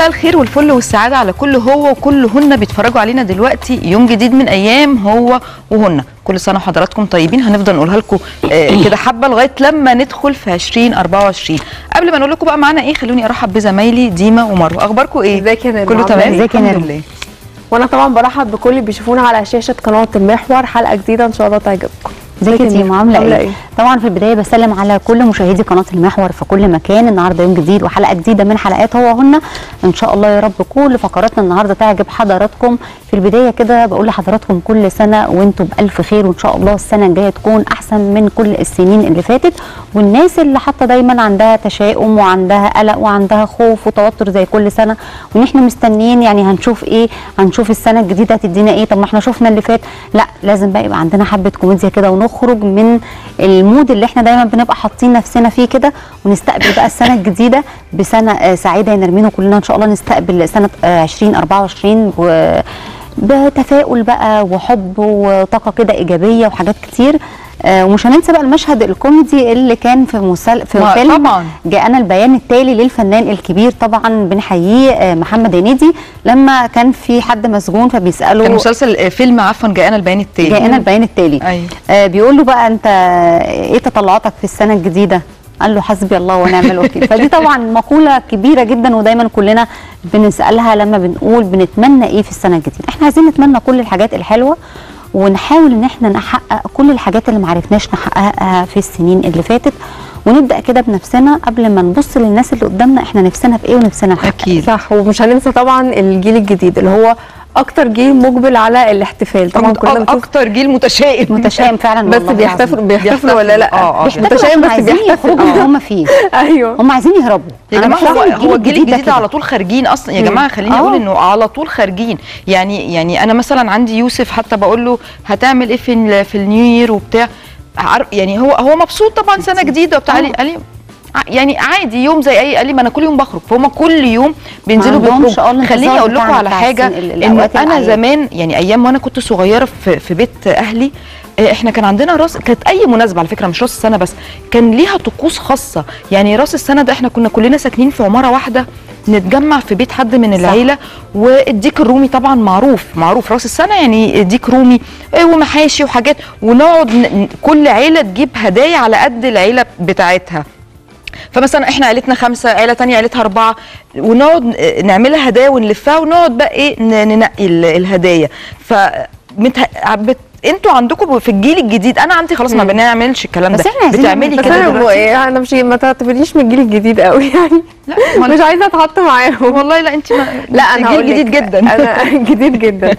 مساء الخير والفل والسعاده على كل هو وكل هن بيتفرجوا علينا دلوقتي يوم جديد من ايام هو وهن كل سنه وحضراتكم طيبين هنفضل نقولها لكم آه كده حبه لغايه لما ندخل في 2024 قبل ما نقول لكم بقى معانا ايه خلوني ارحب بزمايلي ديما ومروه اخباركم ايه ازيك يا نرمة؟ كله عاملة تمام ايه؟ ازيك يا الحمد نرمة؟ لله وانا طبعا برحب بكل اللي بيشوفونا على شاشه قناه المحور حلقه جديده ان شاء الله تعجبكم ازيك يا ديما عامله عاملة ايه؟ طبعا في البدايه بسلم على كل مشاهدي قناه المحور في كل مكان النهارده يوم جديد وحلقه جديده من حلقات هو هن ان شاء الله يا رب كل فقراتنا النهارده تعجب حضراتكم في البدايه كده بقول لحضراتكم كل سنه وانتم بالف خير وان شاء الله السنه الجايه تكون احسن من كل السنين اللي فاتت والناس اللي حاطه دايما عندها تشاؤم وعندها قلق وعندها خوف وتوتر زي كل سنه وان احنا مستنيين يعني هنشوف ايه هنشوف السنه الجديده هتدينا ايه طب ما احنا شفنا اللي فات لا لازم بقى يبقى عندنا حبه كوميديا كده ونخرج من المود اللي احنا دايما بنبقى حاطين نفسنا فيه كده ونستقبل بقى السنه الجديده بسنه آه، سعيده يا نرمين وكلنا ان شاء الله نستقبل سنه آه، 2024 و بتفاؤل بقى وحب وطاقه كده ايجابيه وحاجات كتير آه، ومش هننسى بقى المشهد الكوميدي اللي كان في مسل... في ما- فيلم طبعاً. جاءنا البيان التالي للفنان الكبير طبعا بنحييه آه، محمد هنيدي لما كان في حد مسجون فبيساله كان مسلسل آه، فيلم عفوا جاءنا البيان التالي جاءنا البيان التالي أيوة. آه بيقول له بقى انت ايه تطلعاتك في السنه الجديده قال له حسبي الله ونعم الوكيل فدي طبعا مقوله كبيره جدا ودايما كلنا بنسالها لما بنقول بنتمنى ايه في السنه الجديده احنا عايزين نتمنى كل الحاجات الحلوه ونحاول ان احنا نحقق كل الحاجات اللي معرفناش نحققها في السنين اللي فاتت ونبدا كده بنفسنا قبل ما نبص للناس اللي قدامنا احنا نفسنا في ايه ونفسنا نحقق اكيد صح ومش هننسى طبعا الجيل الجديد اللي هو اكتر جيل مقبل على الاحتفال طبعا كلنا أك- بنشوف اكتر جيل متشائم متشائم فعلا بس والله بيحتفلوا العظيم. بيحتفلوا ولا لا آه، آه، مش بيحتفلوا متشائم عشان بس عايزين بيحتفلوا يخرجوا من اللي هم فيه ايوه هم عايزين يهربوا يا أنا جماعه بحس هو إن هو الجيل ده الجديد كده. على طول خارجين اصلا يا جماعه خليني آه. اقول انه على طول خارجين يعني يعني انا مثلا عندي يوسف حتى بقول له هتعمل ايه في ال- في النيو يير وبتاع عارف يعني هو هو مبسوط طبعا سنه جديده وبتاع قال لي- قال لي ع- يعني عادي يوم زي اي قال لي ما انا كل يوم بخرج فهم كل يوم بينزلوا ما عندهمش بيخرجوا آه الانتظار خليني اقول لكم بتاعنا على بتاع حاجه السن- ال- انه الأوقات انا الأعياد. زمان يعني ايام وانا كنت صغيره في في بيت اهلي آه، احنا كان عندنا راس كانت اي مناسبه على فكره مش راس السنه بس كان ليها طقوس خاصه يعني راس السنه ده احنا كنا كلنا ساكنين في عماره واحده نتجمع في بيت حد من العيله والديك الرومي طبعا معروف معروف راس السنه يعني ديك رومي آه، ومحاشي وحاجات ونقعد ن- ن- كل عيله تجيب هدايا على قد العيله بتاعتها فمثلا احنا عيلتنا خمسه عيله تانية عيلتها اربعه ونقعد ن- نعملها هدايا ونلفها ونقعد بقى ايه ن- ننقي ال- الهدايا ف متها... بت... انتوا عندكم في الجيل الجديد انا عندي خلاص ما بنعملش الكلام بس ده احنا عايزين بتعملي بس كده انا دلوقتي إيه، انا مش ما تعتبرنيش من الجيل الجديد قوي يعني لا ما مش عايزه اتحط معاهم والله لا انت ما... لا انا جيل هقول لك، جديد جدا انا جديد جدا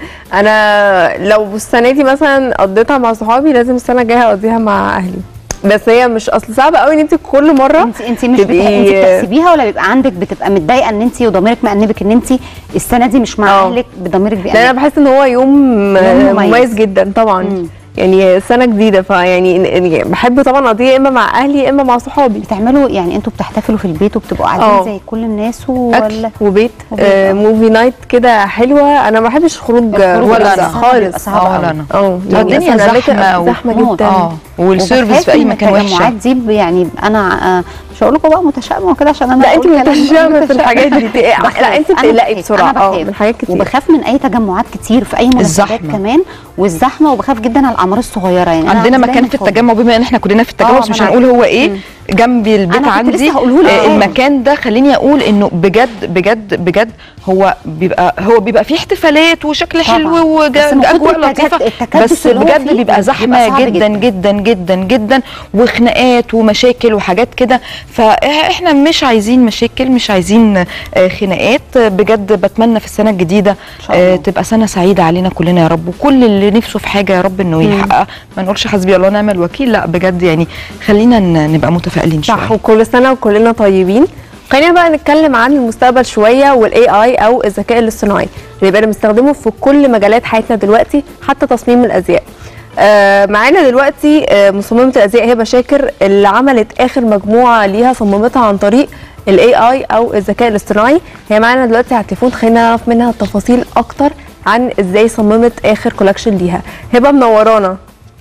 انا لو السنه دي مثلا قضيتها مع صحابي لازم السنه الجايه اقضيها مع اهلي بس هي مش اصل صعب قوي ان انت كل مره انت انت مش تبقي- بتح... انت بتحسبيها ولا بيبقى عندك بتبقى متضايقه ان انت وضميرك مأنبك ان انت السنه دي مش مع اه. اهلك بضميرك لان انا بيأنبك بحس ان هو يوم, يوم مميز. مميز جدا طبعا مم. يعني سنه جديده فيعني يعني بحب طبعا اقضيها يا اما مع اهلي يا اما مع صحابي بتعملوا يعني انتوا بتحتفلوا في البيت وبتبقوا اه. قاعدين زي كل الناس اكل ولا وبيت, وبيت، آه اه. موفي نايت كده حلوه انا ما بحبش الخروج الخروج ولا ولا أنا. خالص صعب اه قوي. ولا انا اه لا، الدنيا أصلاً أمريكا زحمه و- زحمه موت. جدا اه والسيرفيس وبخاف في اي من مكان وحشه التجمعات دي ب- يعني انا آه، مش هقول لكم بقى متشائمه وكده عشان انا لا انت بقول كلام متشائمه في الحاجات دي بخاف. لا انت أنا بتقلقي بخاف. بسرعه أنا اه بخاف. من حاجات كتير وبخاف من اي تجمعات كتير في اي مناسبات الزحمة. كمان والزحمه وبخاف جدا على الاعمار الصغيره يعني أنا عندنا عندي مكان دايماً في فاضي. التجمع بما ان احنا كلنا في التجمع اه، بس ما مش أنا هنقول هو ايه مم. جنب البيت أنا كنت عندي لسه هقوله لك. آه، اه. المكان ده خليني اقول انه بجد بجد بجد هو بيبقى هو بيبقى فيه احتفالات وشكل طبعاً. حلو بس من كتر واجواء التكد- لطيفه التكدس بس اللي هو بجد فيه بيبقى بيبقى زحمه صعب جدا جدا. جدا جدا جدا وخناقات ومشاكل وحاجات كده فاحنا مش عايزين مشاكل مش عايزين آه، خناقات بجد بتمنى في السنه الجديده شاء الله. آه، تبقى سنه سعيده علينا كلنا يا رب وكل اللي نفسه في حاجه يا رب انه يحققها ما نقولش حسبي الله ونعم الوكيل لا بجد يعني خلينا ن- نبقى متفائلين صح شويه وكل سنه وكلنا طيبين خلينا بقى نتكلم عن المستقبل شويه والاي اي او الذكاء الاصطناعي اللي بقينا بنستخدمه في كل مجالات حياتنا دلوقتي حتى تصميم الازياء آه معانا دلوقتي آه مصممه الازياء هبه شاكر اللي عملت اخر مجموعه ليها صممتها عن طريق الاي اي او الذكاء الاصطناعي هي معانا دلوقتي على التليفون خلينا نعرف منها تفاصيل اكتر عن ازاي صممت اخر كولكشن ليها هبه منورانا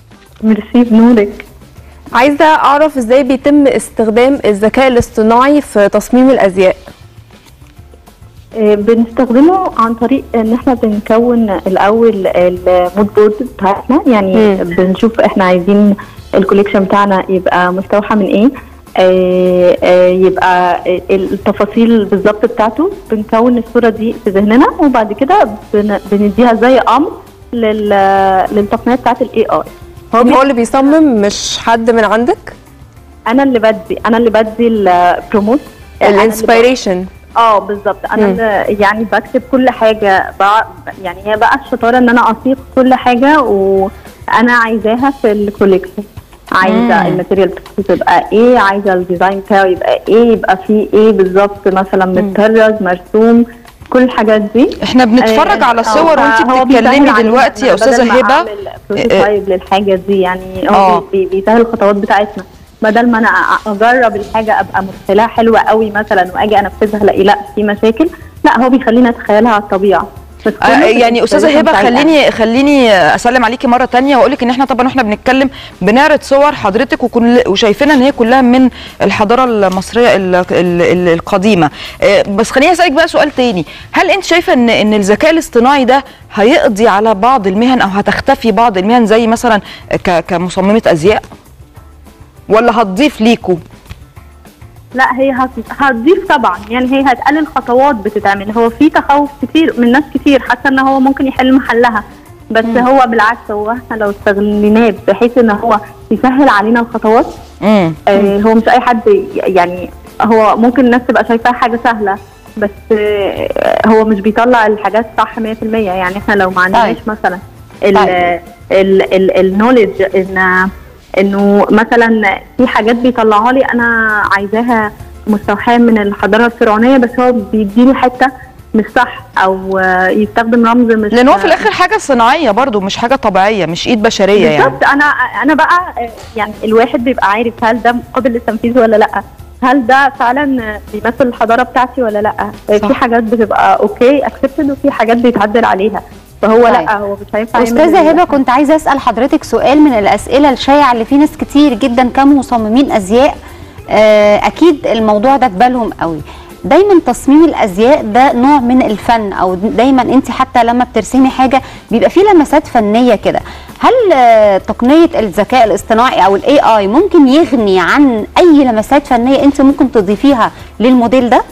ميرسي بنورك عايزه اعرف ازاي بيتم استخدام الذكاء الاصطناعي في تصميم الازياء آه، بنستخدمه عن طريق ان احنا بنكون الاول المود بورد بتاعتنا يعني مم. بنشوف احنا عايزين الكوليكشن بتاعنا يبقى مستوحى من ايه آه، آه، يبقى التفاصيل بالظبط بتاعته بنكون الصوره دي في ذهننا وبعد كده بن- بنديها زي امر لل- للتقنيه بتاعت الاي اي هو اللي بيصمم مش حد من عندك انا اللي بدي انا اللي بدي البروموت الانسبيريشن اه بالظبط انا مم. اللي يعني بكتب كل حاجه بع... يعني هي بقى الشطاره ان انا اصيغ كل حاجه وانا عايزاها في الكوليكشن عايزه مم. الماتيريال بتاعته تبقى ايه عايزه الديزاين بتاعه يبقى ايه يبقى فيه ايه بالظبط مثلا متطرز مرسوم كل الحاجات دي احنا بنتفرج آه، على صور آه، وانت فهو بتتكلمي بيسهل علينا دلوقتي يا بدل استاذه ما هبه أعمل prototype للحاجه دي يعني آه. هو بي- بي- بيسهل الخطوات بتاعتنا بدل ما انا أ- اجرب الحاجه ابقى متخيلها حلوه قوي مثلا واجي انفذها الاقي لا في مشاكل لا هو بيخليني اتخيلها على الطبيعه بس آه، كله في يعني استاذه الانسبيريشن هبه بتاع الأهل. خليني خليني اسلم عليكي مره تانية واقول لك ان احنا طبعا واحنا بنتكلم بنعرض صور حضرتك وكل وشايفينها ان هي كلها من الحضاره المصريه ال- ال- ال- القديمه آه، بس خليني اسالك بقى سؤال تاني هل انت شايفه ان ان الذكاء الاصطناعي ده هيقضي على بعض المهن او هتختفي بعض المهن زي مثلا ك- كمصممه ازياء ولا هتضيف ليكوا لا هي هت- هتضيف طبعا يعني هي هتقلل خطوات بتتعمل هو في تخوف كتير من ناس كتير حاسه ان هو ممكن يحل محلها بس مم. هو بالعكس هو احنا لو استغليناه بحيث ان هو يسهل علينا الخطوات امم آه هو مش اي حد ي- يعني هو ممكن الناس تبقى شايفاها حاجه سهله بس آه هو مش بيطلع الحاجات صح 100% يعني احنا لو ما عندناش طيب. مثلا طيب. النولج ان انه مثلا في حاجات بيطلعها لي انا عايزاها مستوحاه من الحضاره الفرعونيه بس هو بيديني حته مش صح او آه، يستخدم رمز مش لان هو في الاخر حاجه صناعيه برضو مش حاجه طبيعيه مش ايد بشريه يعني بالظبط انا انا بقى آه، يعني الواحد بيبقى عارف هل ده قابل للتنفيذ ولا لا هل ده فعلا آه، بيمثل الحضاره بتاعتي ولا لا آه، صح. في حاجات بتبقى اوكي اكسبتد وفي حاجات بيتعدل عليها فهو طيب. لا هو مش هينفع يعمل استاذه ال- هبه كنت عايزه اسال حضرتك سؤال من الاسئله الشائعه اللي في ناس كتير جدا كمصممين ازياء آه، اكيد الموضوع ده في بالهم قوي دايما تصميم الازياء ده نوع من الفن او دايما انت حتى لما بترسمي حاجه بيبقى فيه لمسات فنيه كده هل آه، تقنيه الذكاء الاصطناعي او الاي اي ممكن يغني عن اي لمسات فنيه انت ممكن تضيفيها للموديل ده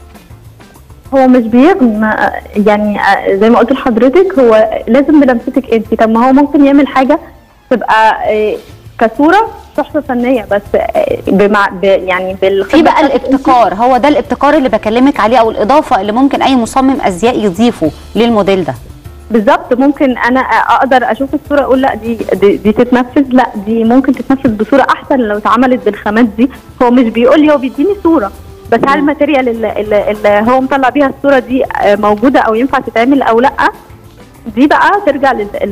هو مش بيغنى يعني آه، زي ما قلت لحضرتك هو لازم بلمستك انت طب ما هو ممكن يعمل حاجه تبقى آه، كصوره تحفه فنيه بس آه، بمع ب يعني بالخبره في بقى بتاعتك انت. الابتكار هو ده الابتكار اللي بكلمك عليه او الاضافه اللي ممكن اي مصمم ازياء يضيفه للموديل ده بالظبط ممكن انا اقدر اشوف الصوره اقول لا دي دي, دي تتنفذ لا دي ممكن تتنفذ بصوره احسن لو اتعملت بالخامات دي هو مش بيقول لي هو بيديني صوره بس هل الماتيريال اللي, اللي, اللي هو مطلع بيها الصوره دي آه، موجوده او ينفع تتعمل او لا دي بقى ترجع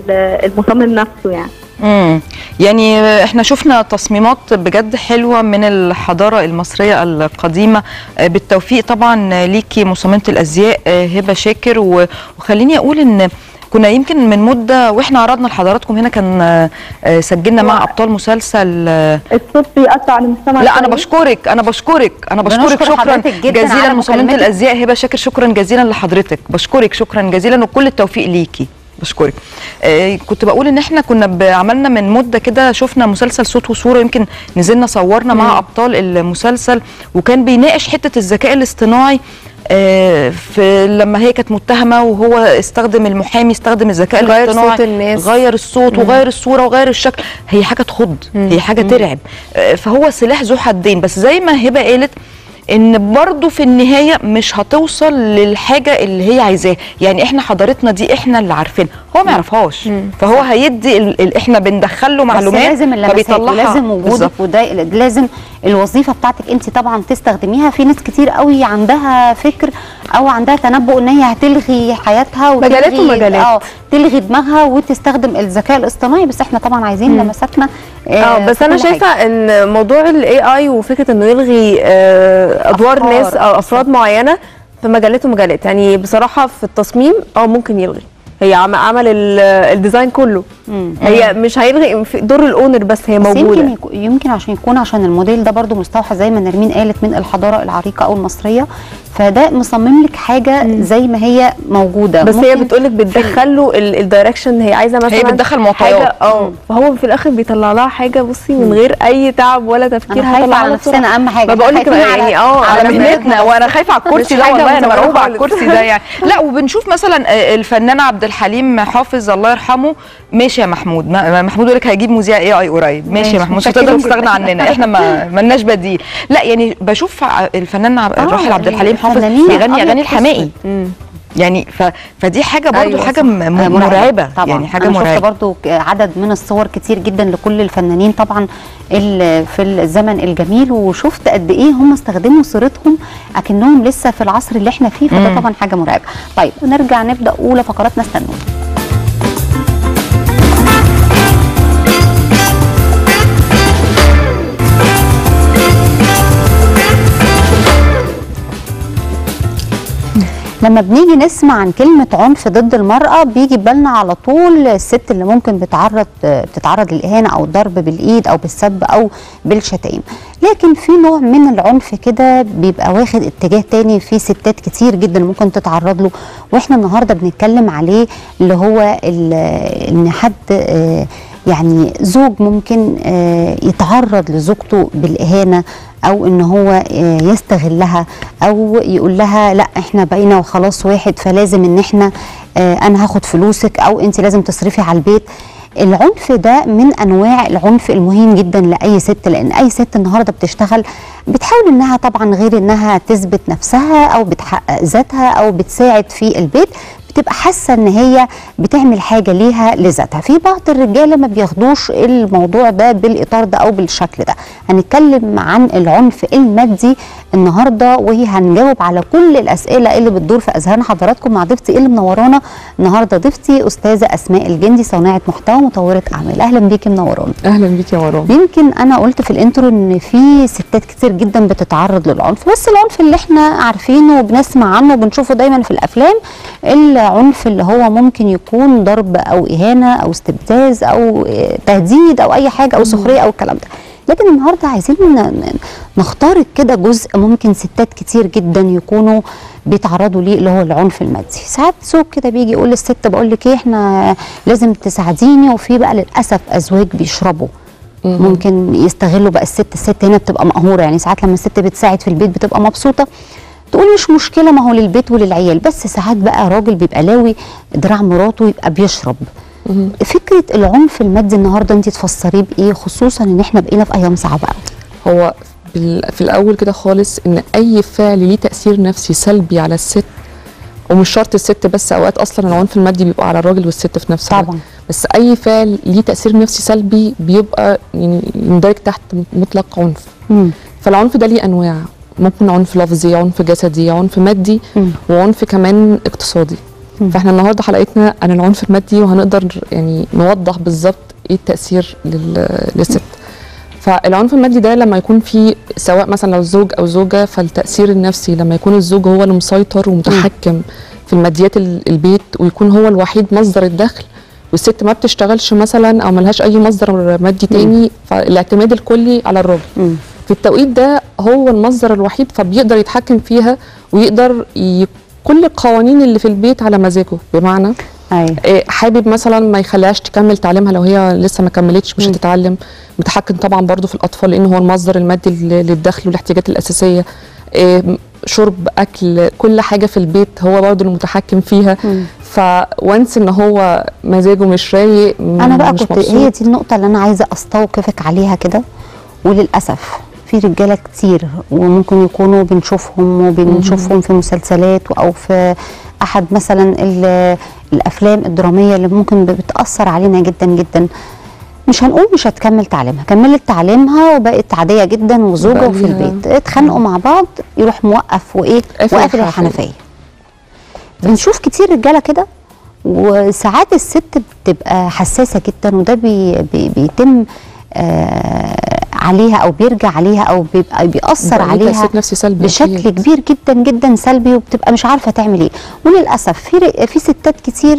للمصمم نفسه يعني امم يعني احنا شفنا تصميمات بجد حلوه من الحضاره المصريه القديمه آه، بالتوفيق طبعا ليكي مصممه الازياء آه، هبه شاكر و- وخليني اقول ان كنا يمكن من مده واحنا عرضنا لحضراتكم هنا كان آه، آه، سجلنا مع ابطال مسلسل آه، الصوت بيقطع المجتمع لا انا شوية. بشكرك انا بشكرك انا بشكرك بنشكر شكرا حضرتك جداً جزيلا على مصممه مكالمتك. الازياء هبه شاكر شكرا جزيلا لحضرتك بشكرك شكرا جزيلا وكل التوفيق ليكي بشكرك آه كنت بقول ان احنا كنا ب- عملنا من مده كده شفنا مسلسل صوت وصوره يمكن نزلنا صورنا مع ابطال المسلسل وكان بيناقش حته الذكاء الاصطناعي آه، في لما هي كانت متهمه وهو استخدم المحامي استخدم الذكاء غير الاصطناعي صوت الناس. غير الصوت وغير الصوره وغير الشكل هي حاجه تخض هي حاجه ترعب آه، فهو سلاح ذو حدين بس زي ما هبه قالت ان برضه في النهايه مش هتوصل للحاجه اللي هي عايزاها يعني احنا حضارتنا دي احنا اللي عارفينها هو ما يعرفهاش فهو هيدي ال... ال... احنا بندخل له بس معلومات لازم اللمسات فبيطلعها ولازم وجودك بالظبط. وده لازم الوظيفه بتاعتك انت طبعا تستخدميها في ناس كتير قوي عندها فكر او عندها تنبؤ ان هي هتلغي حياتها مجالات وتلغي- ومجالات. اه تلغي دماغها وتستخدم الذكاء الاصطناعي بس احنا طبعا عايزين لمساتنا اه بس في انا كل شايفه حاجة. ان موضوع الاي اي وفكره انه يلغي آه، ادوار أفكار. ناس او افراد معينه في مجالات ومجالات يعني بصراحه في التصميم اه ممكن يلغي هي عم- عمل ال- الديزاين كله هي مش هيلغي في دور الاونر بس هي بس موجوده يمكن يكو- يمكن عشان يكون عشان الموديل ده برضو مستوحى زي ما نرمين قالت من الحضاره العريقه او المصريه فده مصمم لك حاجه زي ما هي موجوده بس هي ممكن بتقولك بتدخل له ال- الدايركشن هي عايزه مثلا هي بتدخل معطيات. حاجه اه فهو في الاخر بيطلع لها حاجه بصي من غير اي تعب ولا تفكير انا خايفه هيطلع على لها بسرعة. نفسنا اهم حاجه ما بقول لك خايفين يعني اه على على مهنتنا وانا خايفه على الكرسي مش ده حاجة والله انا متوقعة مرعوبه على خالص. الكرسي ده يعني لا وبنشوف مثلا آه، الفنان عبد الحليم حافظ الله يرحمه ماشي يا محمود ما- محمود يقول لك هيجيب مذيع اي اي قريب ماشي يا ماشي، محمود مش متشكرين هتقدر جدا. تستغنى عننا احنا ما مالناش بديل لا يعني بشوف ع- الفنان عب- الراحل عبد الحليم حافظ الفنانين بيغني أبيض اغاني وأسود. الحمائي يعني ف... فدي حاجه برضو أيوة حاجه صح. م- م- مرعبه طبعا يعني حاجه أنا شفت مرعبه برضو ك- عدد من الصور كتير جدا لكل الفنانين طبعا ال- في الزمن الجميل وشفت قد ايه هم استخدموا صورتهم اكنهم لسه في العصر اللي احنا فيه فده مم. طبعا حاجه مرعبه طيب نرجع نبدا اولى فقراتنا استنوا لما بنيجي نسمع عن كلمة عنف ضد المرأة بيجي بالنا على طول الست اللي ممكن بتعرض بتتعرض للإهانة أو الضرب بالإيد أو بالسب أو بالشتائم لكن في نوع من العنف كده بيبقى واخد اتجاه تاني في ستات كتير جدا ممكن تتعرض له واحنا النهارده بنتكلم عليه اللي هو ال- ان حد آه، يعني زوج ممكن آه، يتعرض لزوجته بالإهانة او ان هو آه، يستغلها او يقول لها لا احنا بقينا وخلاص واحد فلازم ان احنا آه، انا هاخد فلوسك او انت لازم تصرفي على البيت العنف ده من انواع العنف المهين جدا لاي ست لان اي ست النهارده بتشتغل بتحاول انها طبعا غير انها تثبت نفسها او بتحقق ذاتها او بتساعد في البيت بتبقى حاسه ان هي بتعمل حاجه ليها لذاتها في بعض الرجاله ما بياخدوش الموضوع ده بالاطار ده او بالشكل ده هنتكلم عن العنف المادي النهارده وهي هنجاوب على كل الاسئله اللي بتدور في اذهان حضراتكم مع ضيفتي اللي منورانا النهارده ضيفتي استاذه اسماء الجندي صانعه محتوى ومطوره اعمال اهلا بيكي منورانا اهلا بيك يا مرام يمكن انا قلت في الانترو ان في ستات كتير جدا بتتعرض للعنف بس العنف اللي احنا عارفينه وبنسمع عنه وبنشوفه دايما في الافلام العنف اللي هو ممكن يكون ضرب او اهانه او استفزاز او آه، تهديد او اي حاجه او سخريه او الكلام ده لكن النهارده عايزين ن- ن- نختار كده جزء ممكن ستات كتير جدا يكونوا بيتعرضوا ليه اللي هو العنف المادي ساعات زوج كده بيجي يقول للست بقول لك ايه احنا لازم تساعديني وفي بقى للاسف ازواج بيشربوا ممكن يستغلوا بقى الست الست هنا بتبقى مقهوره يعني ساعات لما الست بتساعد في البيت بتبقى مبسوطه تقول مش مشكله ما هو للبيت وللعيال بس ساعات بقى راجل بيبقى لاوي دراع مراته يبقى بيشرب فكره العنف المادي النهارده انت تفسريه بايه خصوصا ان احنا بقينا في ايام صعبه قوي هو بال- في الاول كده خالص ان اي فعل ليه تاثير نفسي سلبي على الست ومش شرط الست بس اوقات اصلا العنف المادي بيبقى على الراجل والست في نفس الوقت طبعا بس اي فعل ليه تاثير نفسي سلبي بيبقى يعني يندرج تحت مطلق عنف مم. فالعنف ده ليه انواع ممكن عنف لفظي عنف جسدي عنف مادي مم. وعنف كمان اقتصادي مم. فاحنا النهارده حلقتنا عن العنف المادي وهنقدر يعني نوضح بالظبط ايه التاثير لل- للست فالعنف المادي ده لما يكون في سواء مثلا لو زوج او زوجه فالتاثير النفسي لما يكون الزوج هو اللي مسيطر ومتحكم في الماديات ال- البيت ويكون هو الوحيد مصدر الدخل والست ما بتشتغلش مثلا او ملهاش اي مصدر مادي تاني فالاعتماد الكلي على الراجل مم. في التوقيت ده هو المصدر الوحيد فبيقدر يتحكم فيها ويقدر ي... كل القوانين اللي في البيت على مزاجه بمعنى ايوه إيه، حابب مثلا ما يخليهاش تكمل تعليمها لو هي لسه ما كملتش مش مم. هتتعلم متحكم طبعا برضو في الاطفال لان هو المصدر المادي لل- للدخل والاحتياجات الاساسيه إيه، شرب اكل كل حاجه في البيت هو برضو المتحكم فيها مم. فوانس ان هو مزاجه مش رايق انا بقى مش كنت مبسوط. هي دي النقطه اللي انا عايزه استوقفك عليها كده وللاسف في رجاله كتير وممكن يكونوا بنشوفهم وبنشوفهم في مسلسلات او في احد مثلا ال- الافلام الدراميه اللي ممكن بتاثر علينا جدا جدا مش هنقول مش هتكمل تعليمها كملت تعليمها وبقت عاديه جدا وزوجه بقى وفي ليها- البيت اتخانقوا مع بعض يروح موقف وايه قافل وقافل الحنفية. الحنفيه بنشوف كتير رجاله كده وساعات الست بتبقى حساسه جدا وده بي بي بيتم آه عليها او بيرجع عليها او بيبقى بيأثر بقى ليه عليها تأثير نفسي سلبي بشكل أكيد. كبير جدا جدا سلبي وبتبقى مش عارفه تعمل ايه وللاسف في ر- في ستات كتير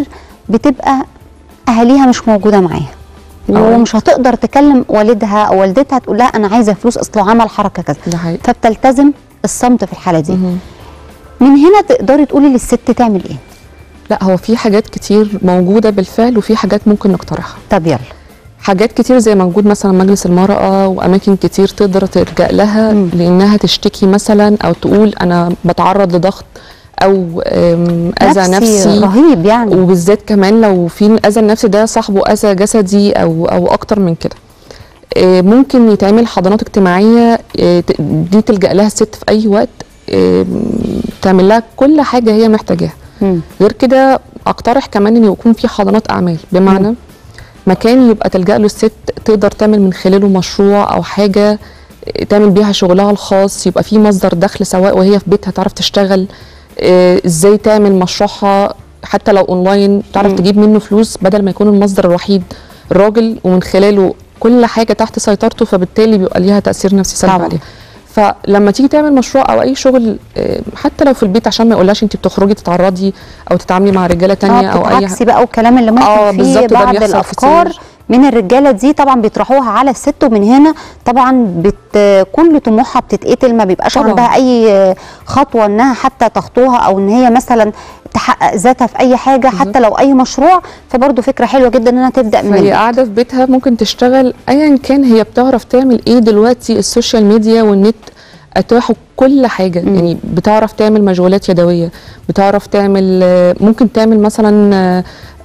بتبقى اهاليها مش موجوده معاها آه. ومش هتقدر تكلم والدها او والدتها تقول لها انا عايزه فلوس اصل عمل حركه كذا ده حقيقي فبتلتزم الصمت في الحاله دي مهم. من هنا تقدري تقولي للست تعمل ايه لا هو في حاجات كتير موجوده بالفعل وفي حاجات ممكن نقترحها طب يلا حاجات كتير زي موجود مثلا مجلس المرأة وأماكن كتير تقدر تلجأ لها مم. لأنها تشتكي مثلا أو تقول أنا بتعرض لضغط أو أم، أذى نفسي رهيب يعني وبالذات كمان لو في الأذى النفسي ده صاحبه أذى جسدي أو أو أكتر من كده آه، ممكن يتعمل حضانات اجتماعية آه، ت- دي تلجأ لها الست في أي وقت آه، تعمل لها كل حاجة هي محتاجاها مم. غير كده اقترح كمان ان يكون في حضانات اعمال بمعنى مكان يبقى تلجا له الست تقدر تعمل من خلاله مشروع او حاجه تعمل بيها شغلها الخاص يبقى في مصدر دخل سواء وهي في بيتها تعرف تشتغل آه، ازاي تعمل مشروعها حتى لو اونلاين تعرف مم. تجيب منه فلوس بدل ما يكون المصدر الوحيد الراجل ومن خلاله كل حاجه تحت سيطرته فبالتالي بيبقى ليها تاثير نفسي سلبي طبعاً. عليها فلما تيجي تعمل مشروع او اي شغل آه، حتى لو في البيت عشان ما يقولهاش انت بتخرجي تتعرضي او تتعاملي مع رجاله تانية اه او اي بتتعكسي بقى والكلام اللي ممكن آه، فيه بالظبط، ده بعض بيحصل الافكار كتير. من الرجاله دي طبعا بيطرحوها على الست ومن هنا طبعا بت كل طموحها بتتقتل ما بيبقاش طبعاً. عندها اي خطوه انها حتى تخطوها او ان هي مثلا تحقق ذاتها في اي حاجه حتى بالظبط. لو اي مشروع فبرضه فكره حلوه جدا انها تبدا من فهي البيت. قاعده في بيتها ممكن تشتغل ايا كان هي بتعرف تعمل ايه دلوقتي السوشيال ميديا والنت اتاحوا كل حاجه مم. يعني بتعرف تعمل مشغولات يدويه بتعرف تعمل آه، ممكن تعمل مثلا آه،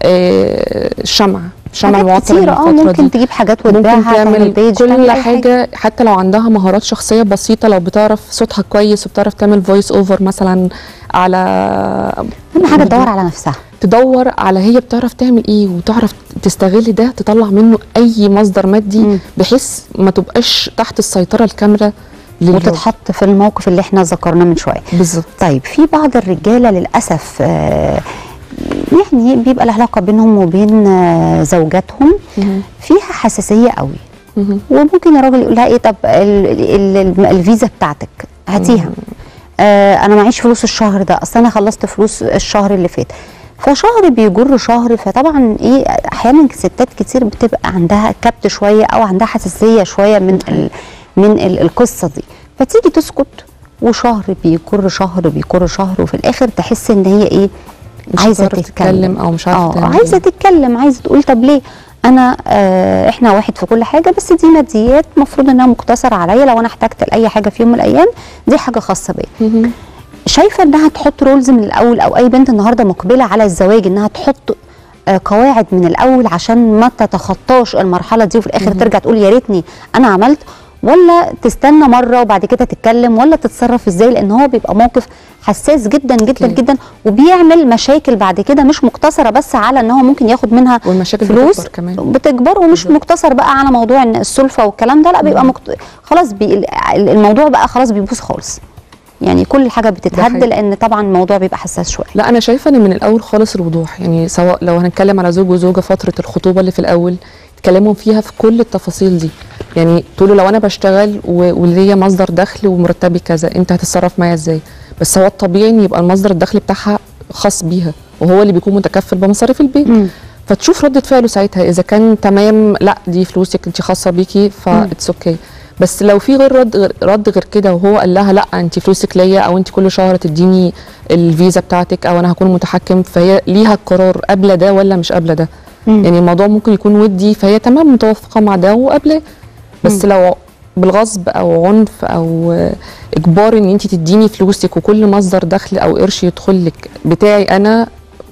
آه، شمع شمع حاجات معطل كتير اه الفتره ممكن دي تجيب حاجات ممكن وتبيعها تعمل بيج تعمل كل أي حاجة حتى لو عندها مهارات شخصية بسيطة لو بتعرف صوتها كويس وبتعرف تعمل فويس اوفر مثلا على اهم حاجه تدور على نفسها تدور على هي بتعرف تعمل ايه وتعرف تستغل ده تطلع منه اي مصدر مادي مم. بحيث ما تبقاش تحت السيطرة الكاملة للراجل. وتتحط في الموقف اللي احنا ذكرناه من شويه بالظبط طيب في بعض الرجاله للاسف آه، يعني بيبقى العلاقه بينهم وبين آه، زوجاتهم مهم. فيها حساسيه قوي مهم. وممكن الراجل يقول لها ايه طب ال ال ال الفيزا بتاعتك هاتيها آه انا معيش فلوس الشهر ده اصل انا خلصت فلوس الشهر اللي فات فشهر بيجر شهر فطبعا ايه احيانا ستات كتير بتبقى عندها كبت شويه او عندها حساسيه شويه من ال من ال القصه دي فتيجي تسكت وشهر بيجر شهر بيجر شهر وفي الاخر تحس ان هي ايه مش عايزه هتعرف تتكلم تتكلم او مش عارفه اه تعمل عايزه إيه. تتكلم عايزه تقول طب ليه انا آه احنا واحد في كل حاجه بس دي ماديات المفروض انها مقتصره عليا لو انا احتجت لاي حاجه في يوم من الايام دي حاجه خاصه بيا مهم. شايفه انها تحط رولز من الاول او اي بنت النهارده مقبله على الزواج انها تحط آه، قواعد من الاول عشان ما تتخطاش المرحله دي وفي الاخر ترجع تقول يا ريتني انا عملت ولا تستنى مره وبعد كده تتكلم ولا تتصرف ازاي لان هو بيبقى موقف حساس جدا جدا أكيد. جدا وبيعمل مشاكل بعد كده مش مقتصره بس على ان هو ممكن ياخد منها والمشاكل فلوس بتكبر كمان بتكبر ومش بالظبط. مقتصر بقى على موضوع ان السلفه والكلام ده لا بيبقى مكت... خلاص بي... ال- الموضوع بقى خلاص بيبوظ خالص يعني كل حاجه بتتهد حقيقي. لان طبعا الموضوع بيبقى حساس شويه لا انا شايفه ان من الاول خالص الوضوح يعني سواء لو هنتكلم على زوج وزوجه فتره الخطوبه اللي في الاول يتكلموا فيها في كل التفاصيل دي يعني تقولوا لو انا بشتغل و- وليا مصدر دخل ومرتبي كذا انت هتتصرف معايا ازاي بس هو الطبيعي ان يبقى المصدر الدخل بتاعها خاص بيها وهو اللي بيكون متكفل بمصاريف البيت مم. فتشوف ردة فعله ساعتها اذا كان تمام لا دي فلوسك انت خاصه بيكي فاتس اوكي بس لو في غير رد غير رد غير كده وهو قال لها لا انت فلوسك ليا او انت كل شهر تديني الفيزا بتاعتك او انا هكون متحكم فهي ليها القرار قبل ده ولا مش قبل ده مم. يعني الموضوع ممكن يكون ودي فهي تمام متوافقه مع ده وقبله بس لو بالغصب او عنف او آه، اجبار ان انت تديني فلوسك وكل مصدر دخل او قرش يدخل لك بتاعي انا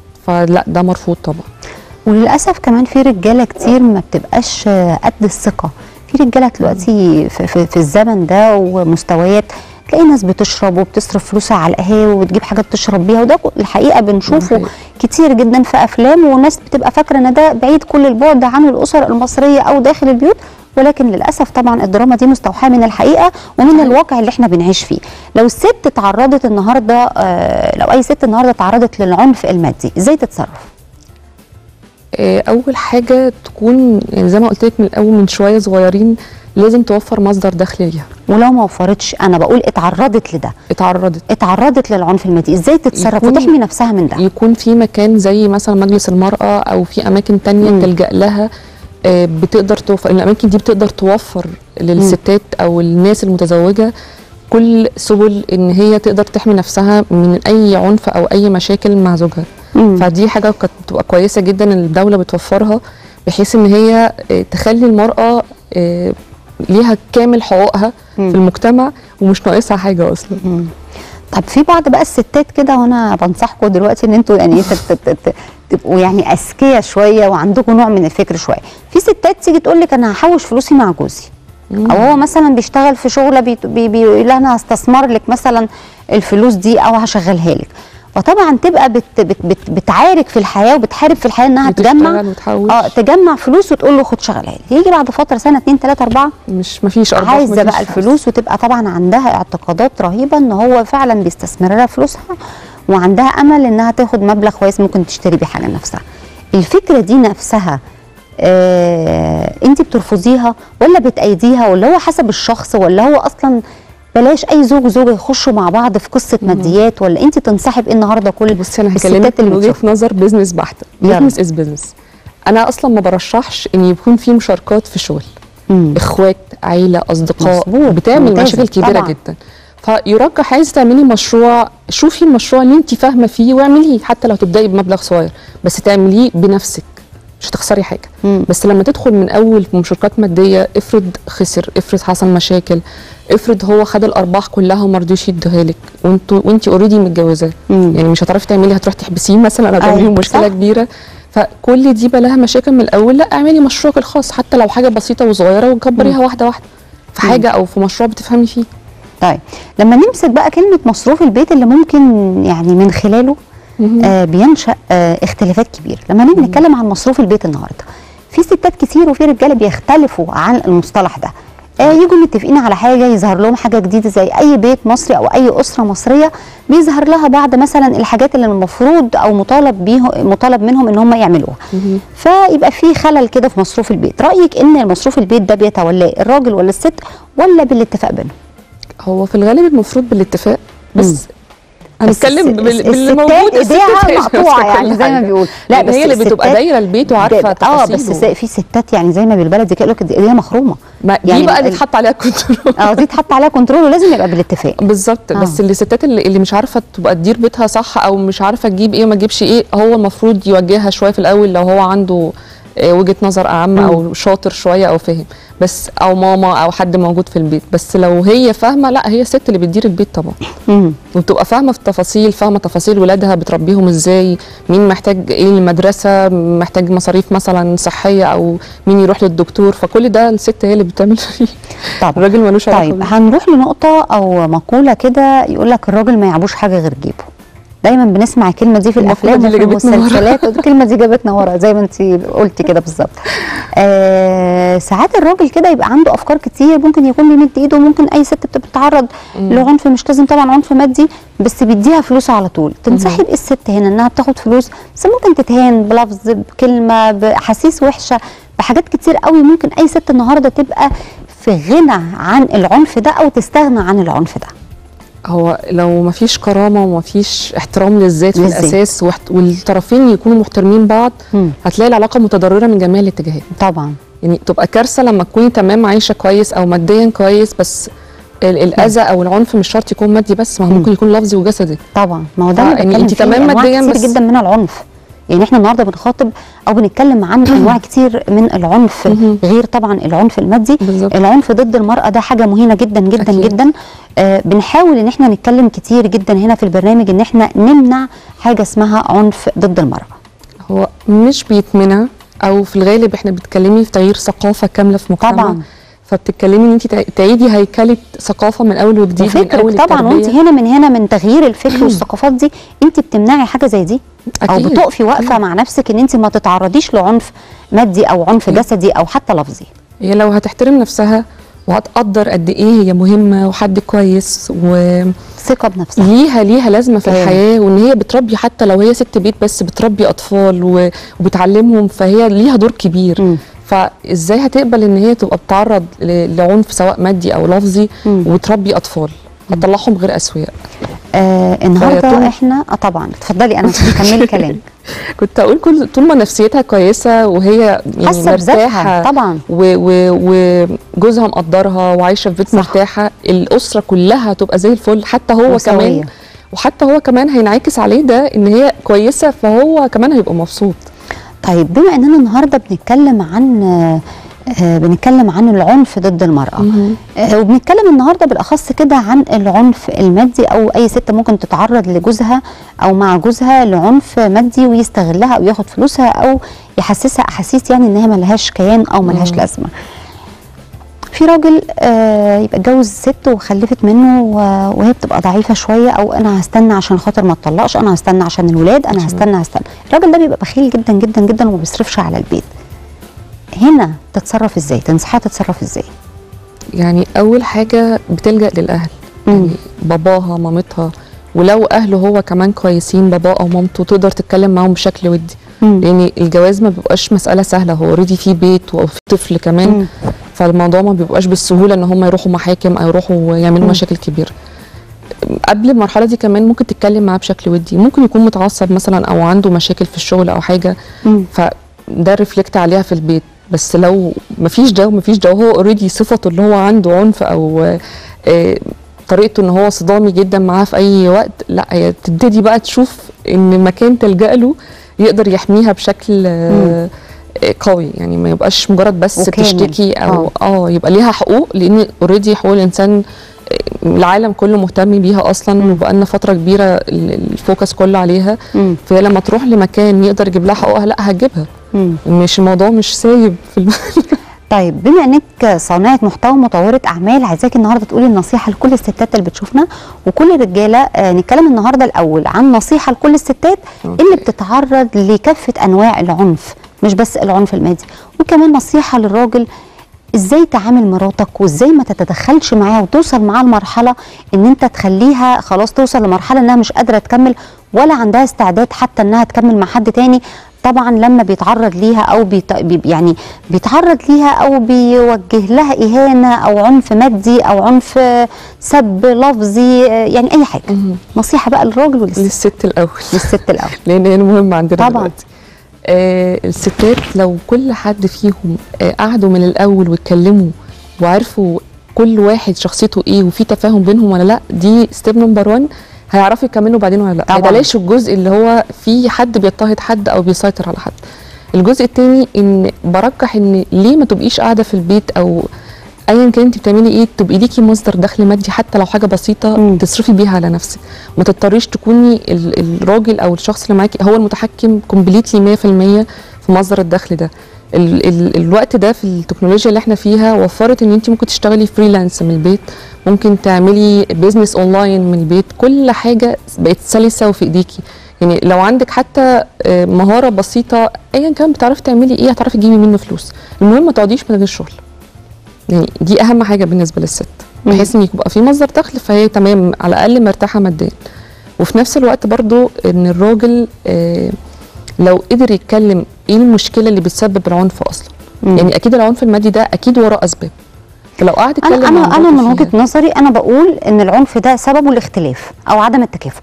فلا ده مرفوض طبعا وللاسف كمان في رجاله كتير ما بتبقاش آه، قد الثقه في رجاله دلوقتي في, في, في الزمن ده ومستويات تلاقي ناس بتشرب وبتصرف فلوسها على القهاوي وتجيب حاجات تشرب بيها وده الحقيقه بنشوفه حقيقي. كتير جدا في افلام وناس بتبقى فاكره ان ده بعيد كل البعد عن الاسر المصريه او داخل البيوت ولكن للاسف طبعا الدراما دي مستوحاه من الحقيقه ومن الواقع اللي احنا بنعيش فيه لو الست تعرضت النهارده آه لو اي ست النهارده تعرضت للعنف المادي ازاي تتصرف آه، اول حاجه تكون يعني زي ما قلت لك من الاول من شويه صغيرين لازم توفر مصدر دخل ليها ولو ما وفرتش انا بقول اتعرضت لده اتعرضت اتعرضت للعنف المادي ازاي تتصرف يكون- وتحمي نفسها من ده يكون في مكان زي مثلا مجلس المرأة أو في أماكن تانية مم. تلجأ لها آه، بتقدر توفر الأماكن دي بتقدر توفر للستات أو الناس المتزوجة كل سبل إن هي تقدر تحمي نفسها من أي عنف أو أي مشاكل مع زوجها مم. فدي حاجة كانت بتبقى كويسة جدا إن الدولة بتوفرها بحيث إن هي آه، تخلي المرأة آه، ليها كامل حقوقها مم. في المجتمع ومش ناقصها حاجة أصلا مم. طب في بعض بقى الستات كده وانا بنصحكم دلوقتي ان انتوا يعني تت- تت- تت- تبقوا يعني اذكياء شويه وعندكم نوع من الفكر شويه في ستات تيجي تقول لك انا هحوش فلوسي مع جوزي او هو مثلا بيشتغل في شغله بي بي بيقول لها انا هستثمر لك مثلا الفلوس دي او هشغلها لك وطبعا تبقى بت بت بت بتعارك في الحياه وبتحارب في الحياه انها تجمع بتشتغل وتحوش. اه تجمع فلوس وتقول له خد شغلها لي يجي بعد فتره سنه اتنين تلاته اربعه مش مفيش أرباح عايزه مفيش بقى الفلوس وتبقى طبعا عندها اعتقادات رهيبه ان هو فعلا بيستثمر لها فلوسها وعندها امل انها تاخد مبلغ كويس ممكن تشتري بيه حاجه لنفسها الفكره دي نفسها آه انت بترفضيها ولا بتأيديها ولا هو حسب الشخص ولا هو اصلا بلاش اي زوج وزوجه يخشوا مع بعض في قصه ماديات ولا انت تنصحي بايه النهارده كل بصي انا الستات هكلمك اللي من وجهه بتشوفنا؟ نظر بزنس بحته يلا. بزنس از بزنس انا اصلا ما برشحش ان يكون في مشاركات في شغل مم. اخوات عيله اصدقاء مظبوط، بتعمل ممتازة، مشاكل كبيره طبعاً. جدا فيرجح عايزه تعملي مشروع شوفي المشروع اللي انت فاهمه فيه واعمليه حتى لو تبداي بمبلغ صغير بس تعمليه بنفسك مش هتخسري حاجه مم. بس لما تدخل من اول في مشاركات ماديه افرض خسر افرض حصل مشاكل افرض هو خد الارباح كلها وما رضيش يديها لك وانتوا وانت اوريدي متجوزاه مم. يعني مش هتعرفي تعملي هتروحي تحبسيه مثلا او تعملي أيوة، مشكله صح. كبيره فكل دي بقى لها مشاكل من الاول لا اعملي مشروعك الخاص حتى لو حاجه بسيطه وصغيره وكبريها واحده واحده في حاجه او في مشروع بتفهمي فيه طيب لما نمسك بقى كلمة مصروف البيت اللي ممكن يعني من خلاله آه بينشأ آه اختلافات كبيرة لما نيجي نتكلم عن مصروف البيت النهاردة في ستات كتير وفي رجالة بيختلفوا عن المصطلح ده آه يجوا متفقين على حاجة يظهر لهم حاجة جديدة زي أي بيت مصري أو أي أسرة مصرية بيظهر لها بعض مثلا الحاجات اللي المفروض أو مطالب بيه مطالب منهم إن هم يعملوها فيبقى في خلل كده في مصروف البيت رأيك إن مصروف البيت ده بيتولاه الراجل ولا الست ولا بالاتفاق بينهم؟ هو في الغالب المفروض بالاتفاق بس هنتكلم بس بال- باللي الستات موجود الست ايديها هي مقطوعه ماسكة يعني كل زي ما حاجة. بيقول لأن هي اللي بتبقى الستات دايره البيت وعارفه اه تفاصيله بس س- في ستات يعني زي ما بالبلدي كده يقول لك ايديها مخرومه ما دي يعني بقى اللي ال- اتحط عليها كنترول اه دي اتحط عليها كنترول ولازم يبقى بالاتفاق بالظبط آه. بس الستات اللي, اللي مش عارفه تبقى تدير بيتها صح او مش عارفه تجيب ايه وما تجيبش ايه هو المفروض يوجهها شويه في الاول لو هو عنده آه، وجهه نظر اعم او شاطر شويه او فاهم بس او ماما او حد موجود في البيت بس لو هي فاهمه لا هي الست اللي بتدير البيت طبعا مم. وبتبقى فاهمه في التفاصيل فاهمه تفاصيل ولادها بتربيهم ازاي مين محتاج ايه المدرسه محتاج مصاريف مثلا صحيه او مين يروح للدكتور فكل ده الست هي اللي بتعمل فيه طب الراجل ملوش علاقه طيب بيه. هنروح لنقطه او مقوله كده يقول لك الراجل ما يعبوش حاجه غير جيبه دايما بنسمع الكلمه دي في المقولة الافلام دي وفي اللي جابتنا ورا. المسلسلات الكلمه دي جابتنا ورا زي ما انت قلتي كده بالظبط آه ساعات الراجل كده يبقى عنده افكار كتير ممكن يكون بيمد ايده ممكن اي ست بتبقى بتتعرض لعنف مش لازم طبعا عنف مادي بس بيديها فلوس على طول تنصحي بايه الست هنا انها بتاخد فلوس بس ممكن تتهان بلفظ بكلمه باحاسيس وحشه بحاجات كتير قوي ممكن اي ست النهارده تبقى في غنى عن العنف ده او تستغنى عن العنف ده هو لو ما فيش كرامه وما فيش احترام للذات في للذات. الاساس واحت- والطرفين يكونوا محترمين بعض مم. هتلاقي العلاقه متضرره من جميع الاتجاهات طبعا يعني تبقى كارثه لما تكوني تمام عايشه كويس او ماديا كويس بس ال- الاذى او العنف مش شرط يكون مادي بس ما هو ممكن يكون لفظي وجسدي طبعا ما هو ده آه، اللي يعني بتكلم انت فيه، تمام أنواع مادياً كتير بس- جدا من العنف يعني احنا النهارده بنخاطب او بنتكلم عن انواع كتير من العنف مهم. غير طبعا العنف المادي بالظبط. العنف ضد المراه ده حاجه مهينه جدا جدا أكيد. جدا آه بنحاول ان احنا نتكلم كتير جدا هنا في البرنامج ان احنا نمنع حاجه اسمها عنف ضد المراه هو مش بيتمنع او في الغالب احنا بتتكلمي في تغيير ثقافه كامله في مجتمع طبعاً. فبتتكلمي ان انت تع- تعيدي هيكله ثقافه من اول وجديد من وفكرك اول طبعا وانت التربية. هنا من هنا من تغيير الفكر والثقافات دي انت بتمنعي حاجه زي دي او أكيد. بتقفي واقفه مع نفسك ان انت ما تتعرضيش لعنف مادي او عنف جسدي او حتى لفظي هي لو هتحترم نفسها وهتقدر قد ايه هي مهمه وحد كويس وليها ثقه بنفسها ليها لازمه في أيوة. الحياه وان هي بتربي حتى لو هي ست بيت بس بتربي اطفال و- وبتعلمهم فهي ليها دور كبير مم. فازاي هتقبل ان هي تبقى بتعرض ل- لعنف سواء مادي او لفظي مم. وتربي اطفال هتطلعهم غير اسوياء آه النهارده فيتم- احنا اه طبعا اتفضلي انا كملي كلام كنت اقول كل طول ما نفسيتها كويسه وهي يعني حاسه بذاتها مرتاحه طبعا و- و- وجوزها مقدرها وعايشه في بيت صح. مرتاحه الاسره كلها تبقى زي الفل حتى هو وسوية. كمان وحتى هو كمان هينعكس عليه ده ان هي كويسه فهو كمان هيبقى مبسوط طيب بما اننا النهارده بنتكلم عن آه، آه، بنتكلم عن العنف ضد المرأة آه، وبنتكلم النهارده بالاخص كده عن العنف المادي او اي ست ممكن تتعرض لجوزها او مع جوزها لعنف مادي ويستغلها او ياخد فلوسها او يحسسها احاسيس يعني ان هي ملهاش كيان او ملهاش لازمه في راجل آه يبقى اتجوز ست وخلفت منه و- وهي بتبقى ضعيفه شويه او انا هستنى عشان خاطر ما اتطلقش انا هستنى عشان الولاد انا هستنى هستنى الراجل ده بيبقى بخيل جدا جدا جدا وما بيصرفش على البيت هنا تتصرف ازاي تنصحها تتصرف ازاي يعني اول حاجه بتلجا للاهل مم. يعني باباها مامتها ولو اهله هو كمان كويسين باباه او مامته تقدر تتكلم معاهم بشكل ودي مم. لان الجواز ما بيبقاش مساله سهله هو اوريدي في بيت وفي طفل كمان مم. فالموضوع ما بيبقاش بالسهوله ان هم يروحوا محاكم او يروحوا يعملوا مم. مشاكل كبيره قبل المرحله دي كمان ممكن تتكلم معاه بشكل ودي ممكن يكون متعصب مثلا او عنده مشاكل في الشغل او حاجه مم. فده ريفلكت عليها في البيت بس لو مفيش ده ومفيش ده وهو اوريدي صفته اللي هو عنده عنف او آه، طريقته ان هو صدامي جدا معاها في اي وقت لا هي تبتدي بقى تشوف ان مكان تلجا له يقدر يحميها بشكل آه، آه، قوي يعني ما يبقاش مجرد بس وكامل. بتشتكي او اه يبقى ليها حقوق لان اوريدي حقوق الانسان آه، العالم كله مهتم بيها اصلا وبقالنا فتره كبيره ال- الفوكس كله عليها مم. فهي لما تروح لمكان يقدر يجيب لها حقوقها لا هتجيبها مم. مش الموضوع مش سايب في الم... طيب بما انك صانعه محتوى مطوره اعمال عايزاكي النهارده تقولي النصيحه لكل الستات اللي بتشوفنا وكل الرجاله آه نتكلم النهارده الاول عن نصيحه لكل الستات أوكي. اللي بتتعرض لكافه انواع العنف مش بس العنف المادي وكمان نصيحه للراجل ازاي تعامل مراتك وازاي ما تتدخلش معاها وتوصل معاها لمرحله ان انت تخليها خلاص توصل لمرحله انها مش قادره تكمل ولا عندها استعداد حتى انها تكمل مع حد تاني طبعا لما بيتعرض ليها او بيت بي يعني بيتعرض ليها او بيوجه لها اهانه او عنف مادي او عنف آه، سب لفظي آه، يعني اي حاجه نصيحه بقى للراجل وللست للست الاول للست الاول لان هي المهم عندنا طبعاً. دلوقتي آه الستات لو كل حد فيهم آه قعدوا من الاول واتكلموا وعرفوا كل واحد شخصيته ايه وفي تفاهم بينهم ولا لا دي ستيب نمبر 1 هيعرفوا يكملوا بعدين ولا لا طبعاً. بلاش الجزء اللي هو في حد بيضطهد حد او بيسيطر على حد الجزء التاني ان برجح ان ليه ما تبقيش قاعده في البيت او ايا كان انت بتعملي ايه تبقي ليكي مصدر دخل مادي حتى لو حاجه بسيطه مم. تصرفي بيها على نفسك ما تضطريش تكوني ال- الراجل او الشخص اللي معاكي هو المتحكم كومبليتلي 100% في مصدر الدخل ده ال ال الوقت ده في التكنولوجيا اللي احنا فيها وفرت ان انت ممكن تشتغلي فريلانس من البيت ممكن تعملي بيزنس اونلاين من البيت كل حاجه بقت سلسه وفي ايديكي يعني لو عندك حتى آه، مهاره بسيطه ايا كان بتعرفي تعملي ايه هتعرفي تجيبي منه فلوس المهم ما تقعديش من غير شغل يعني دي اهم حاجه بالنسبه للست مم. بحيث ان يبقى في مصدر دخل فهي تمام على الاقل مرتاحه ماديا وفي نفس الوقت برضو ان الراجل آه لو قدر يتكلم ايه المشكله اللي بتسبب العنف اصلا مم. يعني اكيد العنف المادي ده اكيد وراه اسباب فلو قعد يتكلم انا انا مع انا مراته من فيها، وجهه نظري انا بقول ان العنف ده سببه الاختلاف او عدم التكافؤ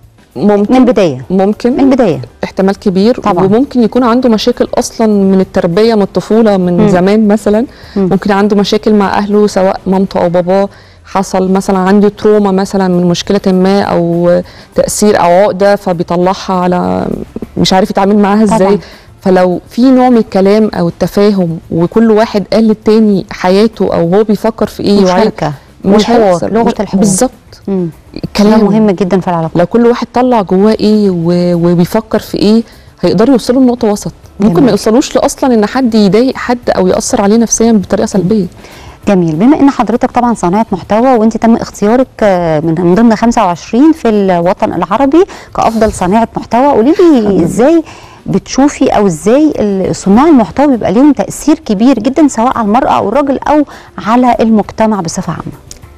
ممكن من البدايه ممكن من البدايه احتمال كبير طبعاً. وممكن يكون عنده مشاكل اصلا من التربيه من الطفوله من مم. زمان مثلا مم. ممكن عنده مشاكل مع اهله سواء مامته او باباه حصل مثلا عنده تروما مثلا من مشكله ما او تاثير او عقده فبيطلعها على مش عارف يتعامل معاها طبعاً. ازاي فلو في نوع من الكلام او التفاهم وكل واحد قال للتاني حياته او هو بيفكر في ايه وعاي- مشاركه مش والحوار هيحصل. لغه مش- الحوار بالظبط مم. ده الكلام مهم جدا في العلاقه لو كل واحد طلع جواه ايه و- وبيفكر في ايه هيقدروا يوصلوا لنقطه وسط ممكن جميل. ما يوصلوش لاصلا ان حد يضايق حد او ياثر عليه نفسيا بطريقه سلبيه جميل بما ان حضرتك طبعا صانعه محتوى وانت تم اختيارك آه، من من ضمن 25 في الوطن العربي كافضل صانعه محتوى قولي لي ازاي بتشوفي او ازاي ال- صناع المحتوى بيبقى ليهم تاثير كبير جدا سواء على المراه او الراجل او على المجتمع بصفه عامه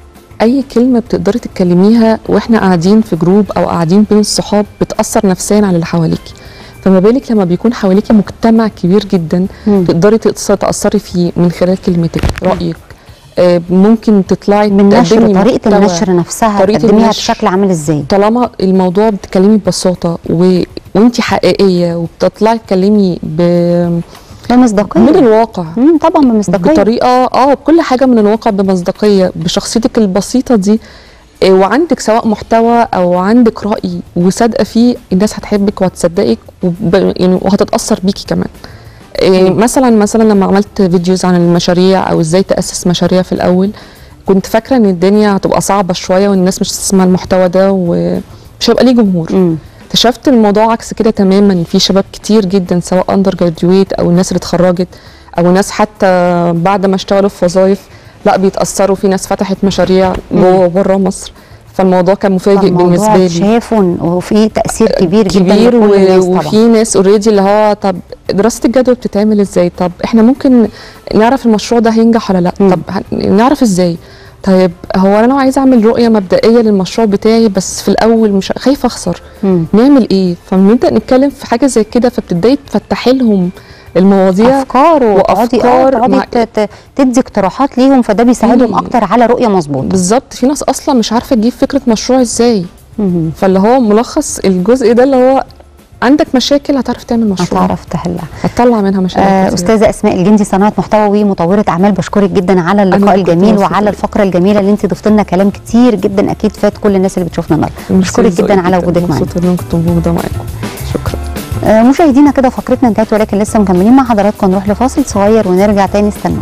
اي كلمه بتقدري تتكلميها واحنا قاعدين في جروب او قاعدين بين الصحاب بتاثر نفسيا على اللي حواليكي فما بالك لما بيكون حواليكي مجتمع كبير جدا مم. تقدري تأث- تأثري فيه من خلال كلمتك رأيك آه، ممكن تطلعي من نشر تقدمي طريقه محتوى. النشر نفسها طريقة تقدميها النشر. بشكل عامل ازاي طالما الموضوع بتتكلمي ببساطه و... وانت حقيقيه وبتطلعي تتكلمي ب... بمصداقيه من الواقع مم، طبعا بمصداقيه بطريقه اه كل حاجه من الواقع بمصداقيه بشخصيتك البسيطه دي آه، وعندك سواء محتوى او عندك راي وصادقه فيه الناس هتحبك وهتصدقك وب... يعني وهتتاثر بيكي كمان آه، مثلا مثلا لما عملت فيديوز عن المشاريع او ازاي تاسس مشاريع في الاول كنت فاكره ان الدنيا هتبقى صعبه شويه والناس مش هتسمع المحتوى ده ومش هيبقى ليه جمهور مم. اكتشفت الموضوع عكس كده تماما في شباب كتير جدا سواء اندر جراديويت او الناس اللي اتخرجت او ناس حتى بعد ما اشتغلوا في وظائف لا بيتاثروا في ناس فتحت مشاريع جوه وبره مصر فالموضوع كان مفاجئ فالموضوع بالنسبه لي شافوا وفي تاثير كبير, كبير جدا لكل و- الناس طبعا وفي ناس اوريدي اللي هو طب دراسه الجدوى بتتعمل ازاي طب احنا ممكن نعرف المشروع ده هينجح ولا لا مم. طب هن- نعرف ازاي طيب هو انا لو عايزه اعمل رؤيه مبدئيه للمشروع بتاعي بس في الاول مش خايفه اخسر مم. نعمل ايه فبنبدا نتكلم في حاجه زي كده فبتبداي تفتحي لهم المواضيع افكار وتقعدي اه وأفكار تقعدي مع- ت- ت- تدي اقتراحات ليهم فده بيساعدهم مم. اكتر على رؤيه مظبوطه بالظبط في ناس اصلا مش عارفه تجيب فكره مشروع ازاي مم. فاللي هو ملخص الجزء ده اللي هو عندك مشاكل هتعرف تعمل مشروع هتعرف تحلها هتطلع منها مشاكل آه كتير. استاذه اسماء الجندي صناعه محتوى ومطوره اعمال بشكرك جدا على أنا اللقاء كنت الجميل مبسوطة وعلى جداً. الفقره الجميله اللي انت ضفت لنا كلام كتير جدا اكيد فات كل الناس اللي بتشوفنا النهارده بشكرك ميرسي جدا على جداً. وجودك معانا مبسوطه ان انا كنت موجوده معاكم شكرا آه مشاهدينا كده فقرتنا انتهت ولكن لسه مكملين مع حضراتكم نروح لفاصل صغير ونرجع تاني استنوا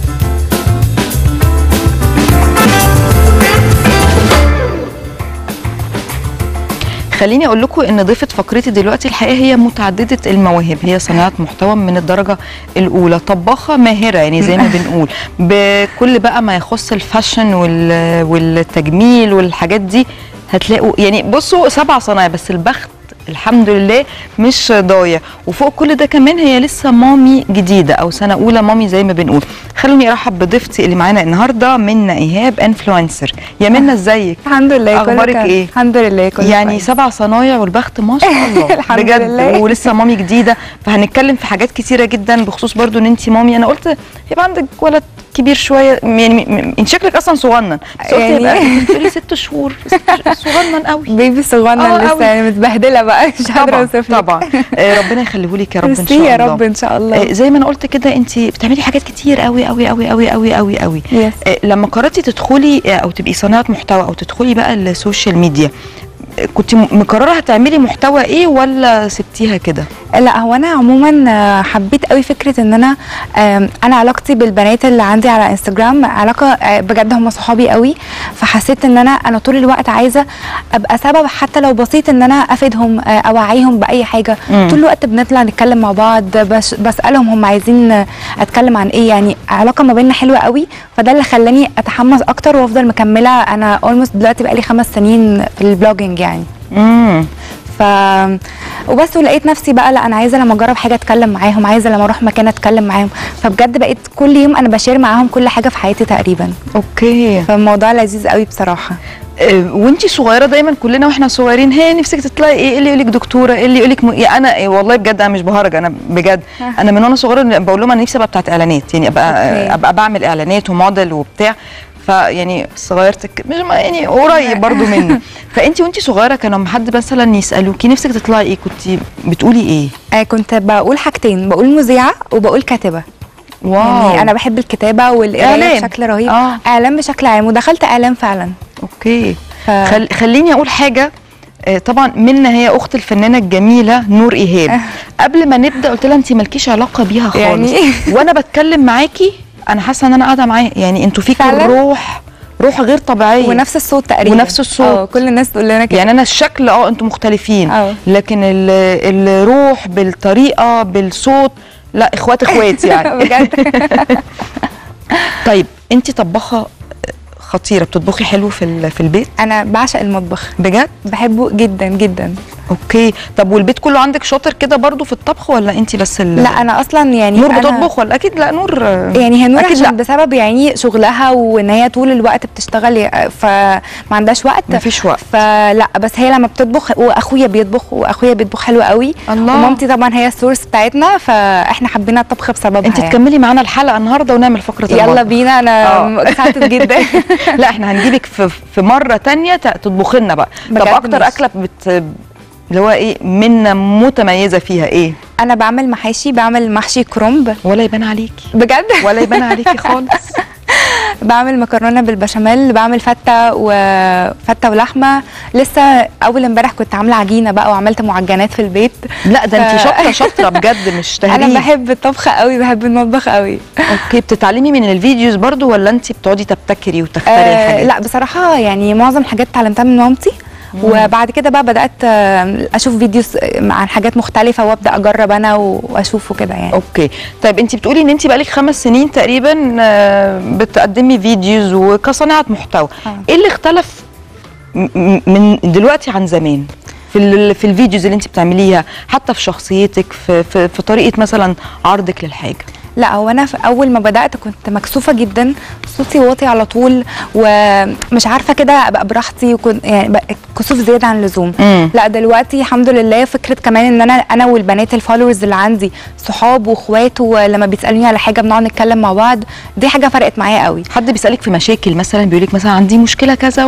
خليني اقول لكم ان ضيفه فقرتي دلوقتي الحقيقه هي متعدده المواهب هي صناعه محتوى من الدرجه الاولى طباخه ماهره يعني زي ما بنقول بكل بقى ما يخص الفاشن وال- والتجميل والحاجات دي هتلاقوا يعني بصوا سبع صنايع بس البخت الحمد لله مش ضايع وفوق كل ده كمان هي لسه مامي جديده او سنه اولى مامي زي ما بنقول خلوني ارحب بضيفتي اللي معانا النهارده منى ايهاب انفلونسر يا منى ازيك الحمد لله كله أخبارك كان- إيه؟ الحمد لله كله يعني كويس. سبع صنايع والبخت ما شاء الله الحمد بجد لله. ولسه مامي جديده فهنتكلم في حاجات كتيره جدا بخصوص برضو ان انت مامي انا قلت يبقى عندك ولد كبير شويه يعني م- م- انت شكلك اصلا صغنن بس قلت يعني- يبقى بتقولي ست شهور ست- صغنن قوي بيبي صغنن آه، لسه أوي. يعني متبهدله بقى مش قادره طبعا اوصف لك. طبعا آه، ربنا يخليه لك يا رب ان ميرسي شاء الله يا رب ان شاء الله آه، زي ما انا قلت كده انت بتعملي حاجات كتير قوي قوي قوي قوي قوي قوي قوي يس. آه، لما قررتي تدخلي آه، او تبقي صانعه محتوى او تدخلي بقى السوشيال ميديا آه، كنت م- مقرره هتعملي محتوى ايه ولا سبتيها كده لا هو انا عموما آه، حبيت قوي فكره ان انا آم، انا علاقتي بالبنات اللي عندي على انستجرام علاقه آه، بجد هم صحابي قوي فحسيت ان انا انا طول الوقت عايزه ابقى سبب حتى لو بسيط ان انا افيدهم آه، اوعيهم باي حاجه مم. طول الوقت بنطلع نتكلم مع بعض بس بسالهم هم عايزين آه، اتكلم عن ايه يعني علاقه ما بيننا حلوه قوي فده اللي خلاني اتحمس اكتر وافضل مكمله انا اولموست دلوقتي بقالي خمس سنين في البلوجينج يعني امم ف وبس ولقيت نفسي بقى لا انا عايزه لما اجرب حاجه اتكلم معاهم عايزه لما اروح مكان اتكلم معاهم فبجد بقيت كل يوم انا بشير معاهم كل حاجه في حياتي تقريبا اوكي فالموضوع لذيذ قوي بصراحه آه، وانتي صغيره دايما كلنا واحنا صغيرين هي نفسك تطلعي ايه إيه اللي يقول لك دكتوره ايه اللي يقول لك م... يا انا إيه والله بجد انا مش بهرج انا بجد انا من وانا صغيره بقول لهم انا نفسي ابقى بتاعت اعلانات يعني ابقى أوكي. ابقى بعمل اعلانات وموديل وبتاع فيعني صغيرتك مش ما- يعني قريب برضو مني فانت وانتي صغيره كانوا لما حد مثلا يسالوكي نفسك تطلعي ايه كنت بتقولي ايه آه كنت بقول حاجتين بقول مذيعه وبقول كاتبه واو يعني انا بحب الكتابه والقرايه إعلام. بشكل رهيب آه. اعلام بشكل عام ودخلت اعلام فعلا اوكي ف... خل... خليني اقول حاجه آه، طبعا منا هي اخت الفنانه الجميله نور ايهاب قبل ما نبدا قلت لها انت مالكيش علاقه بيها خالص يعني- وانا بتكلم معاكي انا حاسه ان انا قاعده معاها يعني انتوا فيكم فعلا؟ روح روح غير طبيعيه ونفس الصوت تقريبا ونفس الصوت. اه كل الناس تقول لنا كده يعني انا الشكل اه انتوا مختلفين اه. لكن ال... الروح بالطريقه بالصوت لا اخوات اخوات يعني بجد طيب انت طباخه خطيره بتطبخي حلو في ال... في البيت انا بعشق المطبخ بجد بحبه جدا جدا اوكي طب والبيت كله عندك شاطر كده برضو في الطبخ ولا انت بس ال... لا انا اصلا يعني نور أنا بتطبخ ولا اكيد لا نور آه، يعني هي نور أكيد عشان لا. بسبب يعني شغلها وان هي طول الوقت بتشتغل فما عندهاش وقت مفيش وقت. فلا بس هي لما بتطبخ واخويا بيطبخ واخويا بيطبخ حلو قوي الله. ومامتي طبعا هي السورس بتاعتنا فاحنا حبينا الطبخ بسببها انت يعني. تكملي معانا الحلقه النهارده ونعمل فقره يلا المطبخ. بينا انا آه. اكسايتد جدا لا احنا هنجيبك في في مره تانية ت- تطبخي لنا بقى طب بجد اكتر ماشي. اكله بت اللي هو ايه منا متميزه فيها ايه انا بعمل محاشي بعمل محشي كرنب ولا يبان عليكي بجد ولا يبان عليكي خالص بعمل مكرونه بالبشاميل بعمل فته وفته ولحمه لسه اول امبارح كنت عامله عجينه بقى وعملت معجنات في البيت لا ده انت ف- شاطره شاطره بجد مش تهريج انا بحب الطبخ قوي بحب المطبخ قوي اوكي بتتعلمي من الفيديوز برضو ولا انت بتقعدي تبتكري وتخترعي آه حاجات لا بصراحه يعني معظم الحاجات اتعلمتها من مامتي وبعد كده بقى بدات آه، اشوف فيديوز عن حاجات مختلفه وابدا اجرب انا واشوفه كده يعني اوكي طيب انت بتقولي ان انت بقالك خمس سنين تقريبا آه، بتقدمي فيديوز وكصانعه محتوى آه. ايه اللي اختلف م- م- من دلوقتي عن زمان في ال- في الفيديوز اللي انت بتعمليها حتى في شخصيتك في في, في طريقه مثلا عرضك للحاجه لا هو انا في اول ما بدات كنت مكسوفه جدا صوتي واطي على طول ومش عارفه كده ابقى براحتي وكنت يعني بقى كسوف زياده عن اللزوم مم. لا دلوقتي الحمد لله فكره كمان ان انا انا والبنات الفولورز اللي عندي صحاب واخوات ولما بيسالوني على حاجه بنقعد نتكلم مع بعض دي حاجه فرقت معايا قوي حد بيسالك في مشاكل مثلا بيقول لك مثلا عندي مشكله كذا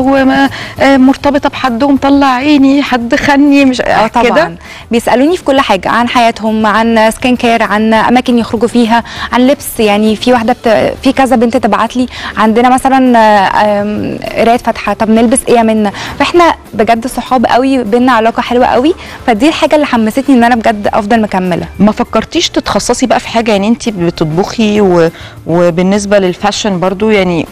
ومرتبطه بحد ومطلع عيني حد خني مش اه طبعا كده بيسالوني في كل حاجه عن حياتهم عن سكين كير عن اماكن يخرجوا فيها عن لبس يعني في واحده بت... في كذا بنت تبعت لي عندنا مثلا آه، آم، قرايه فاتحه طب نلبس ايه يا منا فاحنا بجد صحاب قوي بينا علاقه حلوه قوي فدي الحاجه اللي حمستني ان انا بجد افضل مكمله ما فكرتيش تتخصصي بقى في حاجه يعني انت بتطبخي و... وبالنسبه للفاشن برضو يعني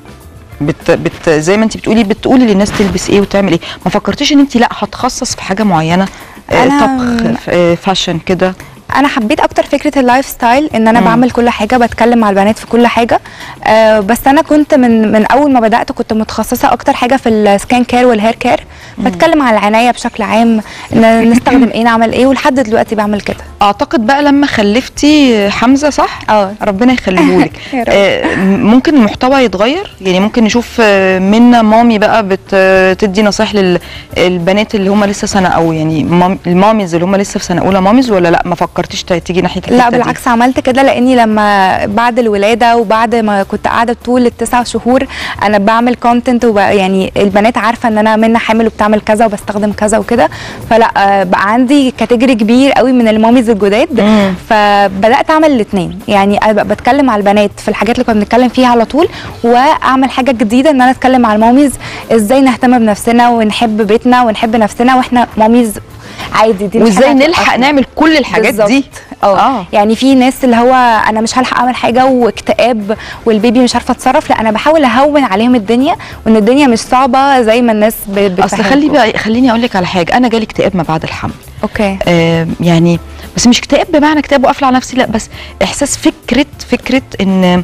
بت... بت... زي ما انت بتقولي بتقولي للناس تلبس ايه وتعمل ايه ما فكرتيش ان انت لا هتخصص في حاجه معينه آه، أنا- طبخ آه، فاشن كده انا حبيت اكتر فكره اللايف ستايل ان انا مم. بعمل كل حاجه بتكلم مع البنات في كل حاجه آه بس انا كنت من من اول ما بدات كنت متخصصه اكتر حاجه في السكان كير والهير كير بتكلم عن العنايه بشكل عام ن- نستخدم ايه نعمل ايه ولحد دلوقتي بعمل كده اعتقد بقى لما خلفتي حمزه صح اه ربنا يخليهولك يا رب. آه، ممكن المحتوى يتغير يعني ممكن نشوف آه، منا مامي بقى بتدي نصايح للبنات اللي هم لسه سنه او يعني مام- الماميز اللي هم لسه في سنه اولى ماميز ولا لا ما فكرتيش ت- تيجي ناحيه لا الحتة دي؟ بالعكس عملت كده لاني لما بعد الولاده وبعد ما كنت قاعده طول التسع شهور انا بعمل كونتنت يعني البنات عارفه ان انا منى حامل وبتعمل كذا وبستخدم كذا وكده فلا آه، بقى عندي كاتيجوري كبير قوي من الماميز الجداد مم. فبدات اعمل الاثنين يعني أبقى بتكلم على البنات في الحاجات اللي كنا بنتكلم فيها على طول واعمل حاجه جديده ان انا اتكلم على الماميز ازاي نهتم بنفسنا ونحب بيتنا ونحب نفسنا واحنا ماميز عادي دي مش وازاي حاجة نلحق هتبقى- نعمل كل الحاجات بالظبط. دي اه يعني في ناس اللي هو انا مش هلحق اعمل حاجه واكتئاب والبيبي مش عارفه اتصرف لا انا بحاول اهون عليهم الدنيا وان الدنيا مش صعبه زي ما الناس ب- اصل بتفهمكم. خلي بقى خليني اقول لك على حاجه انا جالي اكتئاب ما بعد الحمل اوكي آه يعني بس مش اكتئاب بمعنى اكتئاب وقافله على نفسي لا بس احساس فكره فكره ان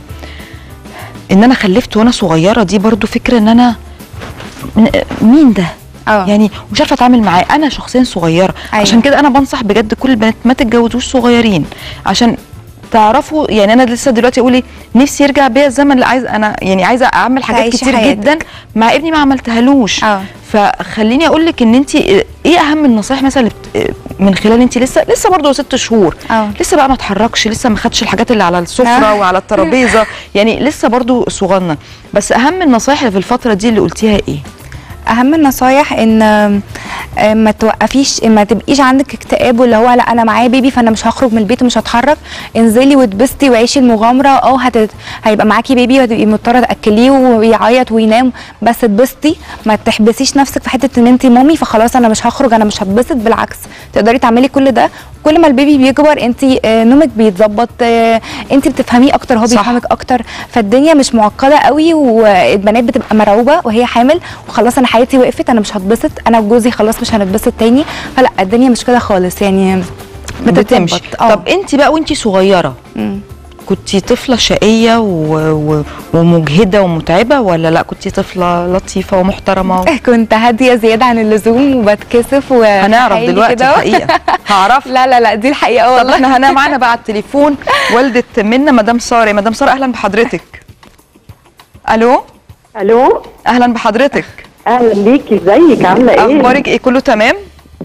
ان انا خلفت وانا صغيره دي برضو فكره ان انا م- مين ده اه يعني مش عارفه اتعامل معاه انا شخصيا صغيره أيوة. عشان كده انا بنصح بجد كل البنات ما تتجوزوش صغيرين عشان تعرفوا يعني انا لسه دلوقتي اقول ايه نفسي يرجع بيا الزمن اللي عايز انا يعني عايزه اعمل حاجات تعيشي كتير حياتك. جدا مع ابني ما عملتهالوش اه فخليني اقول لك ان انت ايه اهم النصايح مثلا اللي بت- من خلال انت لسه لسه برضه ست شهور اه لسه بقى ما اتحركش لسه ما خدش الحاجات اللي على السفره آه. وعلى الترابيزه يعني لسه برضه صغنن بس اهم النصايح اللي في الفتره دي اللي قلتيها ايه اهم النصايح ان آم، آم، ما توقفيش ما تبقيش عندك اكتئاب واللي هو لا انا معايا بيبي فانا مش هخرج من البيت ومش هتحرك انزلي واتبسطي وعيشي المغامره اه هت... هيبقى معاكي بيبي وهتبقي مضطره تاكليه ويعيط وينام بس اتبسطي ما تحبسيش نفسك في حته ان انت مامي فخلاص انا مش هخرج انا مش هتبسط بالعكس تقدري تعملي كل ده كل ما البيبي بيكبر انت آه، نومك بيتظبط آه، انت بتفهميه اكتر هو صح. بيفهمك اكتر فالدنيا مش معقده قوي والبنات بتبقى مرعوبه وهي حامل وخلاص انا حياتي وقفت انا مش هتبسط انا وجوزي خلاص مش هنتبسط تاني فلا الدنيا مش كده خالص يعني بتمشي بتتظبط. اه. طب انت بقى وانت صغيره مم. كنت طفله شقيه و... و... ومجهده ومتعبه ولا لا كنت طفله لطيفه ومحترمه كنت هاديه زياده عن اللزوم وبتكسف و هنعرف حيلي دلوقتي كده. الحقيقه هعرف لا لا لا دي الحقيقه طب والله احنا هنا معانا بقى على التليفون والده منا مدام ساره يا مدام ساره اهلا بحضرتك الو الو اهلا بحضرتك اهلا بيكي ازيك عامله ايه اخبارك ايه كله تمام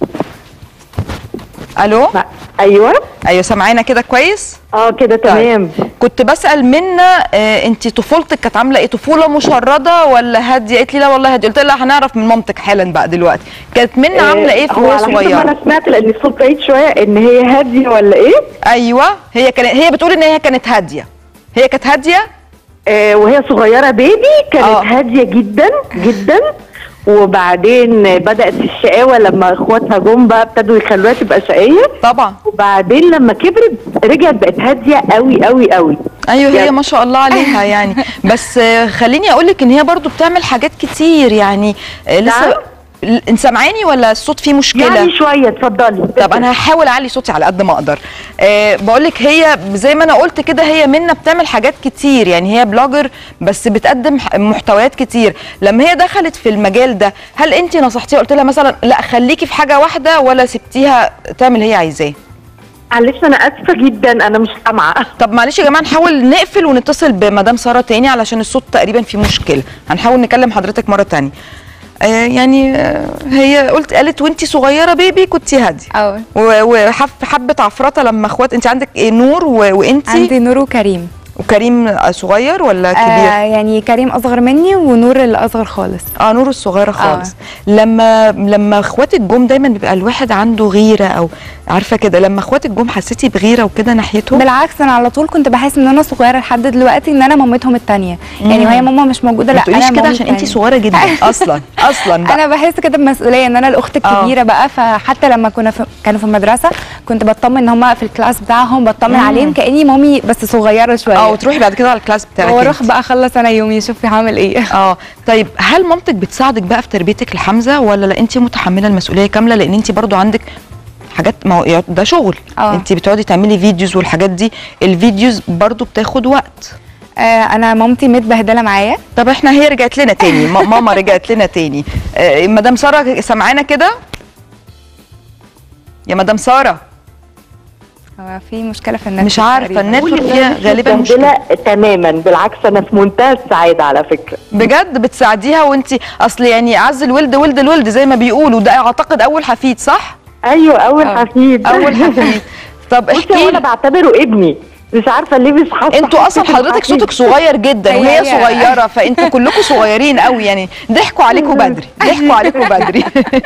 الو ما- ايوه ايوه سامعانا كده كويس اه كده تمام كنت بسال منا آه انت طفولتك كانت عامله ايه طفوله مشرده ولا هاديه قالت لي لا والله هاديه قلت لها هنعرف من مامتك حالا بقى دلوقتي كانت منا عامله ايه في هو وهي على حسب ما صغيره انا سمعت لان الصوت بعيد شويه ان هي هاديه ولا ايه ايوه هي كانت هي بتقول ان هي كانت هاديه هي كانت هاديه آه وهي صغيره بيبي كانت آه. هاديه جدا جدا وبعدين بدات الشقاوه لما اخواتها جم بقى ابتدوا يخلوها تبقى شقيه طبعا وبعدين لما كبرت رجعت بقت هاديه قوي قوي قوي ايوه هي يعني- ما شاء الله عليها يعني بس آه، خليني اقول لك ان هي برضو بتعمل حاجات كتير يعني آه، لسه نعم؟ ل- انت سامعاني ولا الصوت فيه مشكله يعني شويه اتفضلي طب انا هحاول اعلي صوتي على قد ما اقدر أه بقول لك هي زي ما انا قلت كده هي منا بتعمل حاجات كتير يعني هي بلوجر بس بتقدم ح- محتويات كتير لما هي دخلت في المجال ده هل انت نصحتيها قلت لها مثلا لا خليكي في حاجه واحده ولا سبتيها تعمل هي عايزاه معلش انا اسفه جدا انا مش سامعه طب معلش يا جماعه نحاول نقفل ونتصل بمدام ساره تاني علشان الصوت تقريبا فيه مشكله هنحاول نكلم حضرتك مره تانية آه يعني آه هي قلت قالت وانتي صغيره بيبي كنتي هاديه اه وحب حبه عفرطه لما اخوات انت عندك ايه نور و... وانتي عندي نور وكريم وكريم صغير ولا آه كبير؟ يعني كريم اصغر مني ونور اللي اصغر خالص اه نور الصغيره خالص لما لما اخواتك جم دايما بيبقى الواحد عنده غيره او عارفه كده لما اخواتك جم حسيتي بغيره وكده ناحيتهم بالعكس انا على طول كنت بحس ان انا صغيره لحد دلوقتي ان انا مامتهم التانية يعني وهي ماما مش موجوده ما لا تقوليش انا كده مامي عشان انت التانية. صغيره جدا اصلا اصلا بقى. انا بحس كده بمسؤوليه ان انا الاخت آه. الكبيره بقى فحتى لما كنا في كانوا في المدرسه كنت بطمن ان هم في الكلاس بتاعهم بطمن عليهم كاني مامي بس صغيره شويه اه وتروحي بعد كده على الكلاس بتاعك واروح انت. بقى اخلص انا يومي شوفي هعمل ايه اه طيب هل مامتك بتساعدك بقى في تربيتك لحمزه ولا لا انت متحمله المسؤوليه كامله لان انت برضو عندك حاجات ما هو ده شغل آه. انت بتقعدي تعملي فيديوز والحاجات دي الفيديوز برضو بتاخد وقت آه انا مامتي متبهدله معايا طب احنا هي رجعت لنا تاني ما- ماما رجعت لنا تاني آه مدام ساره سامعانا كده يا مدام ساره هو في مشكله في النت مش عارفه تقريباً. النتورك قولي فيها أنا مش غالبا مشكله متبهدلة تماما بالعكس انا في منتهى السعاده على فكره بجد بتساعديها وانت اصل يعني اعز الولد ولد الولد زي ما بيقولوا ده اعتقد اول حفيد صح ايوه اول آه. حفيد اول حفيد طب بصي احكي هو انا لي بعتبره ابني مش عارفه ليه مش حاسه انتوا اصلا حسيت حضرتك بالحفيد. صوتك صغير جدا هي- وهي هي. صغيره فانتوا كلكم صغيرين قوي يعني ضحكوا عليكم بدري ضحكوا عليكم بدري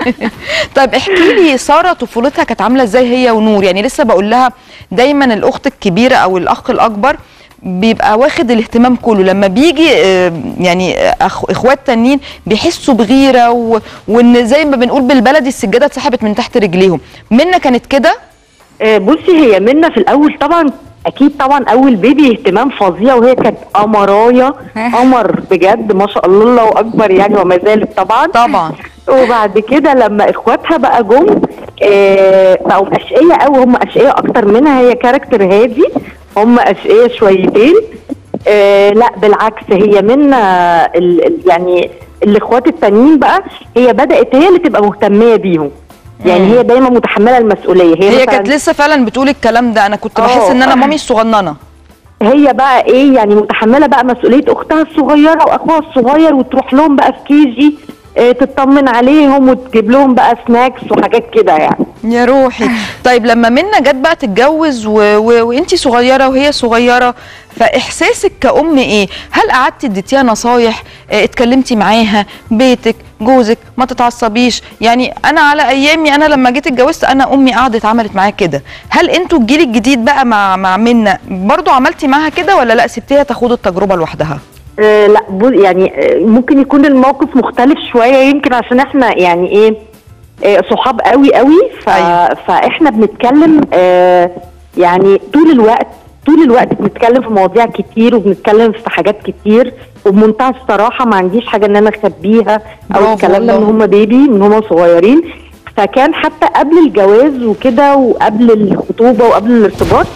طيب احكي لي ساره طفولتها كانت عامله ازاي هي ونور يعني لسه بقول لها دايما الاخت الكبيره او الاخ الاكبر بيبقى واخد الاهتمام كله لما بيجي آه، يعني أخ اخوات تانيين بيحسوا بغيره و... وان زي ما بنقول بالبلدي السجاده اتسحبت من تحت رجليهم منا كانت كده آه، بصي هي منا في الاول طبعا اكيد طبعا اول بيبي اهتمام فظيع وهي كانت قمرايه قمر بجد ما شاء الله الله اكبر يعني وما زالت طبعا طبعا وبعد كده لما اخواتها بقى جم آه، بقوا اشقيه قوي هم اشقيه اكتر منها هي كاركتر هادي هم اشقيه شويتين آه لا بالعكس هي منا ال- ال- يعني الاخوات التانيين بقى هي بدات هي اللي تبقى مهتميه بيهم يعني هي دايما متحمله المسؤوليه هي, هي مثلاً كانت لسه فعلا بتقول الكلام ده انا كنت بحس آه. ان انا مامي الصغننه هي بقى ايه يعني متحمله بقى مسؤوليه اختها الصغيره واخوها الصغير وتروح لهم بقى في كيجي اه تطمن عليهم وتجيب لهم بقى سناكس وحاجات كده يعني يا روحي طيب لما منا جت بقى تتجوز و... و... وانتي صغيره وهي صغيره فاحساسك كأم ايه هل قعدتي اديتيها نصايح اه اتكلمتي معاها بيتك جوزك ما تتعصبيش يعني انا على ايامي انا لما جيت اتجوزت انا امي قعدت عملت معايا كده هل انتوا الجيل الجديد بقى مع مع منا برضو عملتي معاها كده ولا لا سبتيها تاخد التجربه لوحدها آه لا بو- يعني آه ممكن يكون الموقف مختلف شويه يمكن عشان احنا يعني ايه آه صحاب قوي قوي ف... أيوة. فاحنا بنتكلم آه يعني طول الوقت طول الوقت بنتكلم في مواضيع كتير وبنتكلم في حاجات كتير وبمنتهى الصراحه ما عنديش حاجه ان انا اخبيها برافو او الكلام ده والله. من هم بيبي من هم صغيرين فكان حتى قبل الجواز وكده وقبل الخطوبه وقبل الارتباط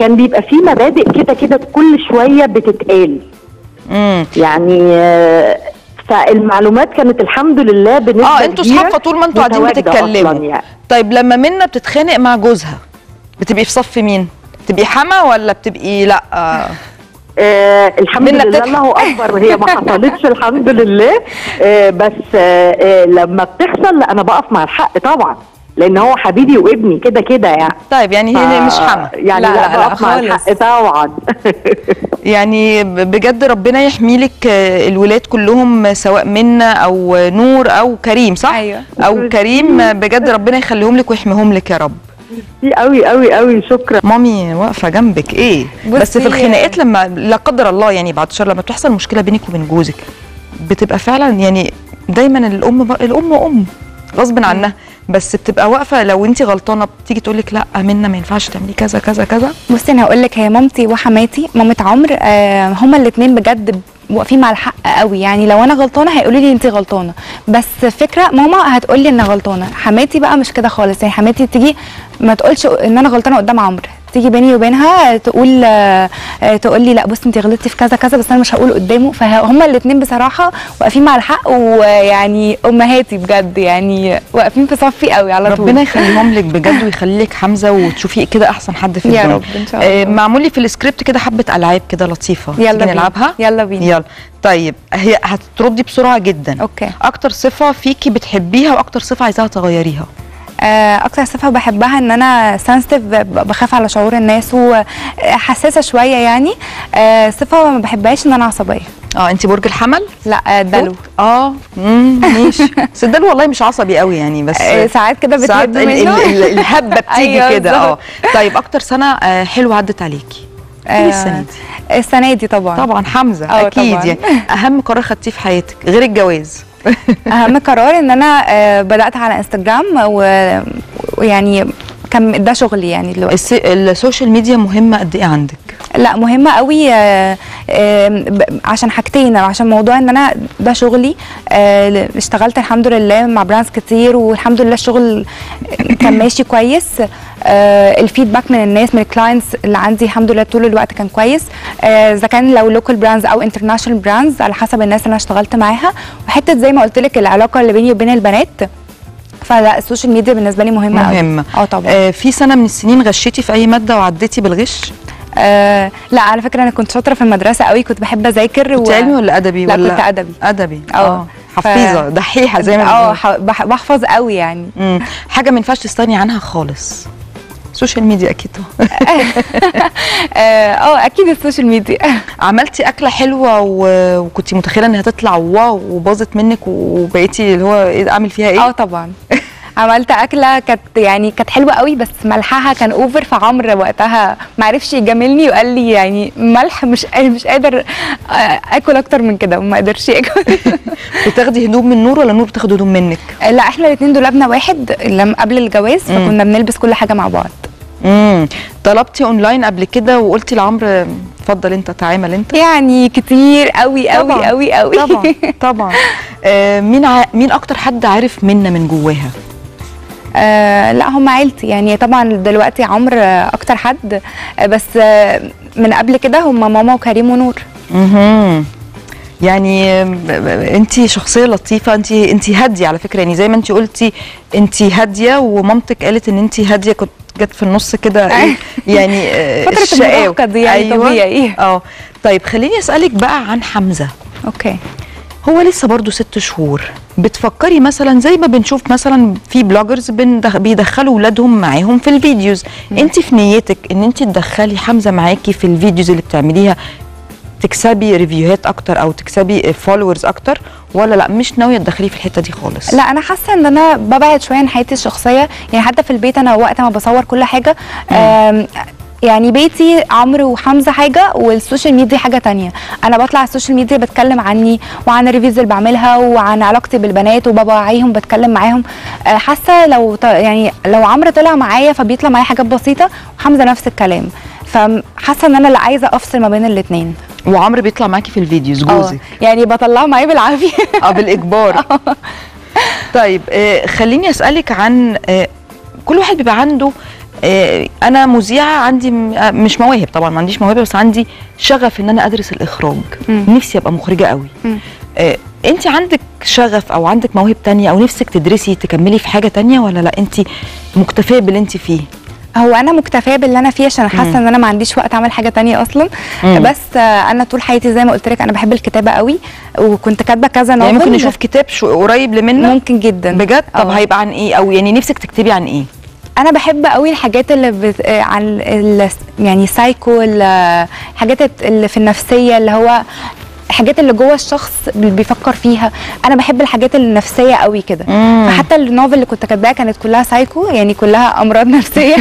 كان بيبقى في مبادئ كده كده كل شويه بتتقال امم يعني آه، فالمعلومات كانت الحمد لله بالنسبه اه انتوا كبيرة اصحاب طول ما انتوا قاعدين متواجدة بتتكلموا أصلاً يعني. طيب لما منى بتتخانق مع جوزها بتبقي في صف مين بتبقي حما ولا بتبقي لا آه. آه الحمد منى لله بتضحك. الله اكبر هي ما حصلتش الحمد لله آه بس آه آه لما بتحصل لا انا بقف مع الحق طبعا لان هو حبيبي وابني كده كده يعني طيب يعني هي ف- مش حما يعني لا، لا, لا، لا بقف مع خالص. الحق طبعا يعني ب- بجد ربنا يحمي لك آه، الولاد كلهم سواء منى او نور او كريم صح أيوة. او كريم آه، بجد ربنا يخليهم لك ويحميهم لك يا رب في قوي قوي قوي شكرا مامي واقفه جنبك ايه بس في بصي- الخناقات لما لا قدر الله يعني بعد الشر لما بتحصل مشكله بينك وبين جوزك بتبقى فعلا يعني دايما الام ب... الام ام غصب عنها بس بتبقى واقفه لو انت غلطانه بتيجي تقول لك لا منى ما ينفعش تعملي كذا كذا كذا بصي انا هقول لك هي مامتي وحماتي مامة عمرو آه هما الاثنين بجد واقفين مع الحق قوي يعني لو انا غلطانه هيقولوا لي انت غلطانه بس فكره ماما هتقول لي ان غلطانه حماتي بقى مش كده خالص يعني حماتي تيجي ما تقولش ان انا غلطانه قدام عمرو تيجي بيني وبينها تقول آه، آه، تقول لي لا بصي انت غلطتي في كذا كذا بس انا مش هقول قدامه فهما الاثنين بصراحه واقفين مع الحق ويعني امهاتي بجد يعني واقفين في صفي قوي على طول ربنا يخليهم لك بجد ويخلي لك حمزه وتشوفي كده احسن حد في يا الدنيا رب ان شاء آه، الله معمول لي في السكريبت كده حبه العاب كده لطيفه يلا تيجي بينا. نلعبها يلا بينا يلا طيب هي هتردي بسرعه جدا اوكي اكتر صفه فيكي بتحبيها واكتر صفه عايزاها تغيريها آه، اكتر صفه بحبها ان انا سنسيتيف بخاف على شعور الناس وحساسه شويه يعني آه، صفه ما بحبهاش ان انا عصبيه اه انت برج الحمل لا آه، دلو اه امم ماشي بس الدلو والله مش عصبي قوي يعني بس آه، ساعات كده ساعات بتهد ال- منه ال- ال- الهبه بتيجي أيوة كده اه بالظبط. طيب اكتر سنه آه، حلوه عدت عليكي قولي السنه دي السنه دي طبعا طبعا حمزه آه، اكيد طبعاً. يعني اهم قرار خدتيه في حياتك غير الجواز اهم قرار ان انا آه، بدات على انستجرام و- ويعني كان ده شغلي يعني دلوقتي الس- السوشيال ميديا مهمه قد ايه عندك لا مهمة قوي آه، آه، ب- عشان حاجتين عشان موضوع ان انا ده شغلي آه، اشتغلت الحمد لله مع براندز كتير والحمد لله الشغل كان ماشي كويس آه، الفيدباك من الناس من الكلاينتس اللي عندي الحمد لله طول الوقت كان كويس آه، اذا كان لو لوكال براندز او انترناشونال براندز على حسب الناس اللي انا اشتغلت معاها وحته زي ما قلت لك العلاقه اللي بيني وبين البنات فلا السوشيال ميديا بالنسبه لي مهمه قوي. مهمه اه طبعا آه في سنه من السنين غشيتي في اي ماده وعديتي بالغش آه لا على فكره انا كنت شاطره في المدرسه قوي كنت بحب اذاكر كنت علمي ولا ادبي لا ولا كنت ادبي ادبي اه. اه حفيظه دحيحه زي ما اه بنقول ح- بح- بحفظ قوي يعني مم. حاجه ما ينفعش تستغني عنها خالص سوشيال ميديا اكيد اه آه، اكيد السوشيال ميديا عملتي اكله حلوه و- وكنتي متخيله انها تطلع واو وباظت منك وبقيتي اللي هو ايه اعمل فيها اه ايه طبعا عملت اكله كانت يعني كانت حلوه قوي بس ملحها كان اوفر فعمرو وقتها ما عرفش يجاملني وقال لي يعني ملح مش مش قادر آه، اكل اكتر من كده وما قدرش ياكل بتاخدي هدوم من نور ولا نور بتاخد هدوم منك لا احنا الاثنين دولابنا واحد لما قبل الجواز فكنا بنلبس كل حاجه مع بعض امم طلبتي اونلاين قبل كده وقلتي لعمرو اتفضل انت تعامل انت يعني كتير قوي قوي طبعاً، قوي قوي طبعا طبعا آه مين ع... مين اكتر حد عارف منا من جواها آه لا هم عيلتي يعني طبعا دلوقتي عمرو آه، اكتر حد آه بس آه من قبل كده هم ماما وكريم ونور اها يعني انت شخصيه لطيفه انت انت هاديه على فكره يعني زي ما انت قلتي انت هاديه ومامتك قالت ان انت هاديه كنت جت في النص كده ايه يعني آه، فترة الشقاوة. المراهقة دي يعني طبيعي. اه طيب خليني اسالك بقى عن حمزه اوكي هو لسه برضو ست شهور بتفكري مثلا زي ما بنشوف مثلا في بلوجرز بندخ- بيدخلوا ولادهم معاهم في الفيديوز انت في نيتك ان انت تدخلي حمزه معاكي في الفيديوز اللي بتعمليها تكسبي ريفيوهات اكتر او تكسبي فولورز اكتر ولا لا مش ناويه تدخليه في الحته دي خالص لا انا حاسه ان انا ببعد شويه عن حياتي الشخصيه يعني حتى في البيت انا وقت ما بصور كل حاجه آم، يعني بيتي عمرو وحمزه حاجه والسوشيال ميديا حاجه تانية انا بطلع على السوشيال ميديا بتكلم عني وعن الريفيوز اللي بعملها وعن علاقتي بالبنات وبوعيهم بتكلم معاهم آه، حاسه لو ط- يعني لو عمرو طلع معايا فبيطلع معايا حاجات بسيطه وحمزه نفس الكلام فحاسه ان انا اللي عايزه افصل ما بين الاثنين وعمرو بيطلع معاكي في الفيديوز جوزك يعني بطلعه معايا بالعافيه اه بالاجبار طيب آه خليني اسالك عن آه كل واحد بيبقى عنده آه، انا مذيعه عندي م- آه، مش مواهب طبعا ما عنديش موهبه بس عندي شغف ان انا ادرس الاخراج مم. نفسي ابقى مخرجه قوي مم. آه، انت عندك شغف او عندك مواهب تانية او نفسك تدرسي تكملي في حاجه تانية ولا لا انت مكتفيه باللي انت فيه هو انا مكتفيه باللي انا فيه عشان حاسه ان انا ما عنديش وقت اعمل حاجه تانية اصلا مم. بس آه، انا طول حياتي زي ما قلت لك انا بحب الكتابه قوي وكنت كاتبه كذا يعني نوفل ممكن نشوف كتاب شو قريب لمنا ممكن جدا بجد طب آه. هيبقى عن ايه او يعني نفسك تكتبي عن ايه انا بحب قوي الحاجات اللي بت... آه، عن ال... يعني سايكو ال- الحاجات اللي في النفسيه اللي هو الحاجات اللي جوه الشخص اللي بيفكر فيها انا بحب الحاجات النفسيه قوي كده مم. فحتى النوفل اللي كنت كاتباها كانت كلها سايكو يعني كلها امراض نفسيه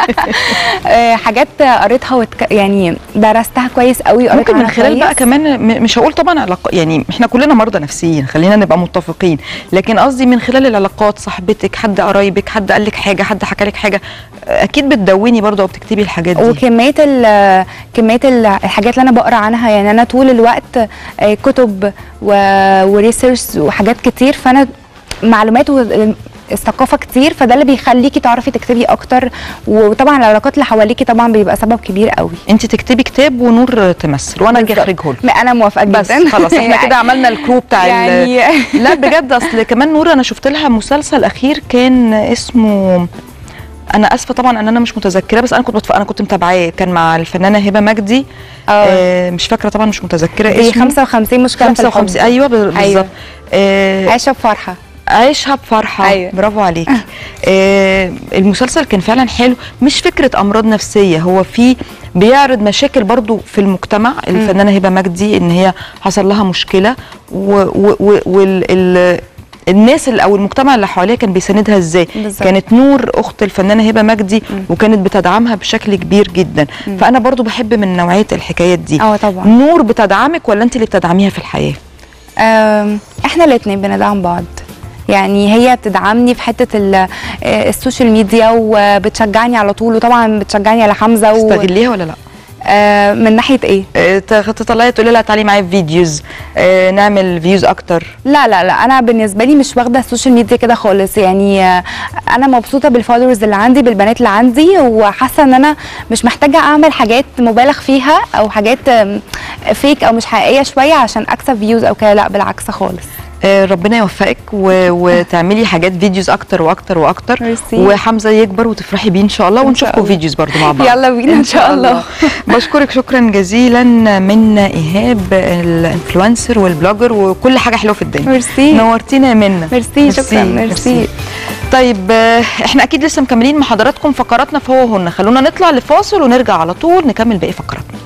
آه، حاجات قريتها وتك... يعني درستها كويس قوي قريت ممكن من عنها خلال بقى كويس. كمان م- مش هقول طبعا علاقة يعني احنا كلنا مرضى نفسيين خلينا نبقى متفقين لكن قصدي من خلال العلاقات صاحبتك حد قرايبك حد قال لك حاجه حد حكى لك حاجه اكيد بتدوني برضه او بتكتبي الحاجات دي وكميه ال كميه ال- الحاجات اللي انا بقرا عنها يعني انا طول الوقت آه، كتب وريسيرش وحاجات كتير فانا معلومات الثقافه كتير فده اللي بيخليكي تعرفي تكتبي اكتر وطبعا العلاقات اللي حواليكي طبعا بيبقى سبب كبير قوي انت تكتبي كتاب ونور تمثل وانا اجي بالظبط. اخرجه لك ما انا موافقه بس جدا خلاص احنا كده عملنا الكرو بتاع ال- يعني لا بجد اصل كمان نور انا شفت لها مسلسل اخير كان اسمه انا اسفه طبعا ان انا مش متذكره بس انا كنت بتف... انا كنت متابعاه كان مع الفنانه هبه مجدي اه آه مش فاكره طبعا مش متذكره دي اسمه 55 مشكله في 55 الحب ايوه ب- بالظبط آه عايشه بفرحه عيشها بفرحه أيوة. برافو عليكي آه المسلسل كان فعلا حلو مش فكره امراض نفسيه هو في بيعرض مشاكل برضو في المجتمع الفنانه هبه مجدي ان هي حصل لها مشكله و و و وال ال الناس اللي او المجتمع اللي حواليها كان بيساندها ازاي بالظبط. كانت نور اخت الفنانه هبه مجدي وكانت بتدعمها بشكل كبير جدا فانا برضو بحب من نوعيه الحكايات دي اه طبعا نور بتدعمك ولا انت اللي بتدعميها في الحياه أم، احنا الاثنين بندعم بعض يعني هي بتدعمني في حته ال- آه، السوشيال ميديا وبتشجعني على طول وطبعا بتشجعني على حمزه و... تستغليها ولا لا آه، من ناحيه ايه آه، تخ- تطلعي تقولي لها تعالي معايا في فيديوز آه، نعمل فيوز اكتر لا لا لا انا بالنسبه لي مش واخده السوشيال ميديا كده خالص يعني آه، انا مبسوطه بالفولورز اللي عندي بالبنات اللي عندي وحاسه ان انا مش محتاجه اعمل حاجات مبالغ فيها او حاجات آم، فيك او مش حقيقيه شويه عشان اكسب فيوز او كده لا بالعكس خالص آه، ربنا يوفقك و... وتعملي حاجات فيديوز اكتر واكتر واكتر ميرسي. وحمزه يكبر وتفرحي بيه ان شاء الله إن شاء ونشوفكم الله. فيديوز برضو مع بعض يلا بينا ان شاء الله بشكرك شكرا جزيلا من ايهاب الانفلونسر والبلوجر وكل حاجه حلوه في الدنيا ميرسي نورتينا يا منى ميرسي شكرا ميرسي طيب آه، احنا اكيد لسه مكملين مع حضراتكم فقراتنا فهو هن خلونا نطلع لفاصل ونرجع على طول نكمل باقي فقراتنا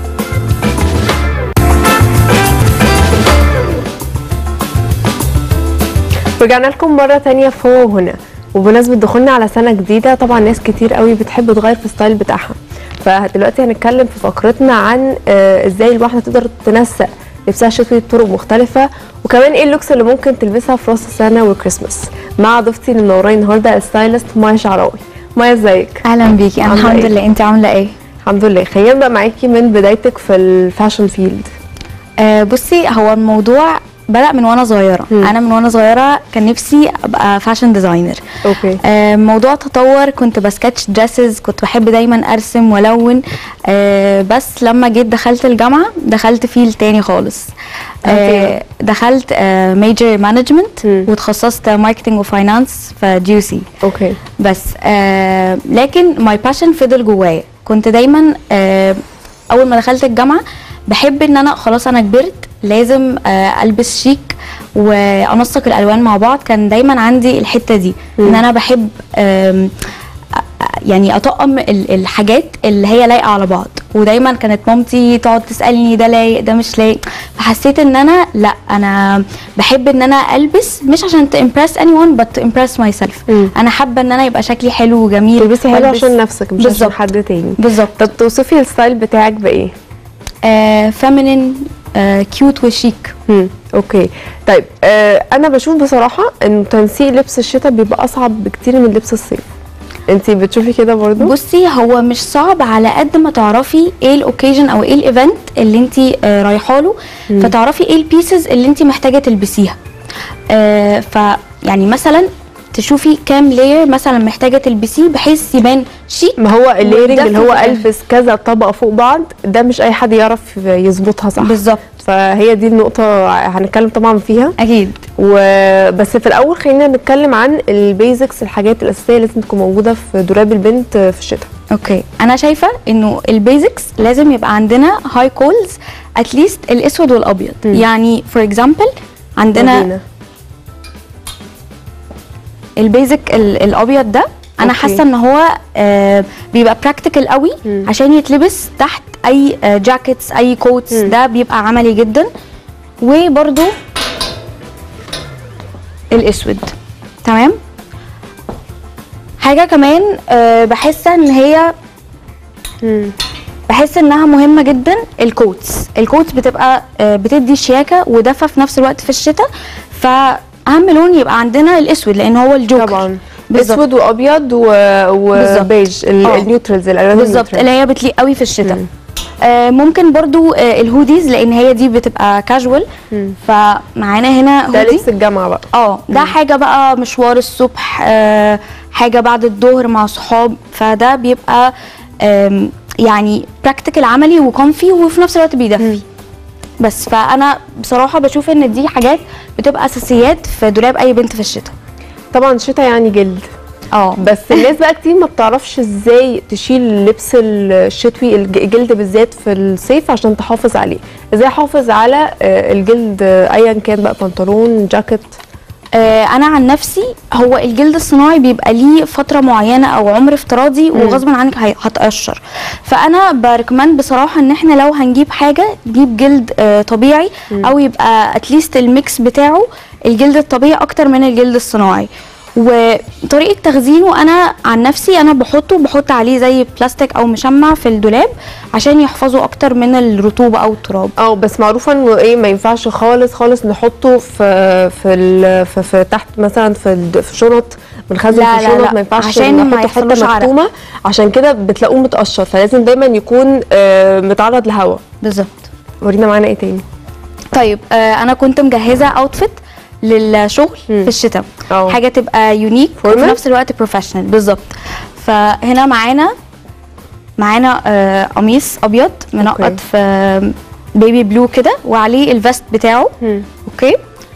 رجعنا لكم مرة تانية فهو هنا وبمناسبة دخولنا على سنة جديدة طبعا ناس كتير قوي بتحب تغير في الستايل بتاعها فدلوقتي هنتكلم في فقرتنا عن آه، ازاي الواحدة تقدر تنسق لبسها الشتوي بطرق مختلفة وكمان ايه اللوكس اللي ممكن تلبسها في راس السنة والكريسماس مع ضيفتي اللي منورين النهارده الستايلست مايا شعراوي مايا ازيك؟ اهلا بيكي انا عاملة الحمد إيه؟ لله انت عامله ايه الحمد لله خلينا نبدأ معاكي من بدايتك في الفاشن فيلد آه بصي هو الموضوع بدا من وانا صغيره مم. انا من وانا صغيره كان نفسي ابقى فاشن ديزاينر اوكي آه الموضوع تطور كنت بسكتش دريسز كنت بحب دايما ارسم والون آه بس لما جيت دخلت الجامعه دخلت فيل تاني خالص آه أوكي. دخلت ميجر مانجمنت مم. وتخصصت ماركتنج وفاينانس في جيوسي اوكي بس آه لكن ماي باشن فضل جوايا كنت دايما آه اول ما دخلت الجامعه بحب ان انا خلاص انا كبرت لازم آه البس شيك وانسق الالوان مع بعض كان دايما عندي الحته دي ان انا بحب آم، أ- يعني اطقم ال- الحاجات اللي هي لايقه على بعض ودايما كانت مامتي تقعد تسالني ده لايق ده مش لايق فحسيت ان انا لا انا بحب ان انا البس مش عشان تimpress anyone but to impress myself مم. انا حابه ان انا يبقى شكلي حلو وجميل تلبسي حلو وألبس- عشان نفسك مش عشان بالظبط. حد تاني بالظبط طب توصفي الستايل بتاعك بايه؟ آه فيمينين آه كيوت وشيك مم. اوكي طيب آه انا بشوف بصراحه ان تنسيق لبس الشتاء بيبقى اصعب بكتير من لبس الصيف انتي بتشوفي كده برضو بصي هو مش صعب على قد ما تعرفي ايه الاوكيجن او ايه الايفنت اللي انت آه رايحه له فتعرفي ايه البيسز اللي انت محتاجه تلبسيها آه ف يعني مثلا تشوفي كام لاير مثلا محتاجه تلبسيه بحيث يبان شيك ما هو الليرنج اللي هو وبيدفي في البس كذا طبقه فوق بعض ده مش اي حد يعرف يظبطها صح بالظبط فهي دي النقطه هنتكلم طبعا فيها اكيد وبس في الاول خلينا نتكلم عن البيزكس الحاجات الاساسيه اللي لازم تكون موجوده في دولاب البنت في الشتاء اوكي انا شايفه انه البيزكس لازم يبقى عندنا هاي كولز اتليست الاسود والابيض مم. يعني فور اكزامبل عندنا ورينا. البيزك ال- الابيض ده انا أوكي. حاسه ان هو آه بيبقى براكتيكال قوي مم. عشان يتلبس تحت اي آه جاكيتس اي كوتس مم. ده بيبقى عملي جدا وبرده الاسود تمام حاجه كمان آه بحس ان هي مم. بحس انها مهمه جدا الكوتس الكوتس بتبقى آه، بتدي شياكه ودفى في نفس الوقت في الشتاء فاهم لون يبقى عندنا الاسود لان هو الجوكر طبعا بالظبط. اسود وابيض و... بالظبط. وبيج ال- آه. النيوترالز الالوان بالظبط النيوترال. اللي هي بتليق قوي في الشتاء مم. آه ممكن برضو آه الهوديز لان هي دي بتبقى كاجوال مم. فمعانا هنا ده هودي لبس الجامعه بقى اه ده حاجه بقى مشوار الصبح آه حاجه بعد الظهر مع صحاب فده بيبقى آم، يعني براكتيكال عملي وكونفي وفي نفس الوقت بيدفي بس فانا بصراحه بشوف ان دي حاجات بتبقى اساسيات في دولاب اي بنت في الشتاء طبعا الشتاء يعني جلد اه بس الناس بقى كتير ما بتعرفش ازاي تشيل اللبس الشتوي الج- الجلد بالذات في الصيف عشان تحافظ عليه ازاي احافظ على آه، الجلد آه، ايا كان بقى بنطلون جاكيت آه، انا عن نفسي هو الجلد الصناعي بيبقى ليه فتره معينه او عمر افتراضي وغصبا عنك هي- هتقشر فانا بركمند بصراحه ان احنا لو هنجيب حاجه نجيب جلد آه، طبيعي او يبقى اتليست الميكس بتاعه الجلد الطبيعي اكتر من الجلد الصناعي وطريقه تخزينه انا عن نفسي انا بحطه بحط عليه زي بلاستيك او مشمع في الدولاب عشان يحفظه اكتر من الرطوبه او التراب اه بس معروفه انه ايه ما ينفعش خالص خالص نحطه في في ال في, في تحت مثلا في الد- في شنط بنخزن لا، في لا، شنط لا، ما ينفعش عشان ما نحطه في يحصلوش حته عرق. مكتومه عشان كده بتلاقوه متقشر فلازم دايما يكون آه، متعرض لهواء بالظبط ورينا معانا ايه تاني طيب آه انا كنت مجهزه اوتفيت للشغل مم. في الشتاء اه. حاجه تبقى يونيك وفي Formal؟ نفس الوقت بروفيشنال بالظبط فهنا معانا معانا آه، قميص ابيض منقط أوكي. في بيبي بلو كده وعليه الفيست بتاعه مم. اوكي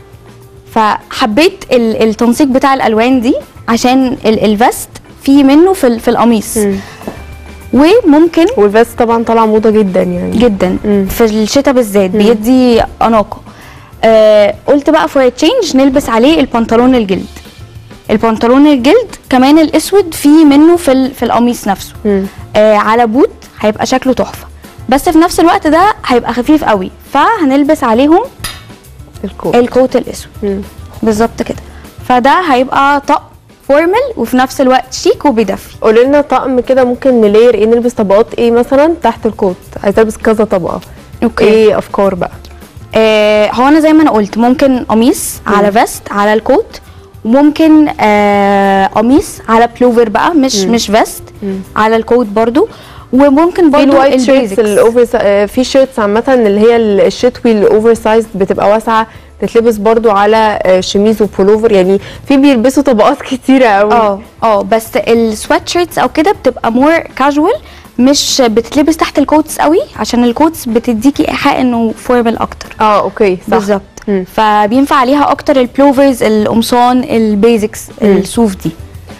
فحبيت ال- التنسيق بتاع الالوان دي عشان ال- الفيست في منه في ال- في القميص مم. وممكن والفيست طبعا طالعه موضه جدا يعني جدا مم. في الشتاء بالذات بيدي اناقه آه قلت بقى فور تشينج نلبس عليه البنطلون الجلد البنطلون الجلد كمان الاسود فيه منه في ال- في القميص نفسه مم. آه على بوت هيبقى شكله تحفه بس في نفس الوقت ده هيبقى خفيف قوي فهنلبس عليهم الكوت الكوت الاسود مم. بالظبط كده فده هيبقى طقم فورمال وفي نفس الوقت شيك وبيدفي قولي لنا طقم كده ممكن نلاير ايه نلبس طبقات ايه مثلا تحت الكوت عايزه البس كذا طبقه اوكي ايه افكار بقى آه هو انا زي ما انا قلت ممكن قميص على فيست على الكوت وممكن آه قميص على بلوفر بقى مش مش فيست على الكوت برضو وممكن في برضو الوايت شيرتس البيزكس الاوفر في شيرتس عامه اللي هي الشتوي الاوفر سايز بتبقى واسعه تتلبس برضو على آه، شميز وبولوفر يعني في بيلبسوا طبقات كتيره قوي اه اه بس السويت شيرتس او كده بتبقى مور كاجوال مش بتتلبس تحت الكوتس قوي عشان الكوتس بتديكي ايحاء انه فورمال اكتر اه اوكي صح بالظبط مم. فبينفع عليها اكتر البلوفرز القمصان البيزكس الصوف دي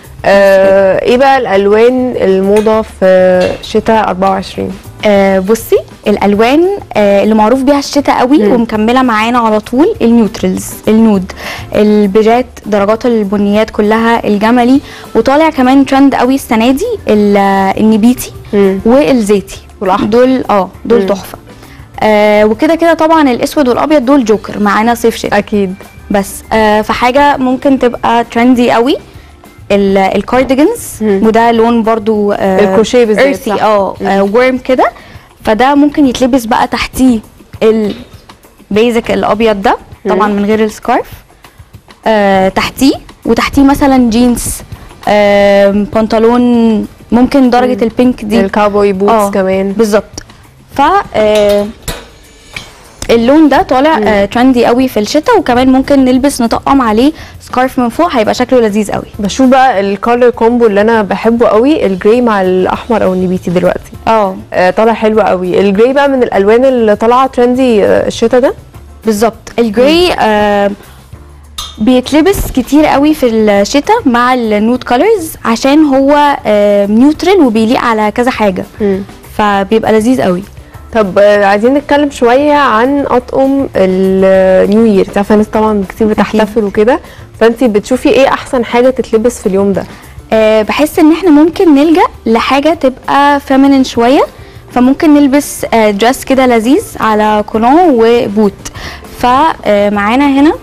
آه ايه بقى الالوان الموضه في شتاء 24 آه بصي الالوان آه اللي معروف بيها الشتاء قوي ومكمله معانا على طول النيوترالز النود البيجات درجات البنيات كلها الجملي وطالع كمان ترند قوي السنه دي ال- النبيتي مم. والزيتي والأحمر. دول اه دول مم. تحفه آه وكده كده طبعا الاسود والابيض دول جوكر معانا صيف شتاء اكيد بس آه فحاجه ممكن تبقى ترندي قوي ال- الكارديجنز مم. وده لون برضو آه الكروشيه بالذات، earthy، صح. اه ورم كده فده ممكن يتلبس بقى تحتيه البيزك الابيض ده طبعا من غير السكارف آه تحتيه وتحتيه مثلا جينز آه بنطلون ممكن درجه البينك دي الكاوبوي بوتس آه، كمان بالظبط ف آه، اللون ده طالع آه ترندي قوي في الشتاء وكمان ممكن نلبس نطقم عليه سكارف من فوق هيبقى شكله لذيذ قوي بشوف بقى الكولر كومبو اللي انا بحبه قوي الجراي مع الاحمر او النبيتي دلوقتي اه آه طالع حلو قوي الجراي بقى من الالوان اللي طالعه ترندي آه الشتاء ده بالظبط الجراي آه بيتلبس كتير قوي في الشتاء مع النود كولرز عشان هو آه نيوترال وبيليق على كذا حاجه فبيبقى لذيذ قوي طب آه، عايزين نتكلم شويه عن اطقم النيو يير انت عارفه الناس طبعا كتير بتحتفل وكده فانت بتشوفي ايه احسن حاجه تتلبس في اليوم ده آه بحس ان احنا ممكن نلجا لحاجه تبقى فيمينين شويه فممكن نلبس آه دريس كده لذيذ على كولون وبوت فمعانا هنا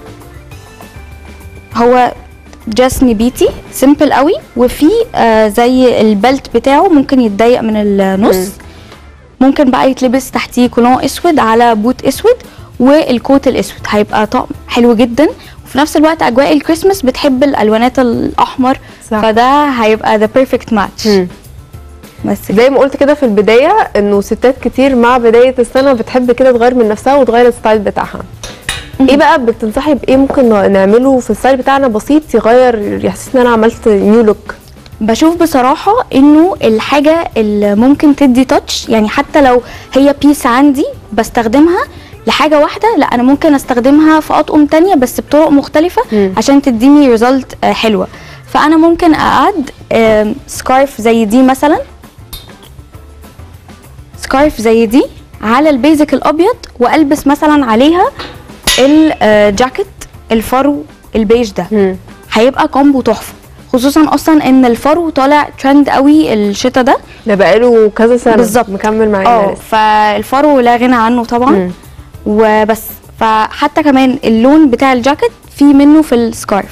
هو دريس نبيتي سيمبل قوي وفي آه زي البلت بتاعه ممكن يتضيق من النص ممكن بقى يتلبس تحتيه كولون اسود على بوت اسود والكوت الاسود هيبقى طقم حلو جدا وفي نفس الوقت اجواء الكريسماس بتحب الالوانات الاحمر صح. فده هيبقى ذا بيرفكت ماتش بس كده. زي ما قلت كده في البدايه انه ستات كتير مع بدايه السنه بتحب كده تغير من نفسها وتغير الستايل بتاعها ايه بقى بتنصحي بايه ممكن نعمله في الستايل بتاعنا بسيط يغير يحسسني ان انا عملت نيو لوك بشوف بصراحة انه الحاجة اللي ممكن تدي تاتش يعني حتى لو هي بيس عندي بستخدمها لحاجة واحدة لا انا ممكن استخدمها في اطقم تانية بس بطرق مختلفة مم. عشان تديني ريزلت حلوة فانا ممكن اقعد سكارف زي دي مثلا سكارف زي دي على البيزك الابيض والبس مثلا عليها الجاكيت الفرو البيج ده هيبقى كومبو تحفه خصوصا اصلا ان الفرو طالع ترند قوي الشتا ده ده بقاله كذا سنه بالظبط. مكمل معانا اه لسه. فالفرو لا غنى عنه طبعا مم. وبس فحتى كمان اللون بتاع الجاكيت في منه في السكارف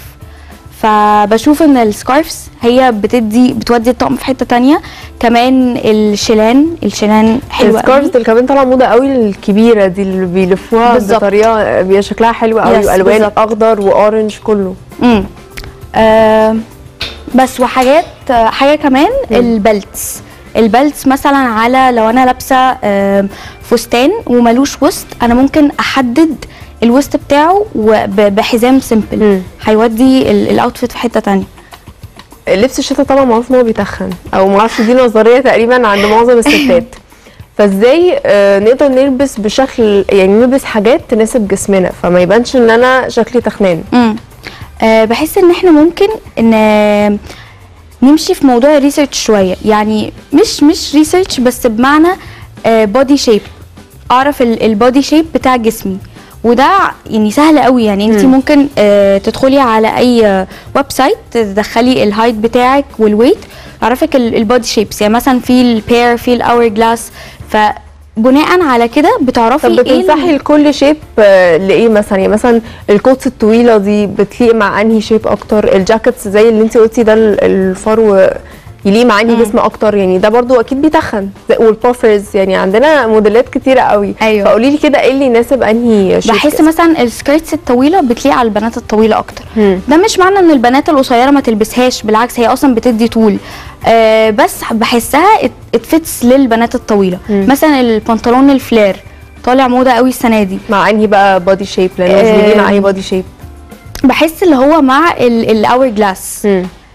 فبشوف ان السكارفز هي بتدي بتودي الطقم في حته تانية كمان الشيلان الشيلان حلوه قوي. السكارفز اللي كمان طالعه موضه قوي الكبيره دي اللي بيلفوها بالظبط. بطريقه بيبقى شكلها حلو قوي يس، والوان بالظبط. اخضر واورنج كله امم آه بس وحاجات آه، حاجه كمان البلتس البلتس مثلا على لو انا لابسه آه، فستان وملوش وسط انا ممكن احدد الوسط بتاعه وب- بحزام مم. سيمبل هيودي ال- الاوتفيت في حته تانية لبس الشتاء طبعا معروف ان هو بيتخن او ما اعرفش دي نظريه تقريبا عند معظم الستات فازاي آه، نقدر نلبس بشكل يعني نلبس حاجات تناسب جسمنا فما يبانش ان انا شكلي تخنان امم آه بحس ان احنا ممكن ان نمشي في موضوع الريسيرش شويه يعني مش مش ريسيرش بس بمعنى بودي شيب اعرف البودي شيب بتاع جسمي وده يعني سهل قوي يعني انت مم. ممكن آه تدخلي على اي ويب سايت تدخلي الهايت بتاعك والويت يعرفك البودي شيبس يعني مثلا في البير في الاور جلاس فبناء على كده بتعرفي طب ايه بتنصحي لكل شيب آه، لايه مثلا يعني مثلا الكوتس الطويله دي بتليق مع انهي شيب اكتر الجاكيتس زي اللي انت قلتي ده ال- الفرو يليق مع انهي جسم اكتر يعني ده برضو اكيد بيتخن زي- والبوفرز يعني عندنا موديلات كتيره قوي أيوة. فقولي لي كده ايه اللي يناسب انهي شيب بحس مثلا السكيرتس الطويله بتليق على البنات الطويله اكتر مم. ده مش معنى ان البنات القصيره ما تلبسهاش بالعكس هي اصلا بتدي طول آه بس بحسها اتفتس للبنات الطويله مم. مثلا البنطلون الفلير طالع موضه قوي السنه دي مع انهي بقى بودي شيب لانه مش بيليق مع اي آم، بودي شيب بحس اللي هو مع الاور جلاس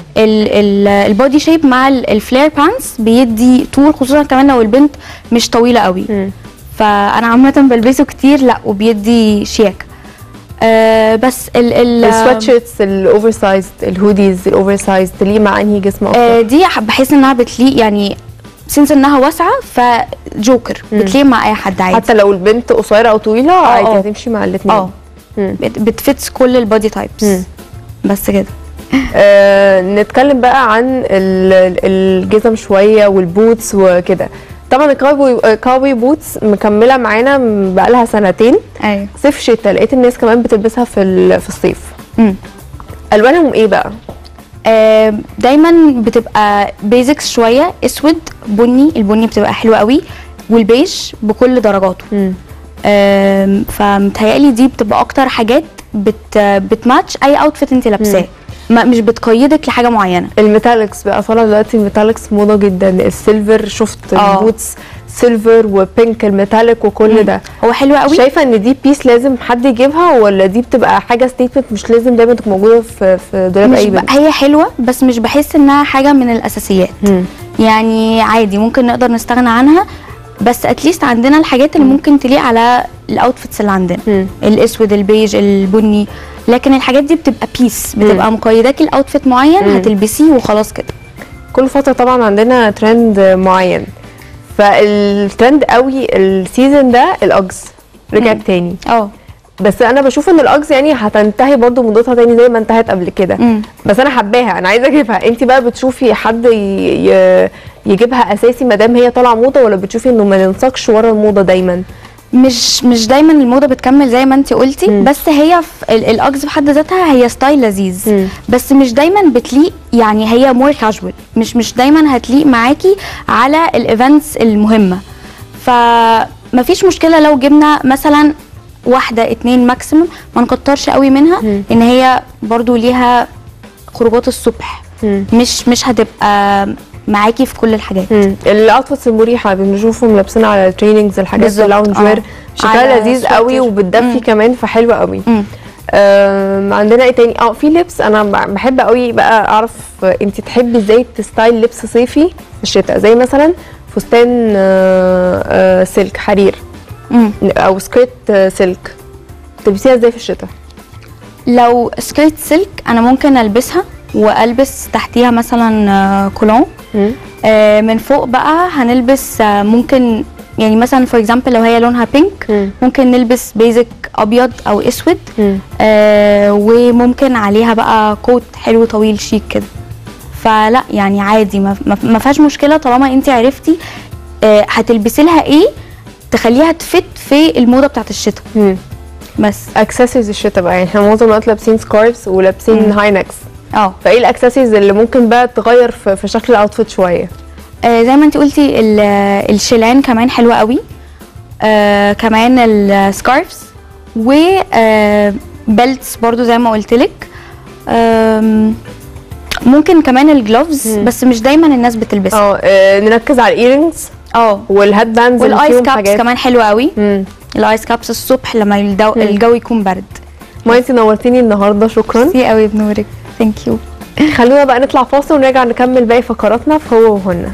البودي شيب مع ال- الفلير بانس بيدي طول خصوصا كمان لو البنت مش طويله قوي فانا عامه بلبسه كتير لا وبيدي شياكه آه بس ال ال السوات شيرتس الاوفر سايزد الهوديز الاوفر سايزد تليق مع انهي جسم اكتر آه دي ح- بحس انها بتليق يعني سنس انها واسعه فجوكر بتليق مع اي حد عادي حتى لو البنت قصيره او طويله عادي آه. هتمشي مع الاثنين اه بت- بتفتس كل البودي تايبس مم. بس كده آه نتكلم بقى عن ال- الجزم شويه والبوتس وكده طبعا الكاوبوي كاوبوي بوتس مكمله معانا بقى لها سنتين ايوه صيف شتاء لقيت الناس كمان بتلبسها في ال- في الصيف مم. الوانهم ايه بقى آه دايما بتبقى بيزكس شويه اسود بني البني بتبقى حلوه قوي والبيج بكل درجاته آم، فمتهيألي دي بتبقى اكتر حاجات بت بتماتش اي اوتفيت انت لابساه ما- مش بتقيدك لحاجه معينه الميتاليكس بقى طالع دلوقتي الميتاليكس موضه جدا السيلفر شفت آه. البوتس سيلفر وبينك الميتاليك وكل ده هو حلو قوي شايفه ان دي بيس لازم حد يجيبها ولا دي بتبقى حاجه ستيتمنت مش لازم دايما تكون موجوده في في دولاب مش اي ب... بنت هي حلوه بس مش بحس انها حاجه من الاساسيات مم. يعني عادي ممكن نقدر نستغنى عنها بس اتليست عندنا الحاجات اللي ممكن تليق على الاوتفيتس اللي عندنا مم. الاسود البيج البني لكن الحاجات دي بتبقى بيس بتبقى مقيداكي الاوتفيت معين مم. هتلبسيه وخلاص كده كل فتره طبعا عندنا ترند معين فالترند قوي السيزون ده الاجز رجعت تاني اه بس انا بشوف ان الاجز يعني هتنتهي برضو موضتها تاني زي ما انتهت قبل كده مم. بس انا حباها انا عايزه اجيبها انت بقى بتشوفي حد ي... ي... يجيبها اساسي ما دام هي طالعه موضه ولا بتشوفي انه ما ننساقش ورا الموضه دايما مش مش دايما الموضه بتكمل زي ما انت قلتي مم. بس هي في ال- الاجز بحد ذاتها هي ستايل لذيذ مم. بس مش دايما بتليق يعني هي مور كاجوال مش مش دايما هتليق معاكي على الايفنتس المهمه فمفيش مشكله لو جبنا مثلا واحده اتنين ماكسيموم ما نكترش قوي منها مم. ان هي برضو ليها خروجات الصبح مم. مش مش هتبقى معاكي في كل الحاجات الاوتفيتس المريحه بنشوفهم لابسينها على التريننجز الحاجات بالظبط، اللاونج آه. وير شكلها على لذيذ قوي سويتر. وبتدفي مم. كمان فحلوه قوي مم. آم، عندنا ايه تاني اه في لبس انا ب- بحب قوي بقى اعرف انت تحبي ازاي تستايل لبس صيفي في الشتاء زي مثلا فستان آه، آه، سلك حرير مم. او سكريت آه، سلك تلبسيها ازاي في الشتاء لو سكيرت سلك انا ممكن البسها والبس تحتيها مثلا آه، كولون آه، من فوق بقى هنلبس آه، ممكن يعني مثلا فور اكزامبل لو هي لونها بينك مم. ممكن نلبس بيزك ابيض او اسود مم. آه وممكن عليها بقى كوت حلو طويل شيك كده فلا يعني عادي ما, ما- ما فيهاش مشكله طالما انت عرفتي آه هتلبسي لها ايه تخليها تفت في الموضه بتاعت الشتاء مم. بس اكسسوارز الشتاء بقى يعني احنا معظم الوقت لابسين سكارفز ولابسين مم. هاي نكس اه فايه الاكسسوارز اللي ممكن بقى تغير في, في شكل الاوتفيت شويه آه، زي ما انت قلتي ال- الشيلان كمان حلوه قوي آه كمان السكارفز و آه بيلتس برضو زي ما قلت لك آم، ممكن كمان الجلوفز مم. بس مش دايما الناس بتلبسها اه آه، نركز على الايرنجز اه والهيد باندز اللي والايس فيهم كابس حاجات كمان حلوه قوي مم. الايس كابس الصبح لما الجو, مم. الجو يكون برد ما انت نورتيني النهارده شكرا ميرسي قوي بنورك ثانك يو خلونا بقى نطلع فاصل ونرجع نكمل باقي فقراتنا في هو وهنا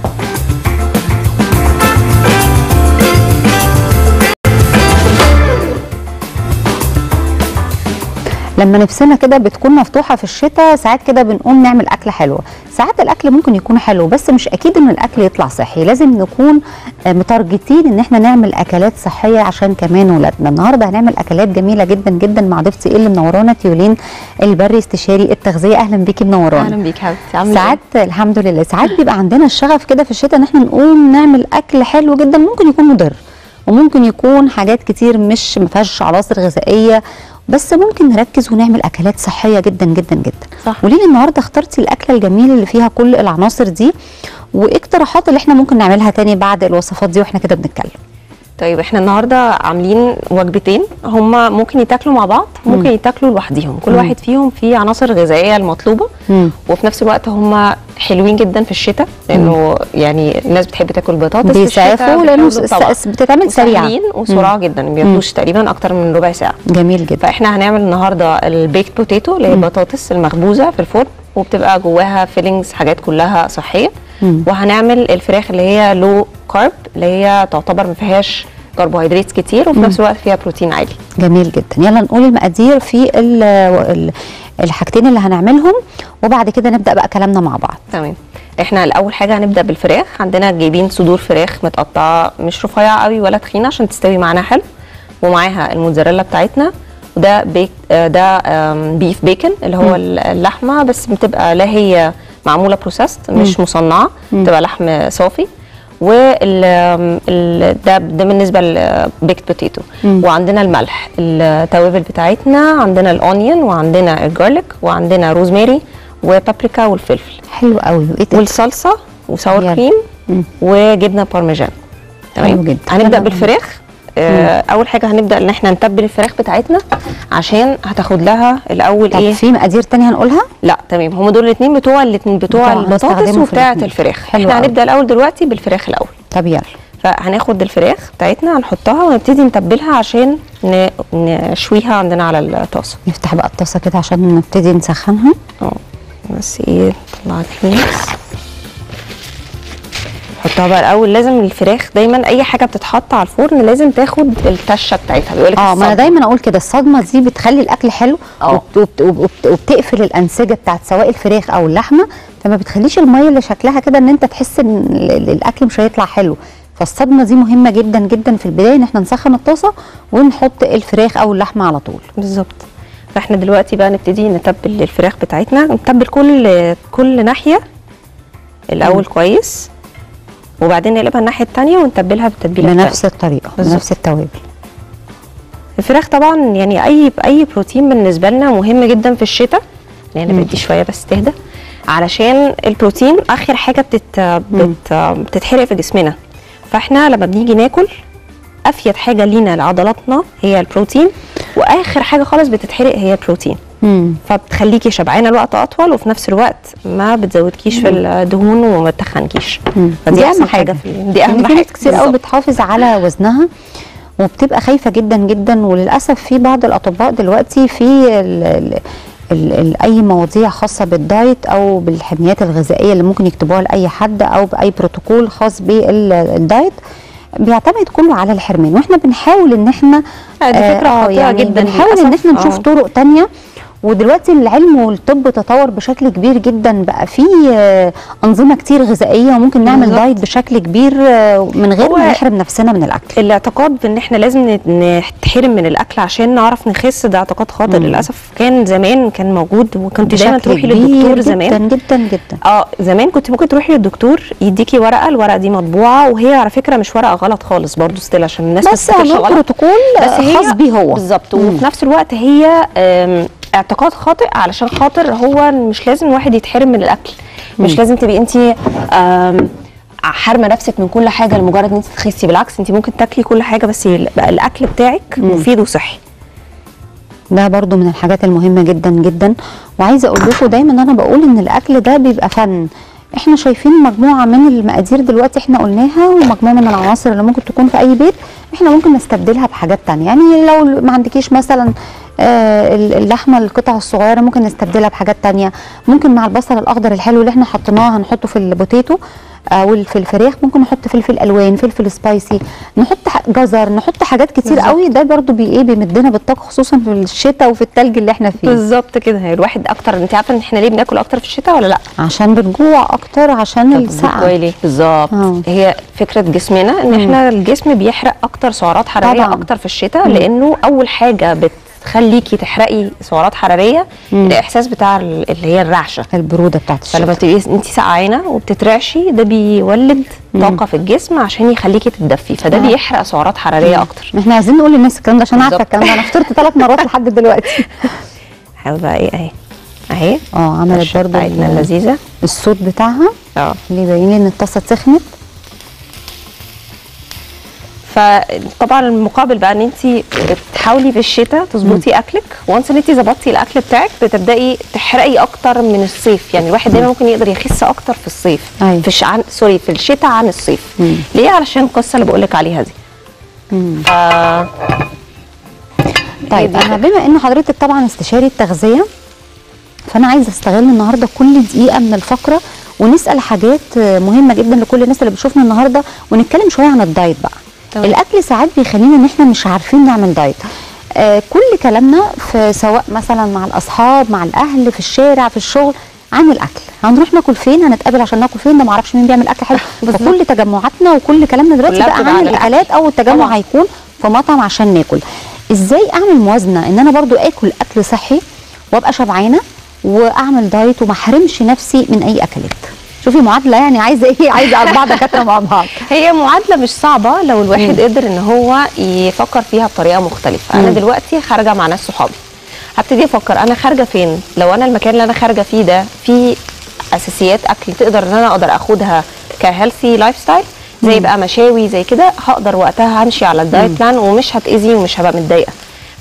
لما نفسنا كده بتكون مفتوحه في الشتاء ساعات كده بنقوم نعمل اكله حلوه ساعات الاكل ممكن يكون حلو بس مش اكيد ان الاكل يطلع صحي لازم نكون آه، متارجتين ان احنا نعمل اكلات صحيه عشان كمان ولادنا النهارده هنعمل اكلات جميله جدا جدا مع ضيفتي اللي منورانا تيولين البري استشاري التغذيه اهلا بيكي منورانا اهلا بيك حبيبتي عامله ساعات الحمد لله ساعات بيبقى عندنا الشغف كده في الشتاء ان احنا نقوم نعمل اكل حلو جدا ممكن يكون مضر وممكن يكون حاجات كتير مش ما فيهاش عناصر غذائيه بس ممكن نركز ونعمل اكلات صحيه جدا جدا جدا صح. قولي لي النهارده اخترتي الاكله الجميله اللي فيها كل العناصر دي وايه اقتراحات اللي احنا ممكن نعملها تاني بعد الوصفات دي واحنا كده بنتكلم طيب احنا النهارده عاملين وجبتين هما ممكن يتاكلوا مع بعض ممكن يتاكلوا لوحديهم كل مم. واحد فيهم فيه عناصر غذائيه المطلوبه مم. وفي نفس الوقت هما حلوين جدا في الشتاء لانه يعني الناس بتحب تاكل بطاطس في الشتاء بيسعفوا لانه بيحبوا طبعاً. س- س- بتتعمل سريعه وسهلين وسرعه جدا ما بياخدوش تقريبا اكتر من ربع ساعه جميل جدا فاحنا هنعمل النهارده البيكت بوتيتو اللي هي البطاطس المخبوزه في الفرن وبتبقى جواها فيلينجز حاجات كلها صحيه مم. وهنعمل الفراخ اللي هي لو كارب اللي هي تعتبر ما فيهاش كربوهيدرات كتير وفي نفس الوقت فيها بروتين عالي جميل جدا يلا نقول المقادير في ال ال الحاجتين اللي هنعملهم وبعد كده نبدا بقى كلامنا مع بعض تمام احنا الاول حاجه هنبدا بالفراخ عندنا جايبين صدور فراخ متقطعه مش رفيعه قوي ولا تخينه عشان تستوي معانا حلو ومعاها الموتزاريلا بتاعتنا وده بيك آه، ده آم، بيف بيكن اللي هو اللحمه بس بتبقى لا هي معموله بروسيست مش مصنعه بتبقى لحم صافي وال آم، ال- ده ده بالنسبه للبيكت بوتيتو وعندنا الملح التوابل بتاعتنا عندنا الاونيون وعندنا الجارليك وعندنا روزماري وبابريكا والفلفل حلو قوي وايه تاني؟ والصلصه وساور يلا. كريم مم. وجبنه بارميجان حلو تمام جدا. هنبدا يلا. بالفراخ آه اول حاجه هنبدا ان احنا نتبل الفراخ بتاعتنا عشان هتاخد لها الاول طب ايه في مقادير تانية هنقولها لا تمام هم دول الاثنين بتوع الاثنين بتوع بتوع البطاطس هنستخدمه في وبتاعه الاتنين. الفراخ حلو احنا قوي. هنبدا الاول دلوقتي بالفراخ الاول طب يلا فهناخد الفراخ بتاعتنا هنحطها ونبتدي نتبلها عشان ن- نشويها عندنا على الطاسه نفتح بقى الطاسه كده عشان نبتدي نسخنها اه بس ايه طلع الكلينكس نحطها بقى الاول لازم الفراخ دايما اي حاجه بتتحط على الفرن لازم تاخد التشه بتاعتها بيقولك اه ما انا الصدمة. دايما اقول كده الصدمه دي بتخلي الاكل حلو اه. وبت- وبت- وبت- وبتقفل الانسجه بتاعت سواء الفراخ او اللحمه فما بتخليش الميه اللي شكلها كده ان انت تحس ان ال- ال- الاكل مش هيطلع حلو فالصدمه دي مهمه جدا جدا في البدايه ان احنا نسخن الطاسه ونحط الفراخ او اللحمه على طول بالظبط فاحنا دلوقتي بقى نبتدي نتبل الفراخ بتاعتنا نتبل كل كل ناحيه الاول كويس وبعدين نقلبها الناحيه التانية ونتبلها بالتتبيله بنفس الطريقه بالظبط. بنفس التوابل الفراخ طبعا يعني اي اي بروتين بالنسبه لنا مهم جدا في الشتاء يعني بدي شويه بس تهدى علشان البروتين اخر حاجه بتت بت بتتحرق في جسمنا فاحنا لما بنيجي ناكل افيد حاجه لينا لعضلاتنا هي البروتين واخر حاجه خالص بتتحرق هي البروتين مم. فبتخليكي شبعانه الوقت اطول وفي نفس الوقت ما بتزودكيش في الدهون وما بتخنكيش فدي اهم حاجه في دي يعني اهم في حاجه ناس كتير قوي بالظبط. بتحافظ على وزنها وبتبقى خايفه جدا جدا وللاسف في بعض الاطباء دلوقتي في ال ال ال ال اي مواضيع خاصه بالدايت او بالحميات الغذائيه اللي ممكن يكتبوها لاي حد او باي بروتوكول خاص بالدايت بيعتمد كله على الحرمان واحنا بنحاول ان احنا آه، دي فكرة آه، خطيرة يعني جداً بنحاول ان للأسف. احنا نشوف آه. طرق تانية ودلوقتي العلم والطب تطور بشكل كبير جدا بقى في آه، انظمه كتير غذائيه وممكن نعمل بالظبط. دايت بشكل كبير آه، من غير هو ما نحرم نفسنا من الاكل الاعتقاد بان احنا لازم نت- نتحرم من الاكل عشان نعرف نخس ده اعتقاد خاطئ للاسف كان زمان كان موجود وكنت دايما بشكل تروحي كبير للدكتور جدا زمان جدا جدا اه زمان كنت ممكن تروحي للدكتور يديكي ورقه الورقه دي مطبوعه وهي على فكره مش ورقه غلط خالص برضو ستيل عشان الناس ما بس تفتكرش عاملين غلط بروتوكول بس هي خاص بيه هو بالظبط وفي نفس الوقت هي آم، اعتقاد خاطئ علشان خاطر هو مش لازم الواحد يتحرم من الاكل مش لازم تبقي انت حارمه نفسك من كل حاجه لمجرد ان انت تخسي بالعكس انت ممكن تاكلي كل حاجه بس يبقى الاكل بتاعك مفيد وصحي ده برضو من الحاجات المهمه جدا جدا وعايزه اقول لكم دايما انا بقول ان الاكل ده بيبقى فن احنا شايفين مجموعه من المقادير دلوقتي احنا قلناها ومجموعه من العناصر اللي ممكن تكون في اي بيت احنا ممكن نستبدلها بحاجات تانية يعني لو ما عندكيش مثلا آه، اللحمه القطع الصغيره ممكن نستبدلها بحاجات تانية ممكن مع البصل الاخضر الحلو اللي احنا حطيناه هنحطه في البوتيتو او في الفراخ ممكن نحط فلفل الوان فلفل سبايسي نحط ح- جزر نحط حاجات كتير بالظبط. قوي ده برضو بي ايه بيمدنا بالطاقه خصوصا في الشتاء وفي التلج اللي احنا فيه بالظبط كده هي الواحد اكتر انت عارفه ان احنا ليه بناكل اكتر في الشتاء ولا لا عشان بنجوع اكتر عشان السقعه ليه بالظبط آه. هي فكره جسمنا ان احنا الجسم بيحرق اكتر سعرات حراريه طبعاً. اكتر في الشتاء لانه اول حاجه بتخليكي تحرقي سعرات حراريه الاحساس بتاع ال- اللي هي الرعشه البروده بتاعت فلما الشتاء تبقي انت سقعانه وبتترعشي ده بيولد طاقه في الجسم عشان يخليكي تتدفي فده آه. بيحرق سعرات حراريه اكتر احنا عايزين نقول للناس الكلام ده عشان عارفه بالظبط. الكلام ده انا فطرت ثلاث مرات لحد دلوقتي حاول بقى ايه اهي اهي اه عملت الطشة برضو بتاعتنا ال- اللذيذه الصوت بتاعها اه اللي يبين لي ان الطاسه سخنت فطبعا المقابل بقى ان انت بتحاولي في الشتاء تظبطي اكلك وانس ان انت ظبطتي الاكل بتاعك بتبداي تحرقي اكتر من الصيف يعني الواحد دايما ممكن يقدر يخس اكتر في الصيف أيوة. في الش... عن... سوري في الشتاء عن الصيف مم. ليه علشان القصه اللي بقول لك عليها دي ف... طيب انا بما ان حضرتك طبعا استشاري التغذيه فانا عايزه استغل النهارده كل دقيقه من الفقره ونسال حاجات آه، مهمه جدا لكل الناس اللي بتشوفنا النهارده ونتكلم شويه عن الدايت بقى تمام. الاكل ساعات بيخلينا ان احنا مش عارفين نعمل دايت آه كل كلامنا في سواء مثلا مع الاصحاب مع الاهل في الشارع في الشغل عن الاكل هنروح ناكل فين هنتقابل عشان ناكل فين ده معرفش مين بيعمل اكل حلو فكل تجمعاتنا وكل كلامنا دلوقتي كلها بقى بتبقى عن عن الأكل. الاكلات او التجمع طبعاً. هيكون في مطعم عشان ناكل ازاي اعمل موازنه ان انا برضو اكل اكل صحي وابقى شبعانه واعمل دايت وما احرمش نفسي من اي اكلات شوفي معادله يعني عايزه ايه عايزه اربعه دكاتره مع بعض هي معادله مش صعبه لو الواحد قدر ان هو يفكر فيها بطريقه مختلفه انا مم. دلوقتي خارجه مع ناس صحابي هبتدي افكر انا خارجه فين لو انا المكان اللي انا خارجه فيه ده فيه اساسيات اكل تقدر ان انا اقدر اخدها كهيلثي لايف ستايل زي بقى مشاوي زي كده هقدر وقتها همشي على الدايت بلان ومش هتاذي ومش هبقى متضايقه بس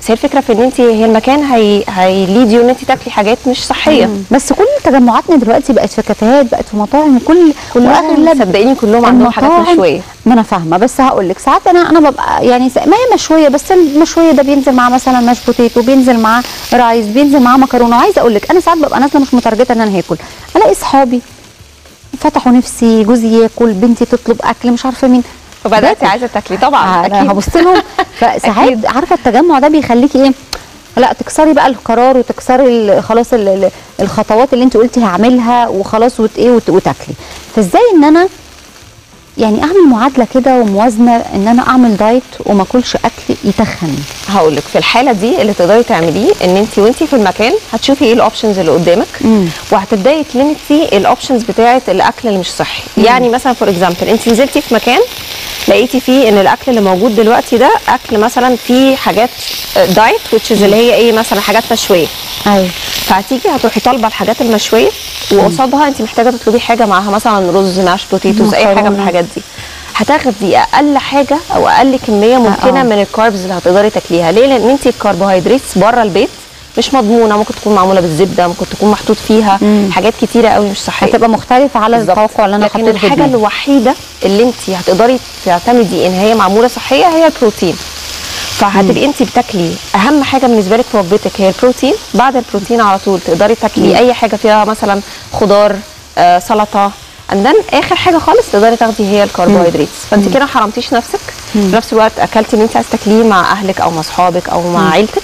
بس هي الفكره في ان انت هي المكان هي هيليد يو ان انت تاكلي حاجات مش صحيه بس كل تجمعاتنا دلوقتي بقت في كافيهات بقت في مطاعم كل واغلب صدقيني كلهم عندهم حاجات المطاعم- مشويه ما انا فاهمه بس هقول لك ساعات انا انا ببقى يعني س- ما هي مشويه بس المشويه ده بينزل معاه مثلا ماش بوتيتو بينزل معاه رايس بينزل معاه مكرونه وعايزه اقول لك انا ساعات ببقى نازله مش مترجته ان انا هاكل الاقي اصحابي فتحوا نفسي جوزي ياكل بنتي تطلب اكل مش عارفه مين فبداتي باكل. عايزه تاكلي طبعا انا اكيد هبص لهم فساعات عارفه التجمع ده بيخليكي ايه لا تكسري بقى القرار وتكسري ال- خلاص ال- ال- الخطوات اللي انت قلتي هعملها وخلاص وت ايه وت- وتاكلي فازاي ان انا يعني اعمل معادله كده وموازنه ان انا اعمل دايت وما اكلش اكل يتخن هقول لك في الحاله دي اللي تقدري تعمليه ان انت وانت في المكان هتشوفي ايه الاوبشنز اللي قدامك مم. وهتبداي تليمتي الاوبشنز بتاعه الاكل اللي مش صحي يعني مثلا فور اكزامبل انت نزلتي في مكان لقيتي فيه ان الاكل اللي موجود دلوقتي ده اكل مثلا فيه حاجات دايت which is اللي هي ايه مثلا حاجات مشويه ايوه فهتيجي هتروحي طالبه الحاجات المشويه وقصادها انت محتاجه تطلبي حاجه معاها مثلا رز ماش بوتيتوز اي حاجه من مكرونة. الحاجات دي هتاخدي اقل حاجه او اقل كميه ممكنه آه. من الكاربز اللي هتقدري تاكليها ليه لان انت الكربوهيدرات بره البيت مش مضمونه ممكن تكون معموله بالزبده ممكن تكون محطوط فيها مم. حاجات كتيره قوي مش صحيه هتبقى مختلفه على بالظبط. التوقع اللي انا لكن حطيته في الحاجه دماغي. الوحيده اللي انت هتقدري تعتمدي ان هي معموله صحيه هي البروتين فهتبقي انت بتاكلي اهم حاجه بالنسبه لك في وجبتك هي البروتين بعد البروتين على طول تقدري تاكلي اي حاجه فيها مثلا خضار آه سلطه اندن اخر حاجه خالص تقدري تاخدي هي الكربوهيدرات فانت كده ما حرمتيش نفسك في نفس الوقت اكلتي اللي انت عايز تاكليه مع اهلك او مع اصحابك او مع عيلتك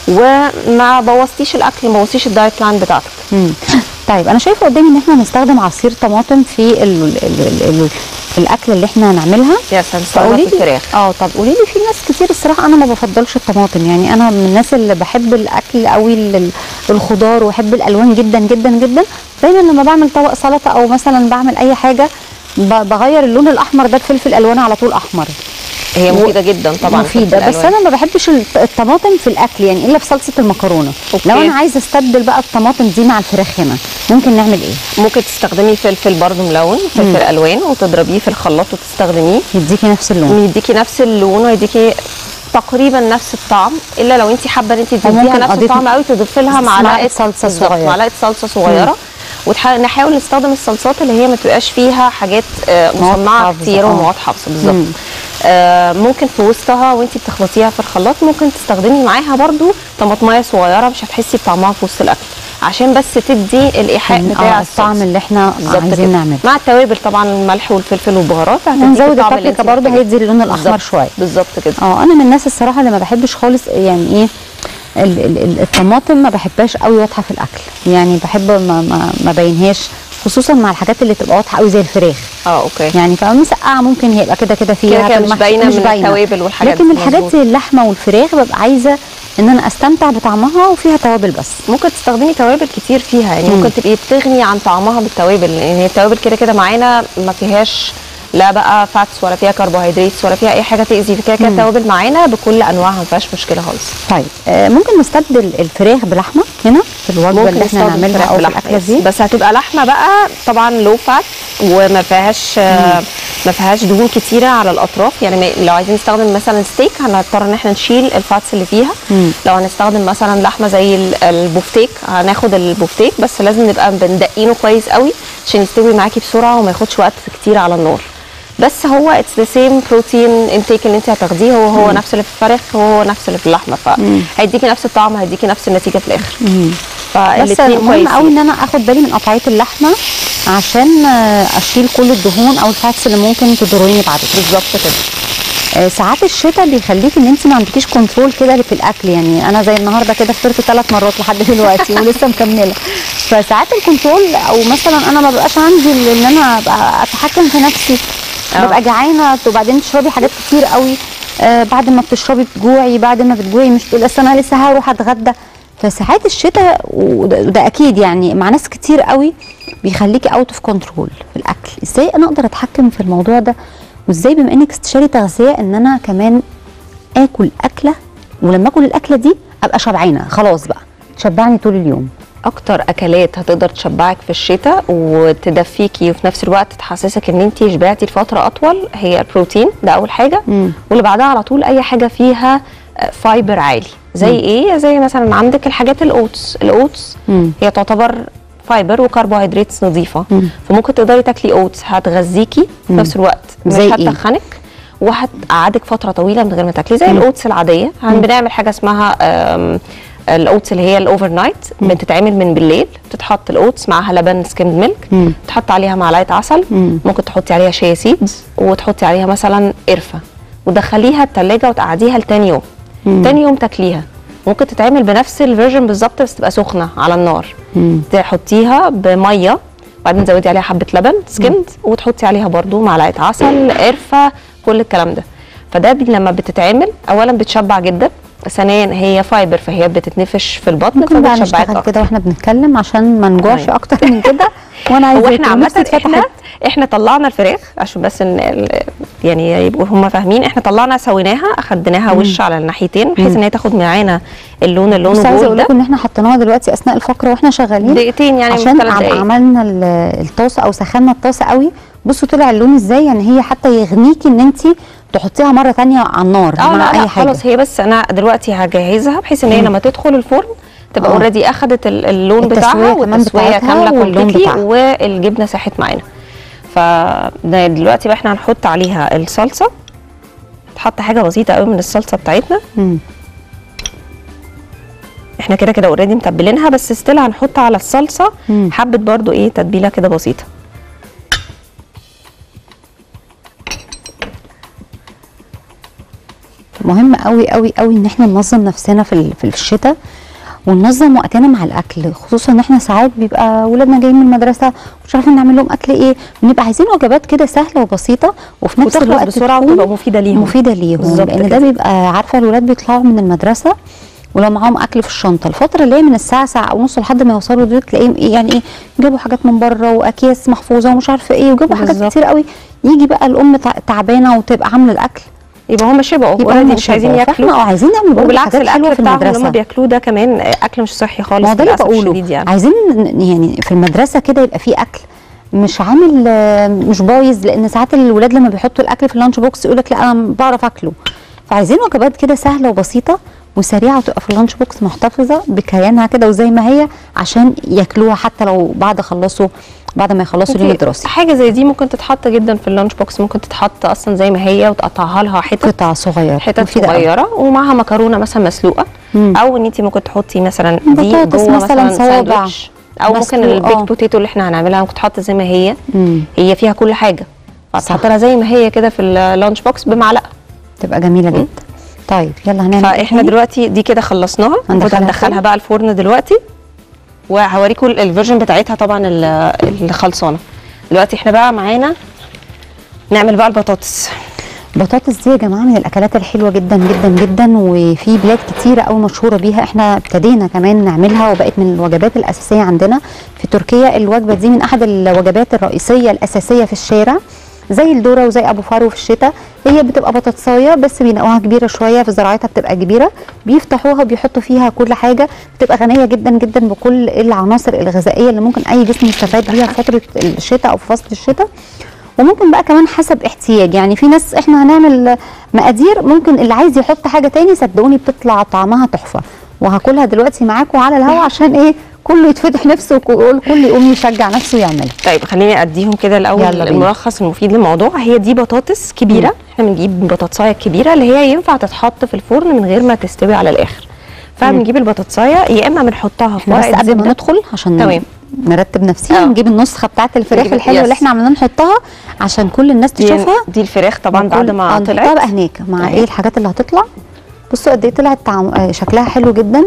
وما بوظتيش الاكل ما بوظتيش الدايت بلان بتاعتك مم. طيب انا شايفه قدامي ان احنا نستخدم عصير طماطم في ال ال ال ال الاكل اللي احنا هنعملها يا سلام فقولي سلطه لي الفراخ اه طب قولي لي في ناس كتير الصراحه انا ما بفضلش الطماطم يعني انا من الناس اللي بحب الاكل قوي ال- الخضار واحب الالوان جدا جدا جدا دايما لما بعمل طبق سلطه او مثلا بعمل اي حاجه ب- بغير اللون الاحمر ده بفلفل الوان على طول احمر هي مفيده جدا طبعا مفيده الفلفل بس الألوان. انا ما بحبش الط- الطماطم في الاكل يعني الا في صلصه المكرونه أوكي. لو انا عايزه استبدل بقى الطماطم دي مع الفراخ هنا ممكن نعمل ايه ممكن تستخدمي فلفل برضه ملون فلفل الوان وتضربيه في الخلاط وتستخدميه يديكي نفس اللون يديكي نفس اللون ويديكي تقريبا نفس الطعم الا لو انت حابه ان انت تديها وممكن نفس أضيف الطعم قوي تضيفي لها معلقة معلقه صلصة بالظبط، صغيرة. معلقه صلصه صغيره ونحاول نستخدم الصلصات اللي هي ما تبقاش فيها حاجات آه، مواد مصنعه حافظة، كتير آه. ومواد حافظه بالظبط مم. آه ممكن في وسطها وانت بتخلطيها في الخلاط ممكن تستخدمي معاها برضو طماطمايه صغيره مش هتحسي بطعمها في وسط الاكل عشان بس تدي الايحاء ال- بتاع اه الطعم الصلصة. اللي احنا بالظبط عايزين كده. نعمله مع التوابل طبعا الملح والفلفل والبهارات هتديكي ونزود الطعم اللي البابريكا انت برضه محتاجاه. هيدي اللون الاحمر بالظبط. شويه بالظبط كده اه انا من الناس الصراحه اللي ما بحبش خالص يعني ايه ال- ال- ال- الطماطم ما بحبهاش قوي واضحه في الاكل يعني بحب ما ما, ما بينهاش خصوصا مع الحاجات اللي تبقى واضحه قوي زي الفراخ اه اوكي يعني فمسقعه مسقعه ممكن هيبقى كده كده فيها كده كده في مش المحشي باينة من التوابل والحاجات لكن دي، الحاجات مظبوط. زي اللحمه والفراخ ببقى عايزه ان انا استمتع بطعمها وفيها توابل بس ممكن تستخدمي توابل كتير فيها يعني مم. ممكن تبقي بتغني عن طعمها بالتوابل لان هي التوابل كده كده معانا ما فيهاش لا بقى فاتس ولا فيها كربوهيدرات ولا فيها اي حاجه تاذي كده كده التوابل معانا بكل انواعها ما فيهاش مشكله خالص طيب آه ممكن نستبدل الفراخ بلحمه هنا في الوجبه اللي احنا نستخدم نعملها فراخ او في بلحمة، الاكله يس. دي بس هتبقى لحمه بقى طبعا لو فات وما فيهاش آه، ما فيهاش دهون كتيره على الاطراف يعني ما- لو عايزين نستخدم مثلا ستيك هنضطر ان احنا نشيل الفاتس اللي فيها مم. لو هنستخدم مثلا لحمه زي ال- البوفتيك هناخد البوفتيك بس لازم نبقى بندقينه كويس قوي عشان يستوي معاكي بسرعه وما ياخدش وقت كتير على النار بس هو اتس ذا سيم بروتين انتيك اللي انت هتاخديه هو هو نفس اللي في الفراخ هو هو نفس اللي في اللحمه فهيديكي نفس الطعم هيديكي نفس النتيجه في الاخر بس فالاتنين مهم قوي كويسين ان انا اخد بالي من قطعيه اللحمه عشان آه، اشيل كل الدهون او الفاتس اللي ممكن تضرني بعد كده بالظبط كده آه، ساعات الشتاء بيخليك ان انت ما عندكيش كنترول كده في الاكل يعني انا زي النهارده كده فطرت ثلاث مرات لحد دلوقتي ولسه مكمله فساعات الكنترول او مثلا انا ما بقاش عندي ال- ان انا ابقى اتحكم في نفسي آه. ببقى جعانه وبعدين تشربي حاجات كتير قوي آه بعد ما بتشربي بتجوعي بعد ما بتجوعي مش تقولي اصل انا لسه هروح اتغدى فساعات الشتاء وده وده اكيد يعني مع ناس كتير قوي بيخليكي اوت اوف كنترول في الاكل ازاي انا اقدر اتحكم في الموضوع ده وازاي بما انك استشاري تغذيه ان انا كمان اكل اكله ولما اكل الاكله دي ابقى شبعانه خلاص بقى تشبعني طول اليوم اكتر اكلات هتقدر تشبعك في الشتاء وتدفيكي وفي نفس الوقت تحسسك ان انت شبعتي لفتره اطول هي البروتين ده اول حاجه مم. واللي بعدها على طول اي حاجه فيها آه، فايبر عالي زي ايه زي مثلا عندك الحاجات الاوتس الاوتس مم. هي تعتبر فايبر وكربوهيدرات نظيفه مم. فممكن تقدري تاكلي اوتس هتغذيكي في مم. نفس الوقت مش زي إيه؟ هتخنك وهتقعدك فتره طويله من غير ما تاكلي زي الاوتس العاديه هن بنعمل حاجه اسمها آم، الاوتس اللي هي الاوفر نايت بتتعمل من بالليل بتتحط الاوتس معاها لبن سكيمد ميلك مم. تحط عليها معلقه عسل مم. ممكن تحطي عليها شيا سيدز وتحطي عليها مثلا قرفه وتدخليها التلاجة وتقعديها لتاني يوم مم. تاني يوم تاكليها ممكن تتعمل بنفس الفيرجن بالظبط بس تبقى سخنه على النار مم. تحطيها بميه وبعدين تزودي عليها حبه لبن سكند وتحطي عليها برضو معلقه عسل قرفه كل الكلام ده فده بي- لما بتتعمل اولا بتشبع جدا ثانيا هي فايبر فهي بتتنفش في البطن ممكن بقى فبتشبعك نشتغل اكتر كده واحنا بنتكلم عشان ما نجوعش تمام. اكتر من كده وانا عايزه هو احنا آكل. عامة نفسي اتفتحت. احنا احنا طلعنا الفراخ عشان بس ان ال- يعني يبقوا هم فاهمين احنا طلعنا سويناها اخدناها وش على الناحيتين بحيث ان هي تاخد معانا اللون اللون بس عايزه اقول جولد لكم ان احنا حطيناها دلوقتي اثناء الفقره واحنا شغالين دقيقتين يعني عشان من ثلاث عم- دقايق عملنا ال- الطاسه او سخنا الطاسه قوي بصوا طلع اللون ازاي يعني هي حتى يغنيكي ان انت تحطيها مره تانية على النار اه مع لا اي لا حاجه خلاص هي بس انا دلوقتي هجهزها بحيث ان هي لما تدخل الفرن تبقى آه. اوريدي اخدت ال- اللون التسوية بتاعها كمان والتسويه بتاعتها كامله واللون كومبليتلي بتاعها. والجبنه ساحت معانا فدلوقتي بقى احنا هنحط عليها الصلصه تحط حاجه بسيطه قوي من الصلصه بتاعتنا مم. احنا كده كده اوريدي متبلينها بس ستيل هنحط على الصلصه مم. حبه برضو ايه تتبيله كده بسيطه مهم قوي قوي قوي ان احنا ننظم نفسنا في ال- في الشتاء وننظم وقتنا مع الاكل خصوصا ان احنا ساعات بيبقى ولادنا جايين من المدرسه مش عارفين نعمل لهم اكل ايه بنبقى عايزين وجبات كده سهله وبسيطه وفي نفس وتخلص الوقت بسرعه تكون وتبقى مفيده ليهم مفيده ليهم بالظبط لان ده كده. بيبقى عارفه الولاد بيطلعوا من المدرسه ولو معاهم اكل في الشنطه الفتره اللي هي من الساعه ساعه ونص لحد ما يوصلوا دول تلاقيهم ايه يعني ايه جابوا حاجات من بره واكياس محفوظه ومش عارفه ايه وجابوا حاجات بالظبط. كتير قوي يجي بقى الام تع- تعبانه وتبقى عامله الاكل يبقى هم شبعوا يبقى اوريدي هم مش عايزين شبعوا. ياكلوا فاحنا اه عايزين نعمل برضه وبالعكس حاجات حلوه الاكل في بتاعهم اللي المدرسه هم بياكلوه ده كمان اكل مش صحي خالص ما هو ده اللي للأسف بقوله الشديد يعني عايزين ن- يعني في المدرسه كده يبقى في اكل مش عامل آه، مش بايظ لان ساعات الولاد لما بيحطوا الاكل في اللانش بوكس يقول لك لا انا بعرف اكله فعايزين وجبات كده سهله وبسيطه وسريعه وتبقى في اللانش بوكس محتفظه بكيانها كده وزي ما هي عشان ياكلوها حتى لو بعد خلصوا بعد ما يخلصوا اليوم انتي الدراسي حاجه زي دي ممكن تتحط جدا في اللانش بوكس ممكن تتحط اصلا زي ما هي وتقطعها لها حتت قطع صغيره حتت مفيدة أوي. صغيره ومعاها مكرونه مثلا مسلوقه مم. او ان انت ممكن تحطي مثلا دي بطاطس جوه مثلا مثلا صوابع ساندوتش او ممكن مسلوق، البيك آه. بوتيتو اللي احنا هنعملها ممكن تحط زي ما هي مم. هي فيها كل حاجه فتحط لها زي ما هي كده في اللانش بوكس بمعلقه تبقى جميله جدا طيب يلا هنعمل إيه فاحنا تاني؟ دلوقتي دي كده خلصناها المفروض هندخلها هندخلها الفرن. بقى الفرن دلوقتي وهوريكم الفيرجن بتاعتها طبعا ال- اللي خلصانه دلوقتي احنا بقى معانا نعمل بقى البطاطس البطاطس دي يا جماعه من الاكلات الحلوه جدا جدا جدا وفي بلاد كتيره قوي مشهوره بيها احنا ابتدينا كمان نعملها وبقت من الوجبات الاساسيه عندنا في تركيا الوجبه دي من احد الوجبات الرئيسيه الاساسيه في الشارع زي الذره وزي ابو فارو في الشتاء هي بتبقى بطاطسايه بس بينقوها كبيره شويه في زراعتها بتبقى كبيره بيفتحوها وبيحطوا فيها كل حاجه بتبقى غنيه جدا جدا بكل العناصر الغذائيه اللي ممكن اي جسم يستفاد بيها في فتره الشتاء او في فصل الشتاء وممكن بقى كمان حسب احتياج يعني في ناس احنا هنعمل مقادير ممكن اللي عايز يحط حاجه تاني صدقوني بتطلع طعمها تحفه وهاكلها دلوقتي معاكم على الهوا عشان ايه كله يتفتح نفسه وكل كل يقوم يشجع نفسه يعملها طيب خليني اديهم كده الاول يلا بينا. الملخص المفيد للموضوع هي دي بطاطس كبيره احنا بنجيب بطاطسايه كبيره اللي هي ينفع تتحط في الفرن من غير ما تستوي على الاخر فبنجيب البطاطسايه يا اما بنحطها في احنا بس ورقه قبل ما زبده ندخل عشان تمام. نرتب نفسنا آه. نجيب النسخه بتاعت الفراخ نجيب- الحلوه اللي يس. احنا عمالين نحطها عشان كل الناس دي, تشوفها دي الفراخ طبعا بعد وكل- ما آه، نحطها طلعت بقى هناك مع تمام. ايه الحاجات اللي هتطلع بصوا قد ايه طلعت طعم آه، شكلها حلو جدا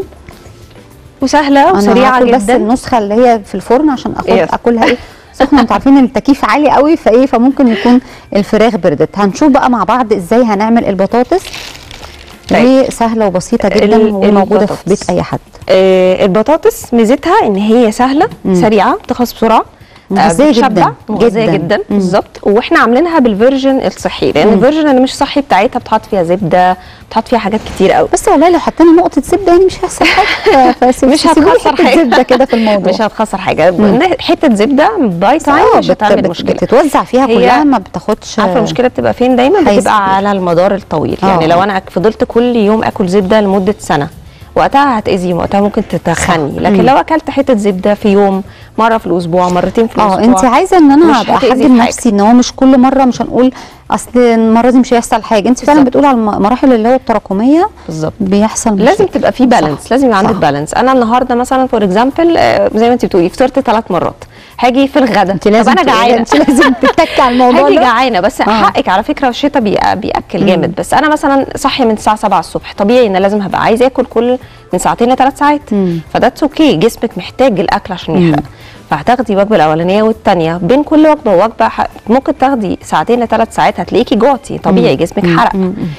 وسهله انا وسريعه هاكل بس جدا النسخه اللي هي في الفرن عشان اخد يس. اكلها ايه سخنه انتوا عارفين ان التكييف عالي قوي فايه فممكن يكون الفراخ بردت هنشوف بقى مع بعض ازاي هنعمل البطاطس طيب. وسهله وبسيطه جدا ال- وموجوده في البطاطس. بيت اي حد آه البطاطس ميزتها ان هي سهله سريعه بتخلص بسرعه آه، مغذية بتشبع، جدا، مغذيه جدا. جدا, مم. بالظبط واحنا عاملينها بالفيرجن الصحي لان الفيرجن اللي مش صحي بتاعتها بتحط فيها زبده بتحط فيها حاجات كتير قوي بس والله لو حطينا نقطه زبده يعني مش هيحصل حاجه فس- مش سيبوا لي هتخسر حتة حاجة. زبده كده في الموضوع مش هتخسر حاجه حته زبده باي تايم اه مش بت- هتعمل بت- مشكله بتتوزع فيها هي- كلها ما بتاخدش عارفه المشكله بتبقى فين دايما حيز كبير. بتبقى على المدار الطويل يعني آه. لو انا فضلت كل يوم اكل زبده لمده سنه وقتها هتاذي وقتها ممكن تتخني صح. لكن مم. لو اكلت حته زبده في يوم مره في الاسبوع مرتين في اه الاسبوع انت عايزه ان انا مش ابقى هتأذي احجم في حاجة. نفسي ان هو مش كل مره مش هنقول اصل المره دي مش هيحصل حاجه انت فعلا بالظبط. بتقولي على المراحل اللي هو التراكميه بالظبط بيحصل لازم مشاكل. تبقى في بالانس صح. لازم يبقى عندك صح. بالانس انا النهارده مثلا فور اكزامبل زي ما انت بتقولي فطرت ثلاث مرات هاجي في الغدا انت لازم طب انا تقولي- جعانه انت لازم تتكي على الموضوع هاجي ده جعانه بس آه. حقك على فكره والشتاء بي- بياكل جامد بس انا مثلا صاحيه من الساعه 7 الصبح طبيعي ان لازم هبقى عايزه اكل كل من ساعتين لثلاث ساعات مم. فداتس اوكي جسمك محتاج الاكل عشان يحرق فهتاخدي الوجبه الاولانيه والثانيه بين كل وجبه ووجبه ح- ممكن تاخدي ساعتين لثلاث ساعات هتلاقيكي جوعتي طبيعي جسمك حرق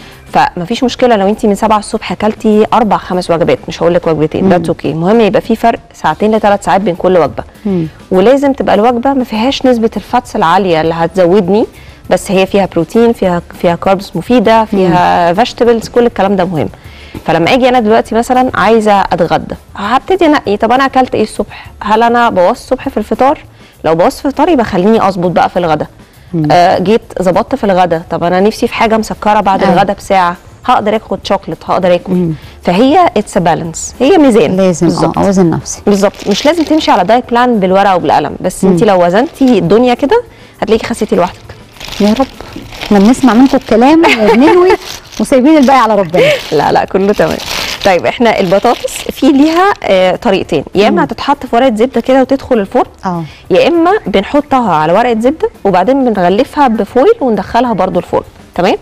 فمفيش مشكله لو انت من 7 الصبح اكلتي اربع خمس وجبات مش هقول لك وجبتين داتس اوكي المهم يبقى في فرق ساعتين لثلاث ساعات بين كل وجبه ولازم تبقى الوجبه ما فيهاش نسبه الفاتس العاليه اللي هتزودني بس هي فيها بروتين فيها فيها كاربس مفيده فيها فيجيتابلز كل الكلام ده مهم فلما اجي انا دلوقتي مثلا عايزه اتغدى هبتدي انقي طب انا اكلت ايه الصبح هل انا بوظت الصبح في الفطار لو بوظت في الفطار يبقى خليني اظبط بقى في الغدا آه جيت ظبطت في الغدا طب انا نفسي في حاجه مسكره بعد أيوة. الغدا بساعه هقدر اخد شوكليت هقدر اكل فهي اتس بالانس هي ميزان لازم بالظبط. اه اوزن نفسي بالظبط مش لازم تمشي على دايت بلان بالورقه وبالقلم بس انت لو وزنتي الدنيا كده هتلاقيكي خسيتي لوحدك يا رب احنا بنسمع منكم الكلام وبننوي وسايبين الباقي على ربنا لا لا كله تمام طيب احنا البطاطس في ليها آه طريقتين يا اما هتتحط في ورقه زبده كده وتدخل الفرن اه يا اما بنحطها على ورقه زبده وبعدين بنغلفها بفويل وندخلها برضو الفرن تمام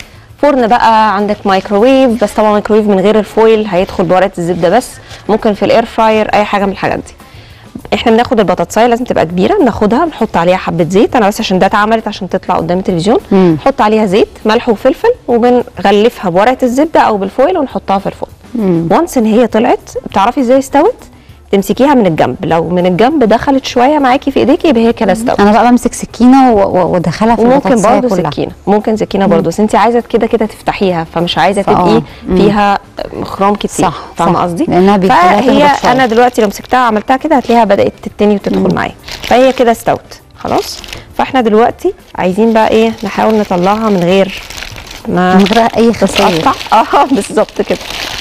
فرن بقى عندك مايكروويف بس طبعا مايكروويف من غير الفويل هيدخل بورقه الزبده بس ممكن في الاير فراير اي حاجه من الحاجات دي احنا بناخد البطاطسايه لازم تبقى كبيره بناخدها نحط عليها حبه زيت انا بس عشان ده اتعملت عشان تطلع قدام التلفزيون مم. نحط عليها زيت ملح وفلفل وبنغلفها بورقه الزبده او بالفويل ونحطها في الفرن وانس ان هي طلعت بتعرفي ازاي استوت تمسكيها من الجنب لو من الجنب دخلت شويه معاكي في ايديكي يبقى هي كده استوت انا بقى بمسك سكينه و- و- وادخلها في وممكن البطاطساية برضه كلها. سكينه ممكن سكينه برضه بس انت عايزه كده كده تفتحيها فمش عايزه فآه. تبقي مم. فيها خرام كتير صح، فاهمه صح. قصدي لأنها بيخليها فهي تهبط شوية. انا دلوقتي لو مسكتها عملتها كده هتلاقيها بدات تتني وتدخل معايا فهي كده استوت خلاص فاحنا دلوقتي عايزين بقى ايه نحاول نطلعها من غير ما من غير اي خسائر تتقطع اه بالظبط كده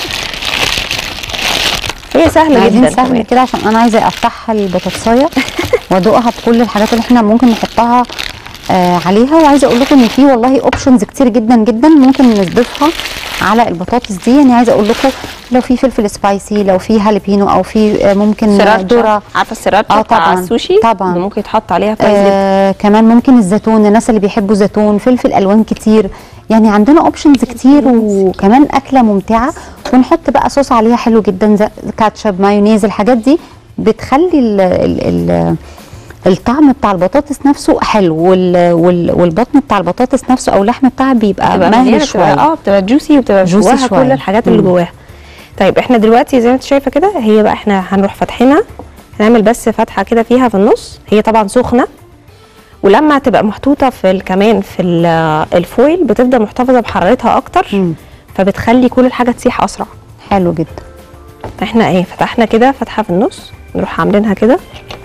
هي سهله عايزين جدا سهل كمان. كده عشان انا عايزه افتحها البطاطسايه وادوقها بكل الحاجات اللي احنا ممكن نحطها آه عليها وعايزه اقول لكم ان في والله اوبشنز كتير جدا جدا ممكن نضيفها على البطاطس دي يعني عايزه اقول لكم لو في فلفل سبايسي لو في هالبينو او في آه ممكن سراتشا ذره عارفه السراتشا آه بتاع طبعاً، السوشي طبعاً. ده ممكن يتحط عليها كويس جدا آه كمان ممكن الزيتون الناس اللي بيحبوا زيتون فلفل الوان كتير يعني عندنا اوبشنز كتير وكمان اكله ممتعه ونحط بقى صوص عليها حلو جدا زي كاتشب مايونيز الحاجات دي بتخلي ال ال ال الطعم بتاع البطاطس نفسه حلو وال وال والبطن بتاع البطاطس نفسه او اللحم بتاعها بيبقى بتبقى مهري مليانة، شويه بتبقى اه بتبقى جوسي وبتبقى Juicy جواها شوية. كل الحاجات اللي مم. جواها طيب احنا دلوقتي زي ما انت شايفه كده هي بقى احنا هنروح فاتحينها هنعمل بس فتحه كده فيها في النص هي طبعا سخنه ولما تبقى محطوطه في ال- كمان في ال- الفويل بتفضل محتفظه بحرارتها اكتر مم. فبتخلي كل الحاجه تسيح اسرع حلو جدا احنا ايه فتحنا كده فتحه في النص نروح عاملينها كده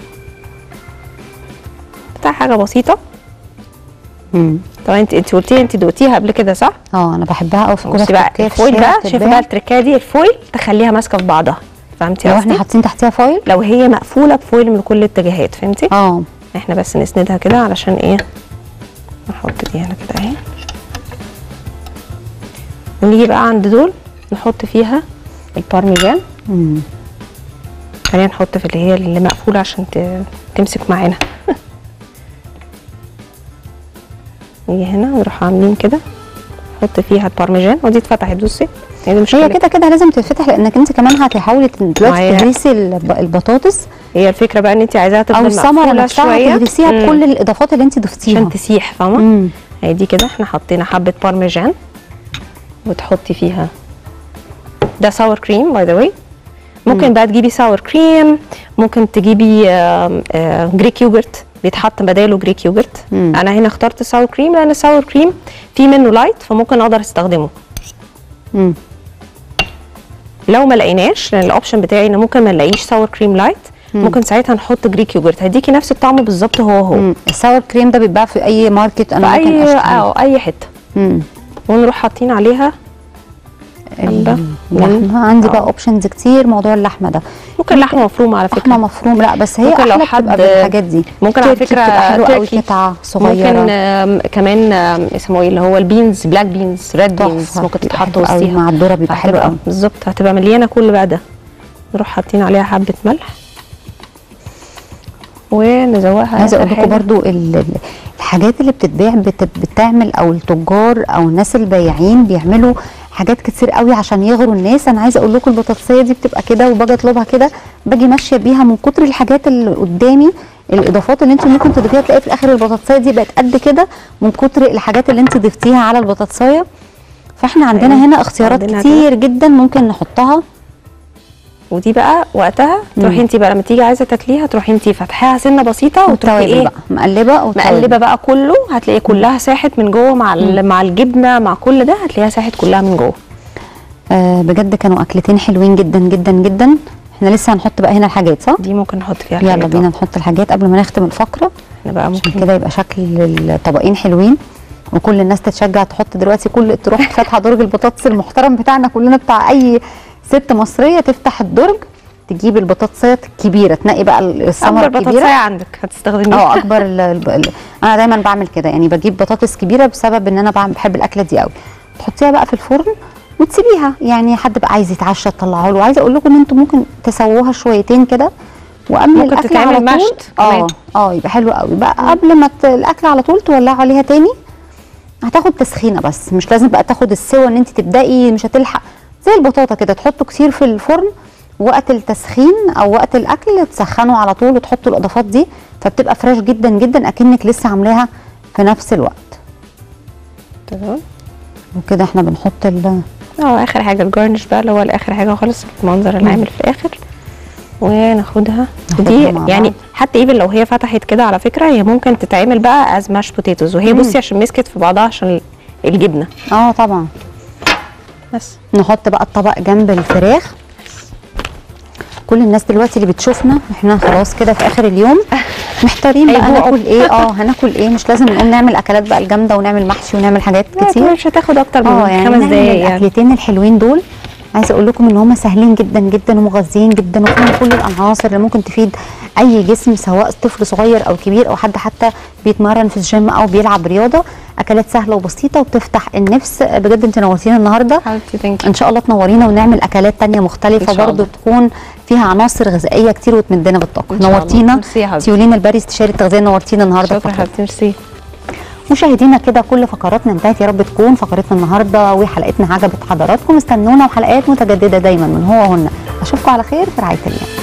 فتح حاجه بسيطه مم. طبعا انت انت قلتي انت دوقتيها قبل كده صح؟ اه انا بحبها قوي في كل بصي بقى التركية في الفويل الشارع بقى شايفه بتتباع. بقى التركايه دي الفويل تخليها ماسكه في بعضها فهمتي لو قصدي؟ احنا حاطين تحتيها فويل لو هي مقفوله بفويل من كل الاتجاهات فهمتي؟ اه احنا بس نسندها كده علشان ايه نحط دي هنا كده اهي ونيجي بقى عند دول نحط فيها البارميجان مم. خلينا نحط في اللي هي اللي مقفوله عشان ت- تمسك معانا نيجي هنا نروح عاملين كده نحط فيها البارميجان ودي اتفتحت بصي هي دي مشكلة هي كده كده لازم تتفتح لانك انت كمان هتحاولي تن- دلوقتي معايا. تهرسي الب- البطاطس هي الفكره بقى ان انت عايزاها تفضل او الثمره مقفولة نفسها شوية. تهرسيها مم. بكل الاضافات اللي انت ضفتيها عشان تسيح فاهمه مم. هي دي كده احنا حطينا حبه بارميجان وتحطي فيها ده ساور كريم باي ذا واي ممكن بقى تجيبي ساور كريم ممكن تجيبي آم، آه، جريك يوجرت بيتحط بداله جريك يوجرت مم. انا هنا اخترت ساور كريم لان الساور كريم في منه لايت فممكن اقدر استخدمه مم. لو ما لقيناش لان الاوبشن بتاعي ان ممكن ما نلاقيش ساور كريم لايت ممكن ساعتها نحط جريك يوجرت هيديكي نفس الطعم بالظبط هو هو مم. الساور كريم ده بيتباع في اي ماركت في انا ممكن اي اشتريه اه اي حته مم. ونروح حاطين عليها حبة اللحمه عندي بقى آه. اوبشنز كتير موضوع اللحمه ده ممكن لحمه مفرومه على فكره لحمه مفروم لا بس هي ممكن لو احلى حد- بتبقى بالحاجات دي ممكن على تركي فكره بتبقى حلوه قوي تركي. قطعه صغيره ممكن آم، كمان آم، اسمه ايه اللي هو البينز بلاك بينز ريد بينز تحفة. ممكن بيبقى تتحط حلو قوي وسطيها مع الذره بيبقى حلو فهتبقى- قوي بالظبط هتبقى مليانه كل بقى ده نروح حاطين عليها حبه ملح ونزوقها عايزه آخر اقول لكم حاجة. برضو ال- ال- الحاجات اللي بتتباع بت- بتعمل او التجار او الناس البياعين بيعملوا حاجات كتير قوي عشان يغروا الناس انا عايزه اقول لكم البطاطسيه دي بتبقى كده وباجي اطلبها كده باجي ماشيه بيها من كتر الحاجات اللي قدامي الاضافات اللي انت ممكن تضيفيها تلاقي في الاخر البطاطسيه دي بقت قد كده من كتر الحاجات اللي انت ضفتيها على البطاطسيه فاحنا عندنا أيوة. هنا اختيارات عندنا كتير جدا ممكن نحطها ودي بقى وقتها تروحي انت بقى لما تيجي عايزه تاكليها تروحي انت فاتحاها سنه بسيطه وتروحي والتوابل ايه بقى مقلبه وتوابل. مقلبه بقى كله هتلاقي كلها ساحت من جوه مع ال- مع الجبنه مع كل ده هتلاقيها ساحت كلها من جوه آه بجد كانوا اكلتين حلوين جدا جدا جدا احنا لسه هنحط بقى هنا الحاجات صح دي ممكن نحط فيها يلا الحاجات بينا بقى. نحط الحاجات قبل ما نختم الفقره احنا بقى عشان ممكن كده يبقى شكل الطبقين حلوين وكل الناس تتشجع تحط دلوقتي كل تروح فاتحه درج البطاطس المحترم بتاعنا كلنا بتاع اي ست مصريه تفتح الدرج تجيب البطاطسيه الكبيره تنقي بقى الثمره اكبر الكبيره بطاطسيه عندك هتستخدميها اه اكبر ال ال ال انا دايما بعمل كده يعني بجيب بطاطس كبيره بسبب ان انا بعمل بحب الاكله دي قوي تحطيها بقى في الفرن وتسيبيها يعني حد بقى عايز يتعشى تطلعه له عايزه اقول لكم ان انتم ممكن تسووها شويتين كده وقبل ممكن الاكل تتعمل على طول مشت اه كمان. اه يبقى حلو قوي بقى قبل ما ت- الاكل على طول تولعوا عليها تاني هتاخد تسخينه بس مش لازم بقى تاخد السوا ان انت تبداي مش هتلحق زي البطاطا كده تحطوا كتير في الفرن وقت التسخين او وقت الاكل تسخنوا على طول وتحطوا الاضافات دي فبتبقى فريش جدا جدا اكنك لسه عاملاها في نفس الوقت تمام وكده احنا بنحط ال اه اخر حاجه الجارنش بقى اللي هو الاخر حاجه خالص المنظر اللي عامل في الاخر وناخدها ناخدها دي مع يعني بعض. حتى ايفن لو هي فتحت كده على فكره هي ممكن تتعمل بقى از ماش بوتيتوز وهي بصي عشان مسكت في بعضها عشان الجبنه اه طبعا بس نحط بقى الطبق جنب الفراخ كل الناس دلوقتي اللي بتشوفنا احنا خلاص كده في اخر اليوم محتارين بقى هيجوعوا. هناكل ايه اه هناكل ايه مش لازم نقوم نعمل اكلات بقى الجامده ونعمل محشي ونعمل حاجات كتير مش هتاخد اكتر اه من يعني خمس نعمل دقايق يعني الاكلتين الحلوين دول عايزه اقول لكم ان هم سهلين جدا جدا ومغذيين جدا وفيهم كل العناصر اللي ممكن تفيد اي جسم سواء طفل صغير او كبير او حد حتى بيتمرن في الجيم او بيلعب رياضه اكلات سهله وبسيطه وبتفتح النفس بجد انت نورتينا النهارده حبيبتي ثانك ان شاء الله تنورينا ونعمل اكلات تانية مختلفه إن شاء برضو الله. تكون فيها عناصر غذائيه كتير وتمدنا بالطاقه إن شاء الله. نورتينا ميرسي يا حبيبتي. تيولين الباري استشاري التغذيه نورتينا النهارده في شكرا فقرة. حبيبتي ميرسي مشاهدينا كده كل فقراتنا انتهت يا رب تكون فقرتنا النهارده وحلقتنا عجبت حضراتكم استنونا وحلقات متجدده دايما من هو هنا اشوفكم على خير في رعايه الله